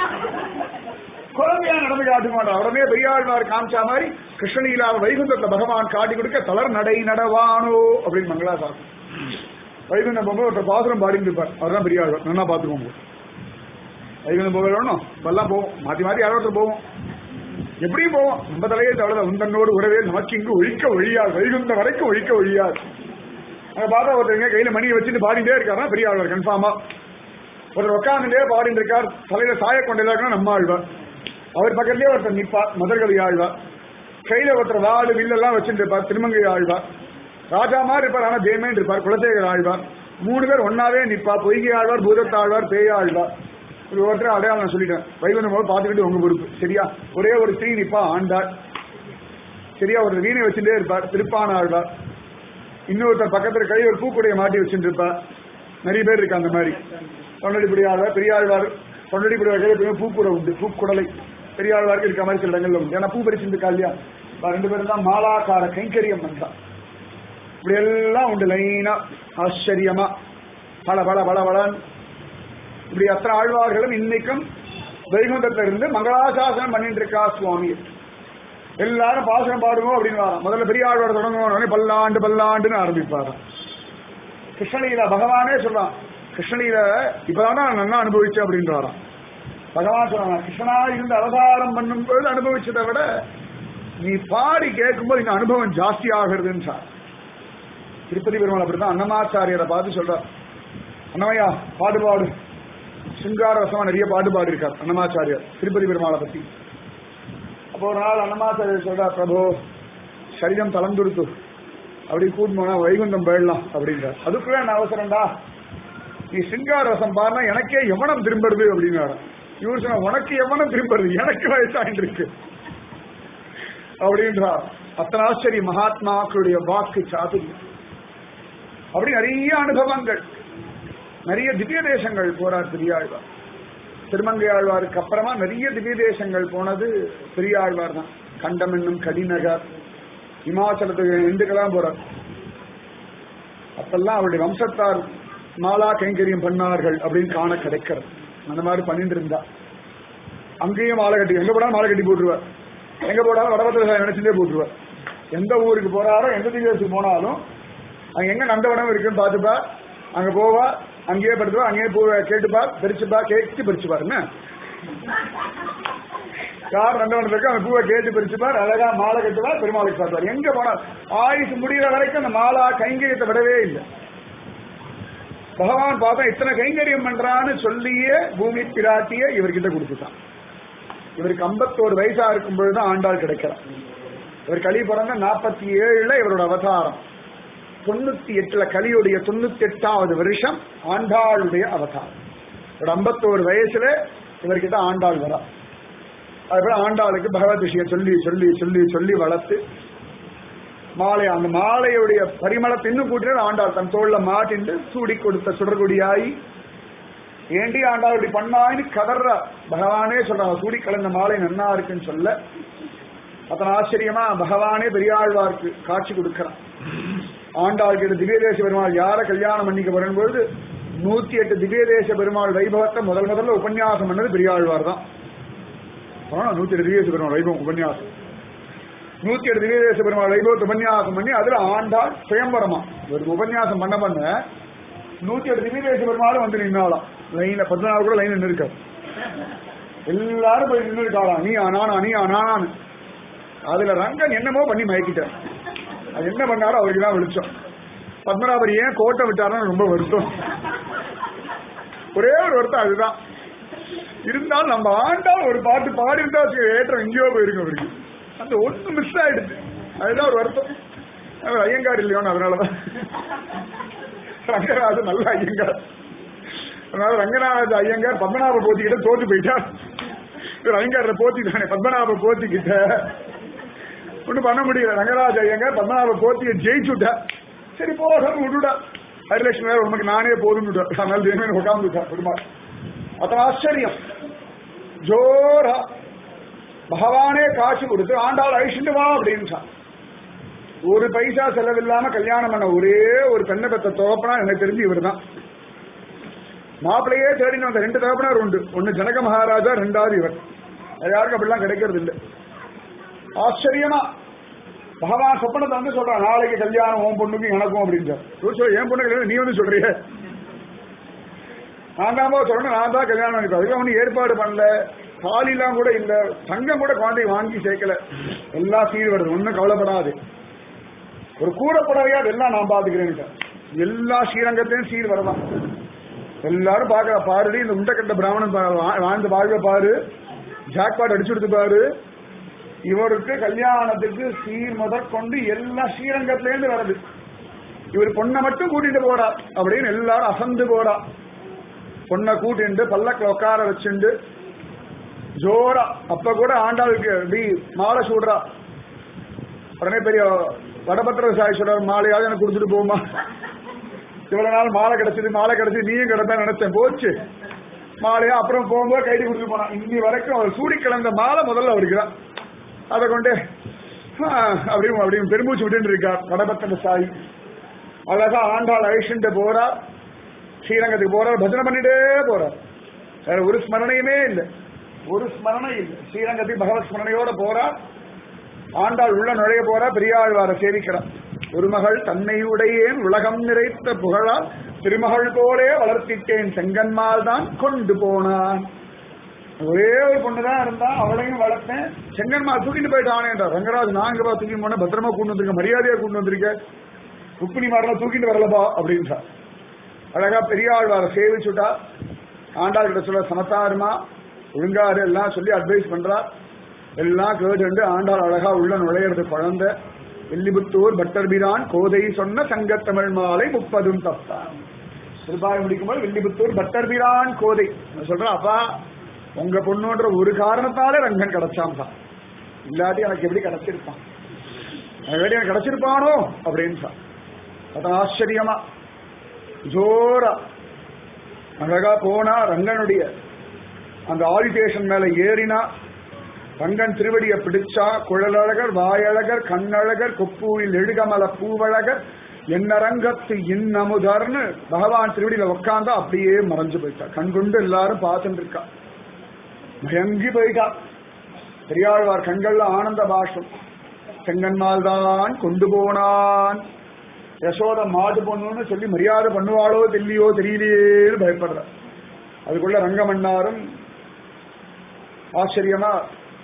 குழந்தையா நடந்து காட்ட மாட்டான் உடனே பெரியாழ்வார் காமிச்சா மாதிரி கிருஷ்ணலீலாவை வைகுந்தத்துல பகவான் காட்டி கொடுக்க தளர் நடை நடவானோ அப்படின்னு மங்களாசாசனம் வைகுண்டம் போகும்போது ஒருத்தர் பாசுரம் பாடிட்டு இருப்பார் அவர் தான் பெரியாழ்வார் நல்லா பார்த்துக்கோங்க வைகுண்டம் போக வேணும் இப்பெல்லாம் போவோம் மாத்தி மாத்தி யாரோ ஒருத்தர் போவோம் எப்படியும் போவோம் நம்ம தலையை தவிர உந்தன்னோடு உறவே நமக்கு இங்கு ஒழிக்க ஒழியாது வைகுண்டம் வரைக்கும் ஒழிக்க ஒழியாது அங்க பார்த்தா ஒருத்தருங்க கையில மணியை வச்சுட்டு பாடிட்டே இருக்காரா பெரிய ஆழ்வார் கன்ஃபார்மா ஒருத்தர் உட்காந்துட்டே பாடிட்டு இருக்கார் தலையில சாய கொண்டிருக்காருன்னா நம்ம ஆழ்வார் அவர் பக்கத்துலயே ஒருத்தர் நிப்பார் மதர்கவி ஆழ்வார் கையில ஒருத்தர் வாடு வில்லெல்லாம் வச்சுட்டு இருப்பார் திருமங்கை ஆழ்வார் ராஜா மாதிரி இருப்பார் ஆனா தேமேன் இருப்பார் குலசேகர் ஆழ்வார் மூணு பேர் ஒன்னாவே நிப்பா பொய்கை ஆழ்வார் பூதத்தாழ்வார் பேய ஆழ்வார் ஒரு ஒருத்தர் அடையாளம் நான் சொல்லிட்டேன் வைகுண்டம் போது பார்த்துக்கிட்டு உங்க பொறுப்பு சரியா ஒரே ஒரு ஸ்ரீ நிப்பா ஆண்டார் சரியா ஒரு வீணை வச்சுட்டே இருப்பார் திருப்பான ஆழ்வார் இன்னொருத்தர் பக்கத்துல கை ஒரு பூக்குடைய மாட்டி வச்சுட்டு இருப்பார் நிறைய பேர் இருக்கு அந்த மாதிரி தொண்டடிப்படி ஆழ்வார் பெரியாழ்வார் தொண்டடிப்படி கையில எப்பயுமே பூக்குடை உண்டு பூக்குடலை பெரியாழ்வாருக்கு இருக்க மாதிரி சில இடங்கள்ல உண்டு ஏன்னா பூ பறிச்சுட்டு இருக்கா இல்லையா இப்ப ரெண்டு பேரும் தான் மாலாக்கார கைங்கரியம் பண்றா இப்படி எல்லாம் உண்டு லைனா ஆச்சரியமா பல பல பல பலன் இப்படி அத்தனை ஆழ்வார்களும் இன்னைக்கும் வைகுண்டத்துல இருந்து மங்களாசாசனம் பண்ணிட்டு இருக்கா சுவாமி எல்லாரும் பாசனம் பாடுவோம் அப்படின்னு வரான் முதல்ல பெரிய ஆழ்வார் தொடங்குவோம் உடனே பல்லாண்டு பல்லாண்டுன்னு ஆரம்பிப்பாராம் கிருஷ்ணலீலா பகவானே சொல்றான் கிருஷ்ணலீல இப்பதான் நான் நல்லா அனுபவிச்சேன் அப்படின்னு வரான் பகவான் சொல்றான் கிருஷ்ணனா இருந்து அவதாரம் பண்ணும் பொழுது அனுபவிச்சதை விட நீ பாடி கேட்கும்போது இந்த அனுபவம் ஜாஸ்தி ஆகிறதுன்னு சார் திருப்பதி பெருமாள் அப்படிதான் அன்னமாச்சாரியரை பார்த்து சொல்றார் அன்னமையா பாடு பாடு சிங்கார ரசமா நிறைய பாட்டு பாடி இருக்கார் அன்னமாச்சாரியர் திருப்பதி பெருமாளை பத்தி அப்போ ஒரு நாள் அன்னமாச்சாரியர் சொல்றார் பிரபு சரீரம் தளர்ந்துடுத்து அப்படி கூட்டு போனா வைகுண்டம் போயிடலாம் அப்படின்றார் அதுக்குள்ள என்ன அவசரம்டா நீ சிங்கார ரசம் பாருனா எனக்கே எவனம் திரும்புறது அப்படின்னாரு இவர் சொன்ன உனக்கு எவனம் திரும்புறது எனக்கு வயசாயிட்டு இருக்கு அப்படின்றார் அத்தனை ஆச்சரிய மகாத்மாக்களுடைய வாக்கு சாதுரியம் அப்படி நிறைய அனுபவங்கள் நிறைய திவ்ய தேசங்கள் போறார் பெரியாழ்வார் திருமங்கை ஆழ்வாருக்கு அப்புறமா நிறைய திவ்ய தேசங்கள் போனது பெரியாழ்வார் தான் கண்டம் என்னும் கடிநகர் இமாச்சலத்துக்கு இந்துக்கெல்லாம் போறார் அப்பெல்லாம் அவருடைய வம்சத்தார் மாலா கைங்கரியம் பண்ணார்கள் அப்படின்னு காண கிடைக்கிறது அந்த மாதிரி பண்ணிட்டு இருந்தா அங்கேயும் மாலை கட்டி எங்க போனாலும் மாலை கட்டி போட்டுருவார் எங்க போனாலும் வடபத்திர நினைச்சுட்டே போட்டுருவார் எந்த ஊருக்கு போறாரோ எந்த திவ்யத்துக்கு போனாலும் அங்க எங்க நந்தவனம் இருக்குன்னு பார்த்துப்பா அங்க போவா அங்கேயே படுத்துவா அங்கேயே பூ கேட்டுப்பா பிரிச்சுப்பா கேட்டு பிரிச்சுப்பார் என்ன யார் நந்தவனத்துல இருக்கு அந்த பூவை கேட்டு பிரிச்சுப்பார் அழகா மாலை கட்டுவார் பெருமாளுக்கு சாத்துவார் எங்க போனார் ஆயுசு முடிகிற வரைக்கும் அந்த மாலா கைங்கரியத்தை விடவே இல்லை பகவான் பார்த்தா இத்தனை கைங்கரியம் பண்றான்னு சொல்லியே பூமி பிராட்டிய இவர்கிட்ட கொடுத்துட்டான் இவருக்கு ஐம்பத்தோரு வயசா இருக்கும் பொழுதுதான் ஆண்டாள் கிடைக்கிறார் இவர் களி பிறந்த நாற்பத்தி ஏழுல இவரோட அவதாரம் தொண்ணூத்தி எட்டுல கலியுடைய தொண்ணூத்தி எட்டாவது வருஷம் ஆண்டாளுடைய அவதாரம் ஒரு ஐம்பத்தோரு வயசுல இவர்கிட்ட ஆண்டாள் வரா அதுக்கப்புறம் ஆண்டாளுக்கு பகவத் விஷயம் சொல்லி சொல்லி சொல்லி சொல்லி வளர்த்து மாலை அந்த மாலையுடைய பரிமளத்தை இன்னும் கூட்டினார் ஆண்டாள் தன் தோல்ல மாட்டிண்டு சூடி கொடுத்த சுடர்கொடியாய் ஏண்டி ஆண்டாள் இப்படி பண்ணாயின்னு கதற பகவானே சொல்றாங்க சூடி கலந்த மாலை நன்னா இருக்குன்னு சொல்ல அத்தனை ஆச்சரியமா பகவானே பெரியாழ்வார்க்கு காட்சி கொடுக்கிறான் ஆண்டாள் கிட்ட திவ்யதேச பெருமாள் யார கல்யாணம் பண்ணிக்க வரும்பொழுது நூத்தி எட்டு திவ்யதேச பெருமாள் வைபவத்தை முதல் முதல்ல உபன்யாசம் பண்ணது பெரியாழ்வார் தான் நூத்தி எட்டு திவ்யதேச பெருமாள் வைபவம் உபன்யாசம் நூத்தி எட்டு திவ்யதேச பெருமாள் வைபவத்தை உபன்யாசம் பண்ணி அதுல ஆண்டாள் சுயம்பரமா ஒரு உபன்யாசம் பண்ண பண்ண நூத்தி எட்டு திவ்யதேச பெருமாளும் வந்து நின்னாலாம் லைன்ல பதினாறு கூட லைன் நின்று இருக்காரு எல்லாரும் போய் நின்று இருக்காளாம் நீ ஆனானா நீ ஆனானான்னு அதுல ரங்கன் என்னமோ பண்ணி மயக்கிட்டார் அது என்ன பண்ணாரோ அவருக்கு தான் வெளிச்சம் பத்மநாபர் ஏன் கோட்டை விட்டாருன்னு ரொம்ப வருத்தம் ஒரே ஒரு வருத்தம் அதுதான் இருந்தாலும் நம்ம ஆண்டால் ஒரு பாட்டு பாடி இருந்தா ஏற்றம் எங்கேயோ போயிருக்கும் அவருக்கு அந்த ஒண்ணு மிஸ் ஆயிடுது அதுதான் ஒரு வருத்தம் அவர் ஐயங்கார் இல்லையோன்னு அதனாலதான் ரங்கநாதன் நல்ல ஐயங்கார் அதனால ரங்கநாத ஐயங்கார் பத்மநாப போத்திக்கிட்ட தோத்து போயிட்டார் இவர் ஐயங்கார போத்திட்டானே பத்மநாப போத்திக்கிட்ட ஒன்றும் பண்ண முடியல ரங்கராஜ ஐயங்கார் பத்மநாப போத்திய ஜெயிச்சுட்டா சரி போக விட்டுடா ஹரிலட்சுமி வேற உனக்கு நானே போதும் அதனால தேவன் உட்காந்துட்டா பெருமாள் அத்தனை ஆச்சரியம் ஜோரா பகவானே காட்சி கொடுத்து ஆண்டாள் அழிச்சுட்டு வா அப்படின்ட்டான் ஒரு பைசா செலவில்லாம கல்யாணம் பண்ண ஒரே ஒரு பெண்ணை பெத்த தோப்பனா எனக்கு தெரிஞ்சு இவர் தான் மாப்பிள்ளையே தேடின அந்த ரெண்டு தகப்பனார் உண்டு ஒன்னு ஜனக மகாராஜா ரெண்டாவது இவர் அது யாருக்கும் அப்படிலாம் கிடைக்கிறது இல்லை ஆச்சரியமா பகவான் சொப்பனத்தை வந்து சொல்றான் நாளைக்கு கல்யாணம் உன் பொண்ணுக்கு எனக்கும் அப்படின்றார் இவர் சொல்ல என் பொண்ணு கல்யாணம் நீ வந்து சொல்றிய நான் தான் சொல்லணும் நான் தான் கல்யாணம் பண்ணிப்பேன் அதுக்கு அவனு ஏற்பாடு பண்ணல தாலிலாம் கூட இல்ல தங்கம் கூட குழந்தை வாங்கி சேர்க்கல எல்லாம் சீர் வருது ஒன்னும் கவலைப்படாது ஒரு கூடப்படவையா எல்லாம் நான் பாத்துக்கிறேன் எல்லா ஸ்ரீரங்கத்திலையும் சீர் வரலாம் எல்லாரும் பாக்குற பாருடி இந்த உண்டக்கட்ட பிராமணன் பா- வா- வாழ்ந்த வாழ்வை பாரு ஜாக்பாட் அடிச்சு கொடுத்து பாரு இவருக்கு கல்யாணத்துக்கு சீர் முதற்கொண்டு எல்லா ஸ்ரீரங்கத்திலேருந்து வருது இவர் பொண்ணை மட்டும் கூட்டிட்டு போறா அப்படின்னு எல்லாரும் அசந்து போறா பொண்ணை கூட்டிட்டு பல்லக்கில் உட்கார வச்சுண்டு ஜோரா அப்ப கூட ஆண்டாளுக்கு இப்படி மாலை சூடுறா உடனே பெரிய வடபத்திர சாய் சொல்றாரு மாலையாவது எனக்கு கொடுத்துட்டு போமா இவ்வளவு நாள் மாலை கிடைச்சது மாலை கிடைச்சது நீயும் கிடைப்பேன் நினைச்சேன் போச்சு மாலையா அப்புறம் போகும்போது கைடி கொடுத்துட்டு போனான் இன்னி வரைக்கும் அவர் சூடி கிளந்த மாலை முதல்ல அவருக்கு தான் அதை கொண்டு ஆ, அப்படியும் அப்படியும் பெருமூச்சு விட்டு இருக்கார் வடபத்திர சாய் அழகா ஆண்டாள் அழிச்சுட்டு போறார் ஸ்ரீரங்கத்துக்கு போறார் பஜனை பண்ணிட்டே போறார் வேற ஒரு ஸ்மரணையுமே இல்லை ஒரு ஸ்மரணை இல்லை ஸ்ரீரங்கத்துக்கு பகவத் ஸ்மரணையோட போறார் ஆண்டாள் உள்ள நுழைய போறா பெரியாழ்வார சேவிக்கிறார் ஒரு மகள் தன்னையுடையேன் உலகம் நிறைத்த புகழால் திருமகள் போலே வளர்த்திட்டேன் செங்கன்மால் தான் கொண்டு போனான் ஒரே ஒரு பொண்ணுதான் இருந்தா அவளையும் வளர்த்தேன் செங்கன்மால் தூக்கிட்டு போயிட்டானேன்றா ரங்கராஜ் நான் இங்க பா தூக்கிட்டு போன பத்திரமா கூண்டு வந்திருக்க மரியாதையா கூண்டு வந்திருக்க ருக்மிணி மாரெல்லாம் தூக்கிட்டு வரலப்பா அப்படின்றா அழகா பெரியாழ்வார சேவிச்சுட்டா ஆண்டாள் கிட்ட சொல்ல சமத்தாருமா ஒழுங்காரு எல்லாம் சொல்லி அட்வைஸ் பண்றா எல்லாம் கேட்டு ஆண்டாள் அழகா உள்ள நுழையிறது குழந்தை வெள்ளிபுத்தூர் பட்டர்பிரான் கோதை சொன்ன சங்கத்தமிழ் மாலை முப்பதும் தப்பான் திருப்பாய் முடிக்கும்போது வெள்ளிபுத்தூர் பட்டர்பிரான் கோதை நான் சொல்றேன் அப்பா உங்க பொண்ணுன்ற ஒரு காரணத்தாலே ரங்கன் கிடைச்சான்பா இல்லாட்டி எனக்கு எப்படி கிடைச்சிருப்பான் எனக்கு எனக்கு கிடைச்சிருப்பானோ அப்படின்னு அதான் ஆச்சரியமா ஜோரா அழகா போனா ரங்கனுடைய அந்த ஆதிசேஷன் மேல ஏறினா ரங்கன் திருவடியை பிடிச்சா குழலழகர் வாயழகர் கண்ணழகர் கொப்பூரில் எழுகமல பூவழகர் என்னரங்கத்து இன்னமுதர்னு பகவான் திருவடியில உட்காந்தா அப்படியே மறைஞ்சு போயிட்டா கண் கொண்டு எல்லாரும் பார்த்துட்டு இருக்கா மயங்கி போயிட்டா பெரியாழ்வார் கண்கள்ல ஆனந்த பாஷம் செங்கன்மால் தான் கொண்டு போனான் யசோத மாடு பொண்ணுன்னு சொல்லி மரியாதை பண்ணுவாளோ தெரியலையோ தெரியலையேன்னு பயப்படுற அதுக்குள்ள ரங்கமன்னாரும் ஆச்சரியமா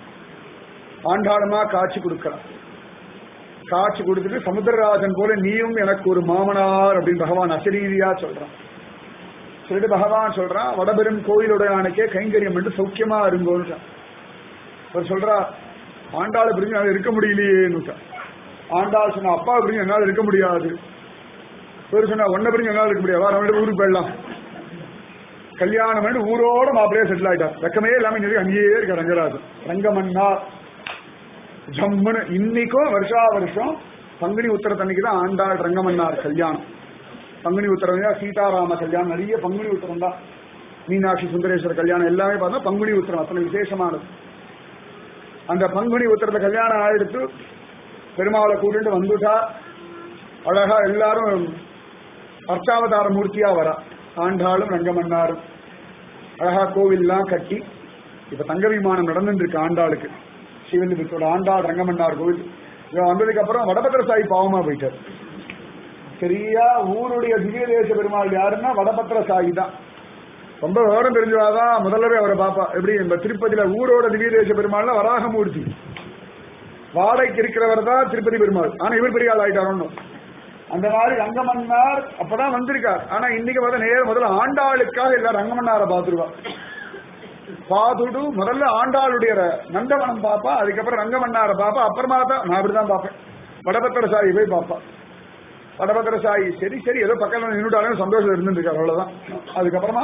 ஆண்டாளமா காட்சி கொடுக்கிறார் காட்சி கொடுத்துட்டு சமுத்திரராஜன் போல நீயும் எனக்கு ஒரு மாமனார் அப்படின்னு பகவான் அசரீதியா சொல்றான் சொல்லிட்டு பகவான் சொல்றான் வடபெரும் கோயிலுடையானுக்கே கைங்கரியம் என்று சௌக்கியமா இருங்கோன்றான் அவர் சொல்றா ஆண்டாளை பிரிஞ்சு என்னால இருக்க முடியலையேன்னு ஆண்டாள் சொன்ன அப்பா பிரிஞ்சு என்னால இருக்க முடியாது இவர் சொன்னா ஒன்ன பிரிஞ்சு என்னால இருக்க முடியாது வா, நம்ம ரெண்டு ஊருக்கு போயிடலாம் கல்யாணம் பண்ணி ஊரோட மாப்பிளையே செட்டில் ஆயிட்டார் வெக்கமே இல்லாம இன்னைக்கு அங்கேயே இருக்க ரங்கராஜன் ரங்கமன்னார் ஜம்முன்னு இன்னைக்கும் வருஷா வருஷம் பங்குனி உத்தரத்தன்னைக்கு தான் ஆண்டாள் ரங்கமன்னார் கல்யாணம் பங்குனி உத்தரம் தான் சீதாராம கல்யாணம் நிறைய பங்குனி உத்தரம் தான் மீனாட்சி சுந்தரேஸ்வரர் கல்யாணம் எல்லாமே பார்த்தா பங்குனி உத்தரம் அத்தனை விசேஷமானது அந்த பங்குனி உத்தரத்தை கல்யாணம் ஆயிடுத்து பெருமாளை கூட்டிட்டு வந்துட்டா அழகா எல்லாரும் அர்ச்சாவதார மூர்த்தியா வரா ஆண்டாளும் ரங்கமன்னாரும் அழகா கோவில்லாம் கட்டி இப்ப தங்க விமானம் நடந்துட்டு இருக்கு ஆண்டாளுக்கு சிவலிபுத்தோட ஆண்டாள் ரங்கமன்னார் கோவில் இவன் வந்ததுக்கு அப்புறம் வடபத்திர சாய் பாவமா போயிட்டார் சரியா ஊருடைய திவ்ய தேச பெருமாள் யாருன்னா வடபத்திர சாயி தான் ரொம்ப விவரம் தெரிஞ்சவாதான் முதல்லவே அவரை பாப்பா எப்படி இந்த திருப்பதியில ஊரோட திவ்ய தேச பெருமாள்னா வராகமூர்த்தி வாடகைக்கு இருக்கிறவர் தான் திருப்பதி பெருமாள் ஆனா இவர் பெரிய ஆள் ஆயிட்டாரோன்னு அந்த மாதிரி ரங்கமன்னார் அப்பதான் வந்திருக்கார் ஆனா இன்னைக்கு பார்த்தா நேர் முதல்ல ஆண்டாளுக்காக எல்லாரும் ரங்கமன்னாரை பார்த்துருவா பாதுடு முதல்ல ஆண்டாளுடைய நந்தவனம் பாப்பா அதுக்கப்புறம் ரங்கமன்னாரை பாப்பா அப்புறமா தான் நான் அப்படிதான் பார்ப்பேன் வடபத்திர சாயி போய் பாப்பா வடபத்திர சாயி சரி சரி ஏதோ பக்கத்துல நின்றுட்டாலும் சந்தோஷம் இருந்துருக்காரு அவ்வளவுதான் அதுக்கப்புறமா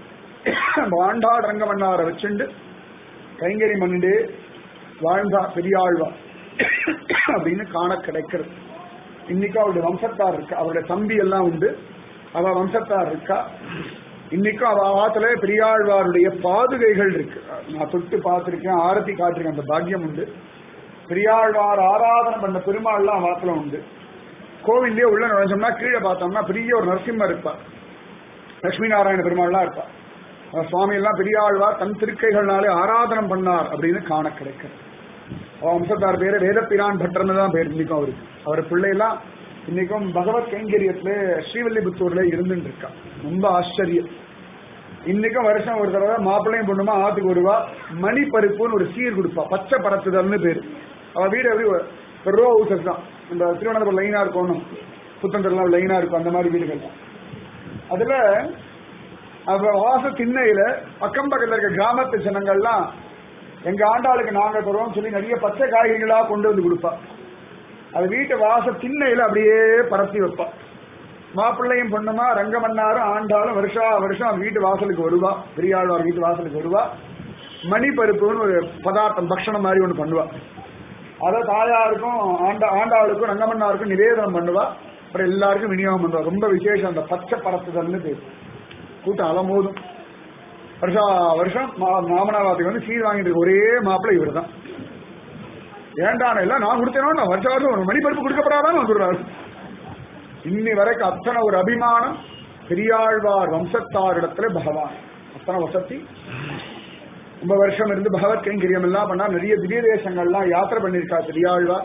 ஆண்டாள் ரங்கமன்னாரை வச்சுண்டு கைங்கரி மண்ணிண்டு வாழ்ந்தா பெரியாழ்வா அப்படின்னு காண கிடைக்கிறது இன்னைக்கும் அவருடைய வம்சத்தார் இருக்கா அவருடைய தம்பி எல்லாம் உண்டு அவ வம்சத்தார் இருக்கா இன்னைக்கும் அவ ஆத்துல பெரியாழ்வாருடைய பாதுகைகள் இருக்கு நான் தொட்டு பார்த்திருக்கேன் ஆரத்தி காட்டிருக்கேன் அந்த பாக்கியம் உண்டு பெரியாழ்வார் ஆராதனை பண்ண பெருமாள்லாம் வாத்துல உண்டு கோவிலே உள்ள நுழைஞ்சோம்னா கீழே பார்த்தோம்னா பெரிய ஒரு நரசிம்மர் இருப்பா லட்சுமி நாராயண பெருமாள்லாம் இருப்பா அந்த சுவாமி எல்லாம் பெரியாழ்வார் தன் திருக்கைகள்னாலே ஆராதனம் பண்ணார் அப்படின்னு காண கிடைக்கிறது அவன் வம்சத்தார் பேரு வேதப்பிரான் பட்டர்னு தான் பேர் இன்னைக்கும் அவருக்கு அவர் பிள்ளையெல்லாம் இன்னைக்கும் பகவத் கைங்கரியத்துல ஸ்ரீவில்லிபுத்தூர்ல இருந்துட்டு இருக்கா ரொம்ப ஆச்சரியம் இன்னைக்கும் வருஷம் ஒரு தடவை மாப்பிள்ளையும் பொண்ணுமா ஆத்துக்கு வருவா மணி பருப்புன்னு ஒரு சீர் கொடுப்பா பச்சை பரத்துதல்னு பேரு அவ வீடு எப்படி ரோ ஹவுசஸ் தான் இந்த திருவனந்தபுரம் லைனா இருக்கும் ஒன்றும் புத்தந்தரெல்லாம் லைனா இருக்கும் அந்த மாதிரி வீடுகள் தான் அதுல அவ வாச திண்ணையில அக்கம் பக்கத்துல இருக்க கிராமத்து ஜனங்கள்லாம் எங்க ஆண்டாளுக்கு நாங்க தருவோம் சொல்லி நிறைய பச்சை காய்கறிகளா கொண்டு வந்து கொடுப்பா அது வீட்டு வாச திண்ணையில அப்படியே பரப்பி வைப்பா மாப்பிள்ளையும் பொண்ணுமா ரங்கமன்னாரும் ஆண்டாலும் வருஷா வருஷம் வீட்டு வாசலுக்கு வருவா பெரியாழ்வார் வீட்டு வாசலுக்கு வருவா மணி பருப்புன்னு ஒரு பதார்த்தம் பக்ஷணம் மாதிரி ஒன்று பண்ணுவா அதை தாயாருக்கும் ஆண்டா ஆண்டாளுக்கும் ரங்கமன்னாருக்கும் நிவேதனம் பண்ணுவா அப்புறம் எல்லாருக்கும் விநியோகம் பண்ணுவா ரொம்ப விசேஷம் அந்த பச்சை பரத்துதல்னு பேர் கூட்டம் அலமோதும் வருஷா வருஷம் மா- மாமனாவாத்துக்கு வந்து சீர் வாங்கிட்டு இருக்க ஒரே மாப்பிள்ளை இவர் தான் ஏண்டான எல்லாம் நான் கொடுத்தேனோ நான் வருஷ வருஷம் ஒரு மணிப்பருப்பு கொடுக்கப்படாதான்னு வந்துடுறாரு இன்னி வரைக்கும் அத்தனை ஒரு அபிமானம் பெரியாழ்வார் வம்சத்தாரிடத்துல பகவான் அத்தனை வசதி ரொம்ப வருஷம் இருந்து பகவத் கைங்கரியம் எல்லாம் பண்ணா நிறைய திவ்ய தேசங்கள்லாம் யாத்திரை பண்ணியிருக்கா பெரியாழ்வார்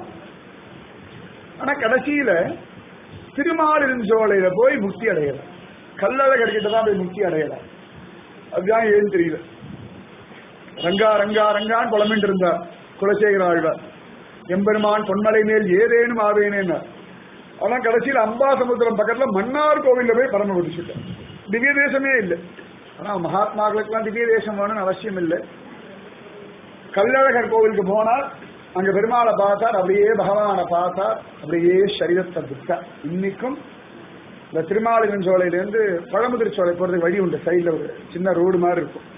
ஆனா கடைசியில திருமாலிருஞ்சோலையில போய் முக்தி அடையல கல்லழகர் கிட்ட தான் போய் முக்தி அடையல அதுதான் ஏன்னு தெரியல ரங்கா ரங்கா ரங்கான்னு புலம்பிட்டு இருந்தார் குலசேகர ஆழ்வார் எம்பெருமான் பொன்மலை மேல் ஏதேனும் ஆவேனேன்னார் ஆனா கடைசியில் அம்பாசமுத்திரம் பக்கத்துல மன்னார் கோவில்ல போய் பரம குதிச்சுட்டார் திவ்ய தேசமே இல்லை ஆனா மகாத்மாக்களுக்கெல்லாம் திவ்ய தேசம் வேணும்னு அவசியம் இல்லை கல்லழகர் கோவிலுக்கு போனார் அங்க பெருமாளை பார்த்தார் அப்படியே பகவானை பார்த்தார் அப்படியே சரீரத்தை விட்டார் இன்னைக்கும் இந்த திருமாலிகன் சோலையிலேருந்து பழமுதிர் சோலை போறதுக்கு வழி உண்டு சைடுல ஒரு சின்ன ரோடு மாதிரி இருக்கும்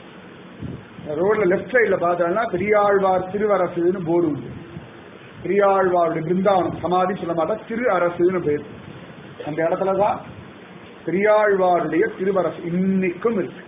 ரோட்ல லெஃப்ட் சைடுல பார்த்தோம்னா பெரியாழ்வார் திருவரசுன்னு போர்டு உண்டு பெரியாழ்வாருடைய பிருந்தாவனம் சமாதி சொல்ல மாட்டா திரு அரசுன்னு பேர் அந்த இடத்துலதான் பெரியாழ்வாருடைய திருவரசு இன்னைக்கும் இருக்கு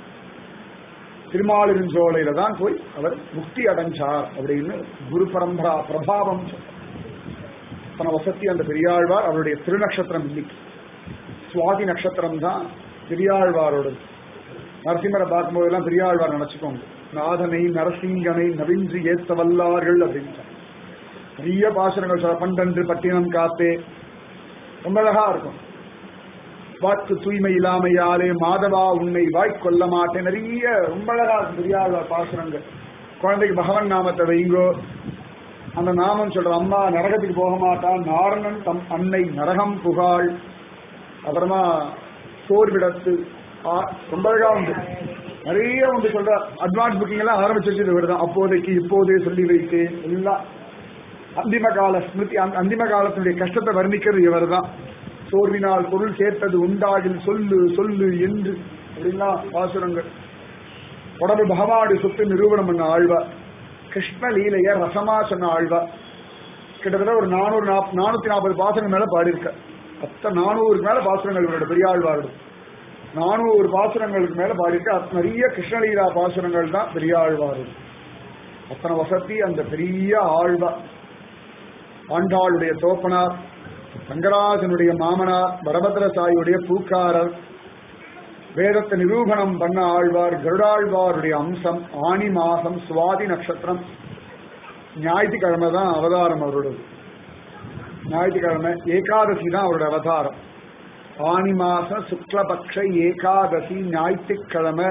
திருமாலிருஞ்சோலையில தான் போய் அவர் முக்தி அடைஞ்சார் அப்படின்னு குரு பரம்பரா பிரபாவம் சொல்றார். தன வசதி அந்த பெரியாழ்வார் அவருடைய திருநக்ஷத்திரம் இன்னைக்கு சுவாதி நட்சத்திரம் தான் பெரியாழ்வாரோடது நரசிம்மரை பார்க்கும்போதெல்லாம் பெரியாழ்வார் நினைச்சுக்கோங்க நாதனை நரசிங்கனை நவின்றி ஏத்த வல்லார்கள் அப்படின்னு நிறைய பாசுரங்கள் சொல்ல பண்டன்று பட்டினம் காத்தே ரொம்ப அழகா இருக்கும் வாக்கு தூய்மை இல்லாமையாலே மாதவா உன்னை வாய்க்கொள்ள மாட்டேன் நிறைய ரொம்ப அழகா இருக்கும் பெரியாழ்வார் பாசுரங்கள் குழந்தைக்கு பகவன் நாமத்தை வைங்கோ அந்த நாமம் சொல்ற அம்மா நரகத்துக்கு போக மாட்டான் நாரணன் தம் அன்னை நரகம் புகாள் அப்புறமா சோர்விடத்து ஆ, ரொம்ப அழகா உண்டு நிறைய உண்டு சொல்ற அட்வான்ஸ் புக்கிங் எல்லாம் ஆரம்பிச்சிருச்சு இவர் தான் அப்போதைக்கு இப்போதே சொல்லி வைத்து எல்லாம் அந்திம கால ஸ்மிருதி அந்த அந்திம காலத்தினுடைய கஷ்டத்தை வர்ணிக்கிறது இவர் தான் சோர்வினால் பொருள் சேர்த்தது உண்டாகில் சொல்லு சொல்லு என்று அப்படின்லாம் பாசுரங்கள் உடம்பு பகவானுடைய சொத்து நிரூபணம் பண்ண ஆழ்வார் கிருஷ்ண லீலைய ரசமா சொன்ன ஆழ்வார் கிட்டத்தட்ட ஒரு நானூறு நாப் நானூத்தி நாற்பது பாசுரங்கள் மேல பாடியிருக்க அத்த நானூறுக்கு மேல பாசுரங்கள் இவரோட பெரிய ஆழ்வாரோட நானூறு பாசுரங்களுக்கு மேல பாடியிருக்க அத்த நிறைய கிருஷ்ணலீலா பாசுரங்கள் தான் பெரிய ஆழ்வாரோட அத்தனை வசதி அந்த பெரிய ஆழ்வார் ஆண்டாளுடைய தோப்பனார் ரங்கராஜனுடைய மாமனார் வரபத்ர சாயுடைய பூக்காரர் வேதத்தை நிரூபணம் பண்ண ஆழ்வார் கருடாழ்வாருடைய அம்சம் ஆணி மாசம் சுவாதி நட்சத்திரம் ஞாயிற்றுக்கிழமை தான் அவதாரம் அவரோடது ஞாயிற்றுக்கிழமை ஏகாதசி தான் அவரோட அவதாரம் ஆனி மாசம் சுக்லபக்ஷ ஏகாதசி ஞாயிற்றுக்கிழமை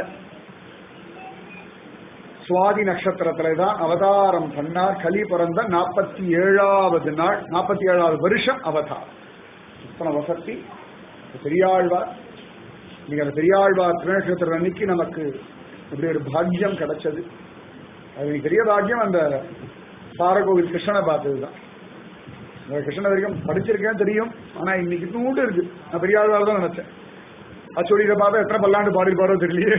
சுவாதி நட்சத்திரத்துல தான் அவதாரம் பண்ணார் கலி பிறந்த நாற்பத்தி ஏழாவது நாள் நாற்பத்தி ஏழாவது வருஷம் அவதாரம் இத்தனை வசதி பெரியாழ்வார் நீங்க அந்த பெரியாழ்வார் திருநட்சத்திரம் அன்னைக்கு நமக்கு இப்படி ஒரு பாக்கியம் கிடைச்சது அது எனக்கு பெரிய பாக்கியம் அந்த சாரகோவில் கிருஷ்ணனை பார்த்ததுதான் அந்த கிருஷ்ணன் வரைக்கும் படிச்சிருக்கேன் தெரியும் ஆனா இன்னைக்கு நூண்டு இருக்கு நான் பெரியாழ்வார் தான் நினைச்சேன் அச்சொடியில பார்த்தா எத்தனை பல்லாண்டு பாடி பாடோ தெரியலையே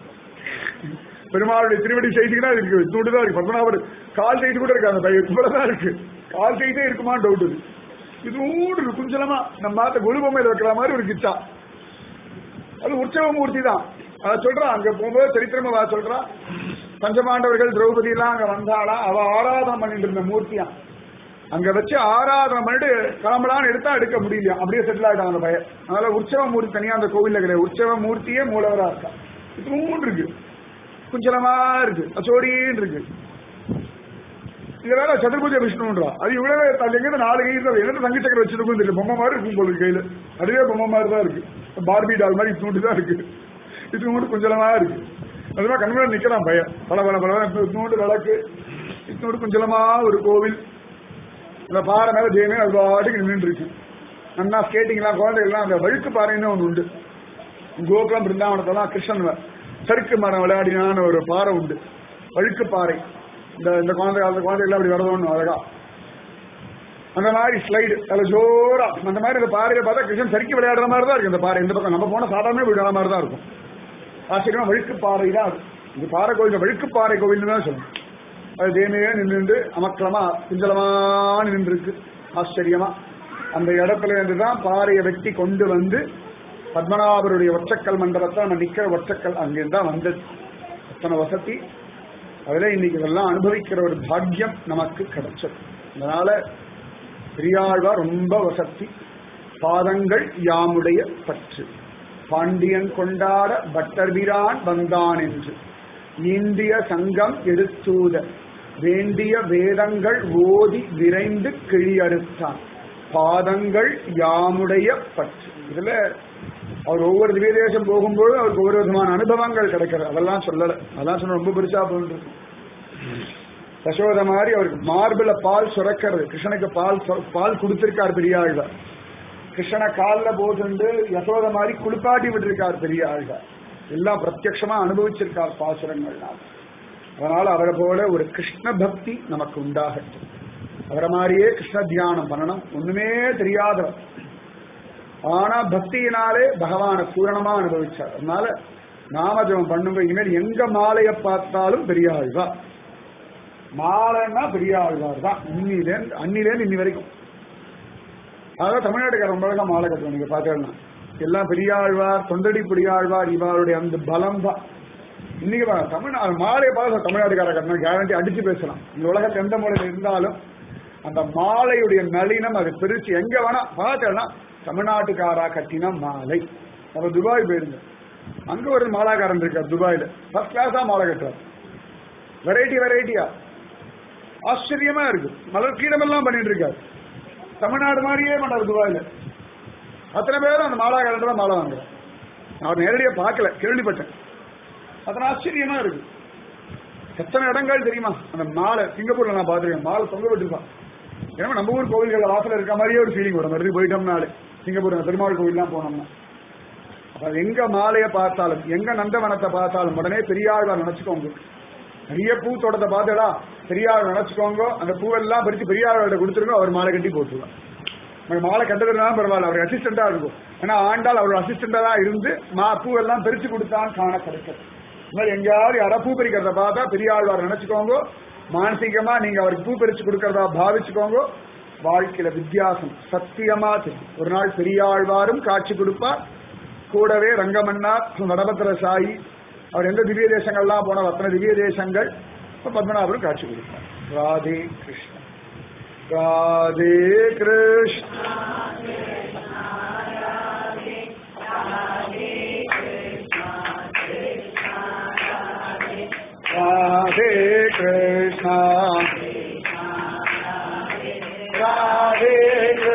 பெருமாளுடைய திருவடி செய்தினா இருக்கு நூண்டு தான் இருக்கு பத்மநாபர் கால் செய்தி கூட இருக்கு அந்த பையன் இவ்வளவுதான் இருக்கு கால் செய்தே இருக்குமான்னு டவுட் இது இது நூண்டு இருக்கு குஞ்சலமா நம்ம மாத்த கொலு பொம்மையில வைக்கிற மாதிரி ஒரு கிச்சா அது உற்சவ மூர்த்தி தான் அத சொல்றான் அங்க போகும்போது சரித்திரமா வா சொல்றான் பஞ்சபாண்டவர்கள் திரௌபதி எல்லாம் அங்க வந்தாளா அவ ஆராதனை பண்ணிட்டு இருந்த மூர்த்தியா அங்க வச்சு ஆராதனை பண்ணிட்டு கிளம்பலான்னு எடுத்தா எடுக்க முடியலையா அப்படியே செட்டில் ஆயிட்டான் அந்த பையன் அதனால உற்சவ மூர்த்தி தனியா அந்த கோவில்ல கிடையாது உற்சவ மூர்த்தியே மூலவரா இருக்கா இது மூன்று இருக்கு குஞ்சலமா இருக்கு அச்சோடின்னு இருக்கு இது வேற சதுர்புஜ விஷ்ணுன்றா அது இவ்வளவு அது எங்க நாலு கை இருக்கு என்ன தங்கி சக்கரம் வச்சிருக்கும் தெரியல பொம்மை மாதிரி இருக்கும் போல இருக்கு கையில அதுவே பொம்மை மாதிரி தான் இருக்கு பார்பி டால் மாதிரி இத்தூண்டு தான் இருக்கு இத்தூண்டு குஞ்சலமா இருக்கு அதுமா கண்முறை நிக்கிறான் பையன் பல பல பல இத்தூண்டு விளக்கு இத்தூண்டு குஞ்சலமா ஒரு கோவில் இந்த பாறை மேல ஜெயமே அது பாட்டுக்கு நின்று இருக்கு அண்ணா ஸ்கேட்டிங்லாம் குழந்தைகள்லாம் அந்த வழுக்கு பாறைன்னு ஒன்று உண்டு கோகுலம் பிருந்தாவனத்தெல்லாம் கிருஷ்ணன் சறுக்கு மரம் விளையாடினான்னு ஒரு பாறை உண்டு வழுக்கு பாறை இந்த இந்த குழந்தை அந்த குழந்தைகள் அப்படி வரதோன்னு அழகா அந்த மாதிரி ஸ்லைடு அதில் ஜோரா அந்த மாதிரி இந்த பாறையை பார்த்தா கிருஷ்ணன் சறுக்கி விளையாடுற மாதிரி தான் இருக்கு இந்த பாறை இந்த பக்கம் நம்ம போன சாதாரண விளையாடுற மாதிரி தான் இருக்கும் ஆச்சரியமா வழுக்கு பாறை தான் அது இந்த பாறை கோவில் வழுக்கு பாறை கோவில்னு தான் சொல்லணும் அது தேமையே நின்று அமக்கலமா குஞ்சலமா நின்று இருக்கு ஆச்சரியமா அந்த இடத்துல இருந்து தான் பாறையை வெட்டி கொண்டு வந்து பத்மநாபருடைய ஒற்றக்கல் மண்டபத்தை நம்ம நிக்கிற ஒற்றக்கல் அங்கிருந்து தான் வந்தது அத்தனை வசதி அதுல இன்னைக்கு இதெல்லாம் அனுபவிக்கிற ஒரு பாக்கியம் நமக்கு கிடைச்சது அதனால பெரியாழ்வார் ரொம்ப வசதி பாதங்கள் யாமுடைய பற்று பாண்டியன் கொண்டாட பட்டர்பிரான் வந்தான் என்று இந்திய சங்கம் எடுத்தூத வேண்டிய வேதங்கள் ஓதி விரைந்து கிழியறுத்தான் பாதங்கள் யாமுடைய பற்று இதுல அவர் ஒவ்வொரு திவ்ய தேசம் போகும்போது அவருக்கு ஒவ்வொரு விதமான அனுபவங்கள் கிடைக்கிறது அதெல்லாம் சொல்லல அதெல்லாம் சொன்ன ரொம்ப பெருசா போன்று யசோத மாதிரி அவருக்கு மார்பிள பால் சுரக்கிறது கிருஷ்ணனுக்கு பால் சொ- பால் கொடுத்திருக்கார் பெரியாழ்வார் கிருஷ்ணனை காலில் போட்டு யசோத மாதிரி குளிப்பாட்டி விட்டிருக்கார் பெரியாழ்வார் எல்லாம் பிரத்யக்ஷமா அனுபவிச்சிருக்கார் பாசுரங்கள்னால் அதனால அவரை போல ஒரு கிருஷ்ண பக்தி நமக்கு உண்டாகட்டும் அவரை மாதிரியே கிருஷ்ண தியானம் பண்ணணும் ஒண்ணுமே தெரியாதவர் ஆனா பக்தியினாலே பகவானை பூரணமா அனுபவிச்சார் அதனால நாமஜபம் பண்ணுங்க இனிமேல் எங்க மாலையை பார்த்தாலும் பெரிய ஆழ்வார் மாலைன்னா பெரிய ஆழ்வார் தான் இன்னிலேருந்து அன்னிலேருந்து இன்னி வரைக்கும் அதாவது தமிழ்நாட்டுக்கார ரொம்ப அழகா மாலை கட்டுவோம் நீங்க பாத்தீங்கன்னா எல்லாம் பெரியாழ்வார் தொண்டடி பெரியாழ்வார் இவருடைய அந்த பலம் தான் இன்னைக்கு பாருங்க, தமிழ்நாடு மாலையை பார்த்து தமிழ்நாட்டுக்கார கட்டணும் கேரண்டி அடிச்சு பேசலாம் இந்த உலகத்துல எந்த மூலையில இருந்தாலும் அந்த மாலையுடைய நளினம் அது பிரிச்சு எங்க வேணா பார்த்தேன்னா தமிழ்நாட்டுக்காரா கட்டின மாலை நம்ம துபாய் போயிருந்தோம் அங்க ஒரு மாலாக்காரன் இருக்கார் துபாயில ஃபர்ஸ்ட் கிளாஸா மாலை கட்டுறார் வெரைட்டி வெரைட்டியா ஆச்சரியமா இருக்கு மலர் கீழமெல்லாம் பண்ணிட்டு இருக்காரு தமிழ்நாடு மாதிரியே மாட்டார் துபாயில அத்தனை பேரும் அந்த மாலாக்காரன் தான் மாலை வாங்குறார் நான் நேரடியா பார்க்கல கேள்விப்பட்டேன் அத்தனை ஆச்சரியமா இருக்கு எத்தனை இடங்கள் தெரியுமா அந்த மாலை சிங்கப்பூர்ல நான் பார்த்திருக்கேன் மாலை தொங்க விட்டுருக்கான் ஏன்னா நம்ம ஊர் கோவில்கள் வாசல்ல இருக்க மாதிரியே ஒரு ஃபீலிங் வரும் மறுபடியும் போயிட்டோம்னாலே சிங்கப்பூர் அந்த பெருமாள் கோவில்லாம் போனோம்னா அப்ப எங்க மாலையை பார்த்தாலும் எங்க நந்தவனத்தை பார்த்தாலும் உடனே பெரியாழ்வார் நினைச்சுக்கோங்க நிறைய பூ தோட்டத்தை பார்த்தடா பெரியார் நினைச்சுக்கோங்க அந்த பூவெல்லாம் பறிச்சு பெரியார்கிட்ட கொடுத்துருங்க அவர் மாலை கட்டி போட்டுருவார் நம்ம மாலை கட்டதுனா பரவாயில்ல அவர் அசிஸ்டண்டா இருக்கும் ஏன்னா ஆண்டாள் அவர் அசிஸ்டண்டா தான் இருந்து மா பூவெல்லாம் பறிச்சு கொடுத்தான் காண கிடைக்கும் இந்த மாதிரி எங்கேயாவது யாரா பூ பறிக்கிறத பார்த்தா பெரியாழ்வார் நினைச்சுக்கோங்க மானசீகமா நீங்க அவருக்கு பூ பறிச்சு கொடுக்கறதா பாவிச்சுக்கோங்க வாழ்க்கையில வித்தியாசம் சத்தியமா தெரியும் ஒரு நாள் பெரியாழ்வாரும் காட்சி கொடுப்பார் கூடவே ரங்கமன்னார் வடபத்திர சாயி அவர் எந்த திவ்ய தேசங்கள்லாம் போனார் அத்தனை திவ்ய தேசங்கள் இப்ப பத்மநாபரும் காட்சி கொடுப்பார் ராதே கிருஷ்ணா ராதே கிருஷ்ணா ராதே கிருஷ்ணா ராதே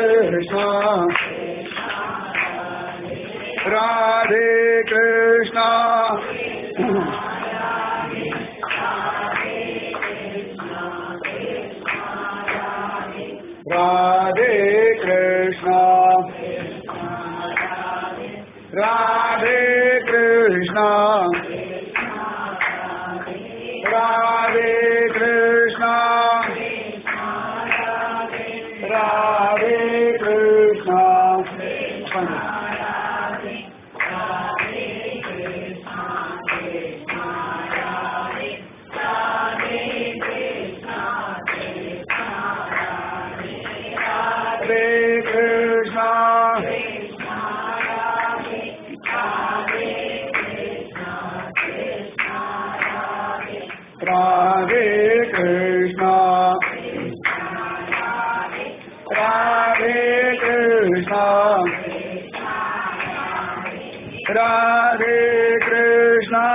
कृष्णा राधे कृष्णा राधे कृष्णा राधे कृष्णा राधे कृष्णा राधे कृष्णा राधे कृष्णा राधे कृष्णा राधे कृष्णा राधे कृष्णा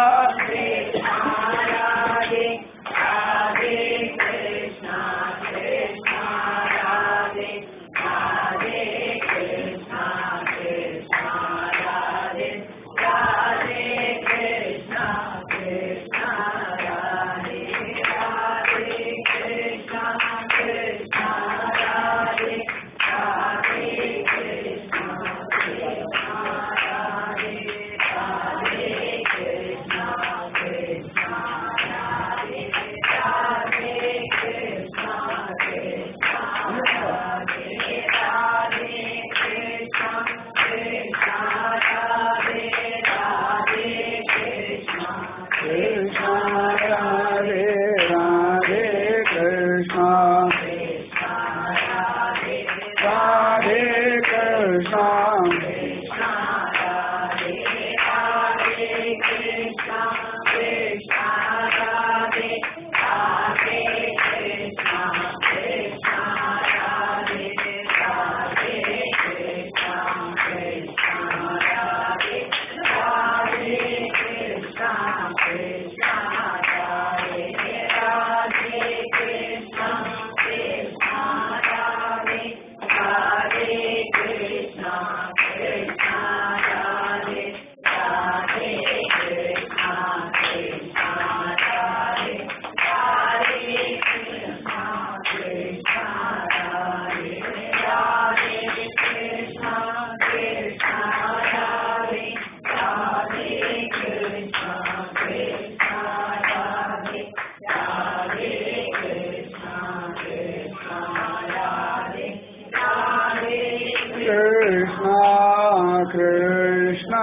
कृष्णा राधे राधे कृष्णा राधे कृष्णा कृष्णा कृष्णा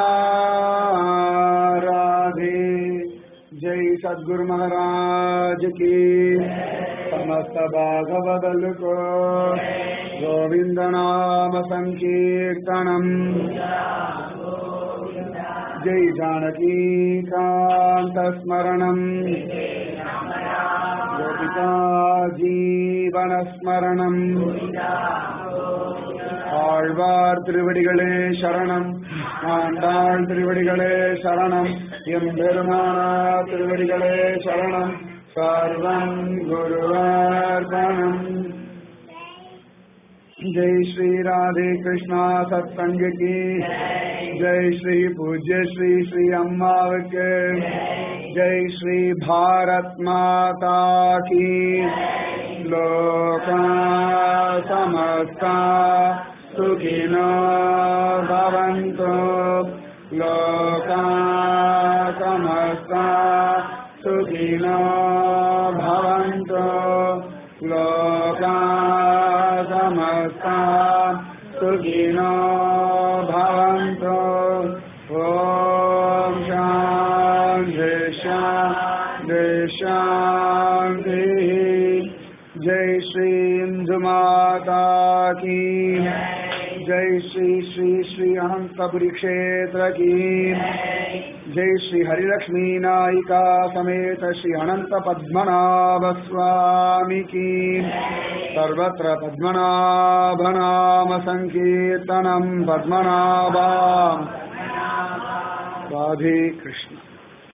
राधे जय सद्गुरु महाराज की समस्त भागवदल को गोविंद नाम संकीर्तनम जय जानकी कांत स्मरणम गोपिका जीवन स्मरणम ஆழ்வார் திருவடிகளே சரணம் ஆண்டாள் திருவடிகளே சரணம் எம்பெருமானார் திருவடிகளே சரணம் சர்வம் குருவார்பணம் जय श्री राधे कृष्णा सत्संग की जय श्री पूज्य श्री श्री अम्मा के जय श्री भारत माता की लोका समस्ता सुखिनो भवन्तु लोका समस्ता सुखिनो भवन्तु लोका समस्ता सुखिनो भवन्तु ॐ शान्ति शान्ति शान्तिः जय श्री इंदु माता की जय श्री श्री श्री अनंतपुरी क्षेत्र की जय श्री हरिलक्ष्मी नायिका समेत श्री अनंत पद्मनाभ स्वामी की सर्वत्र पद्मनाभ नाम संकीर्तनम पद्मनाभा राधे कृष्ण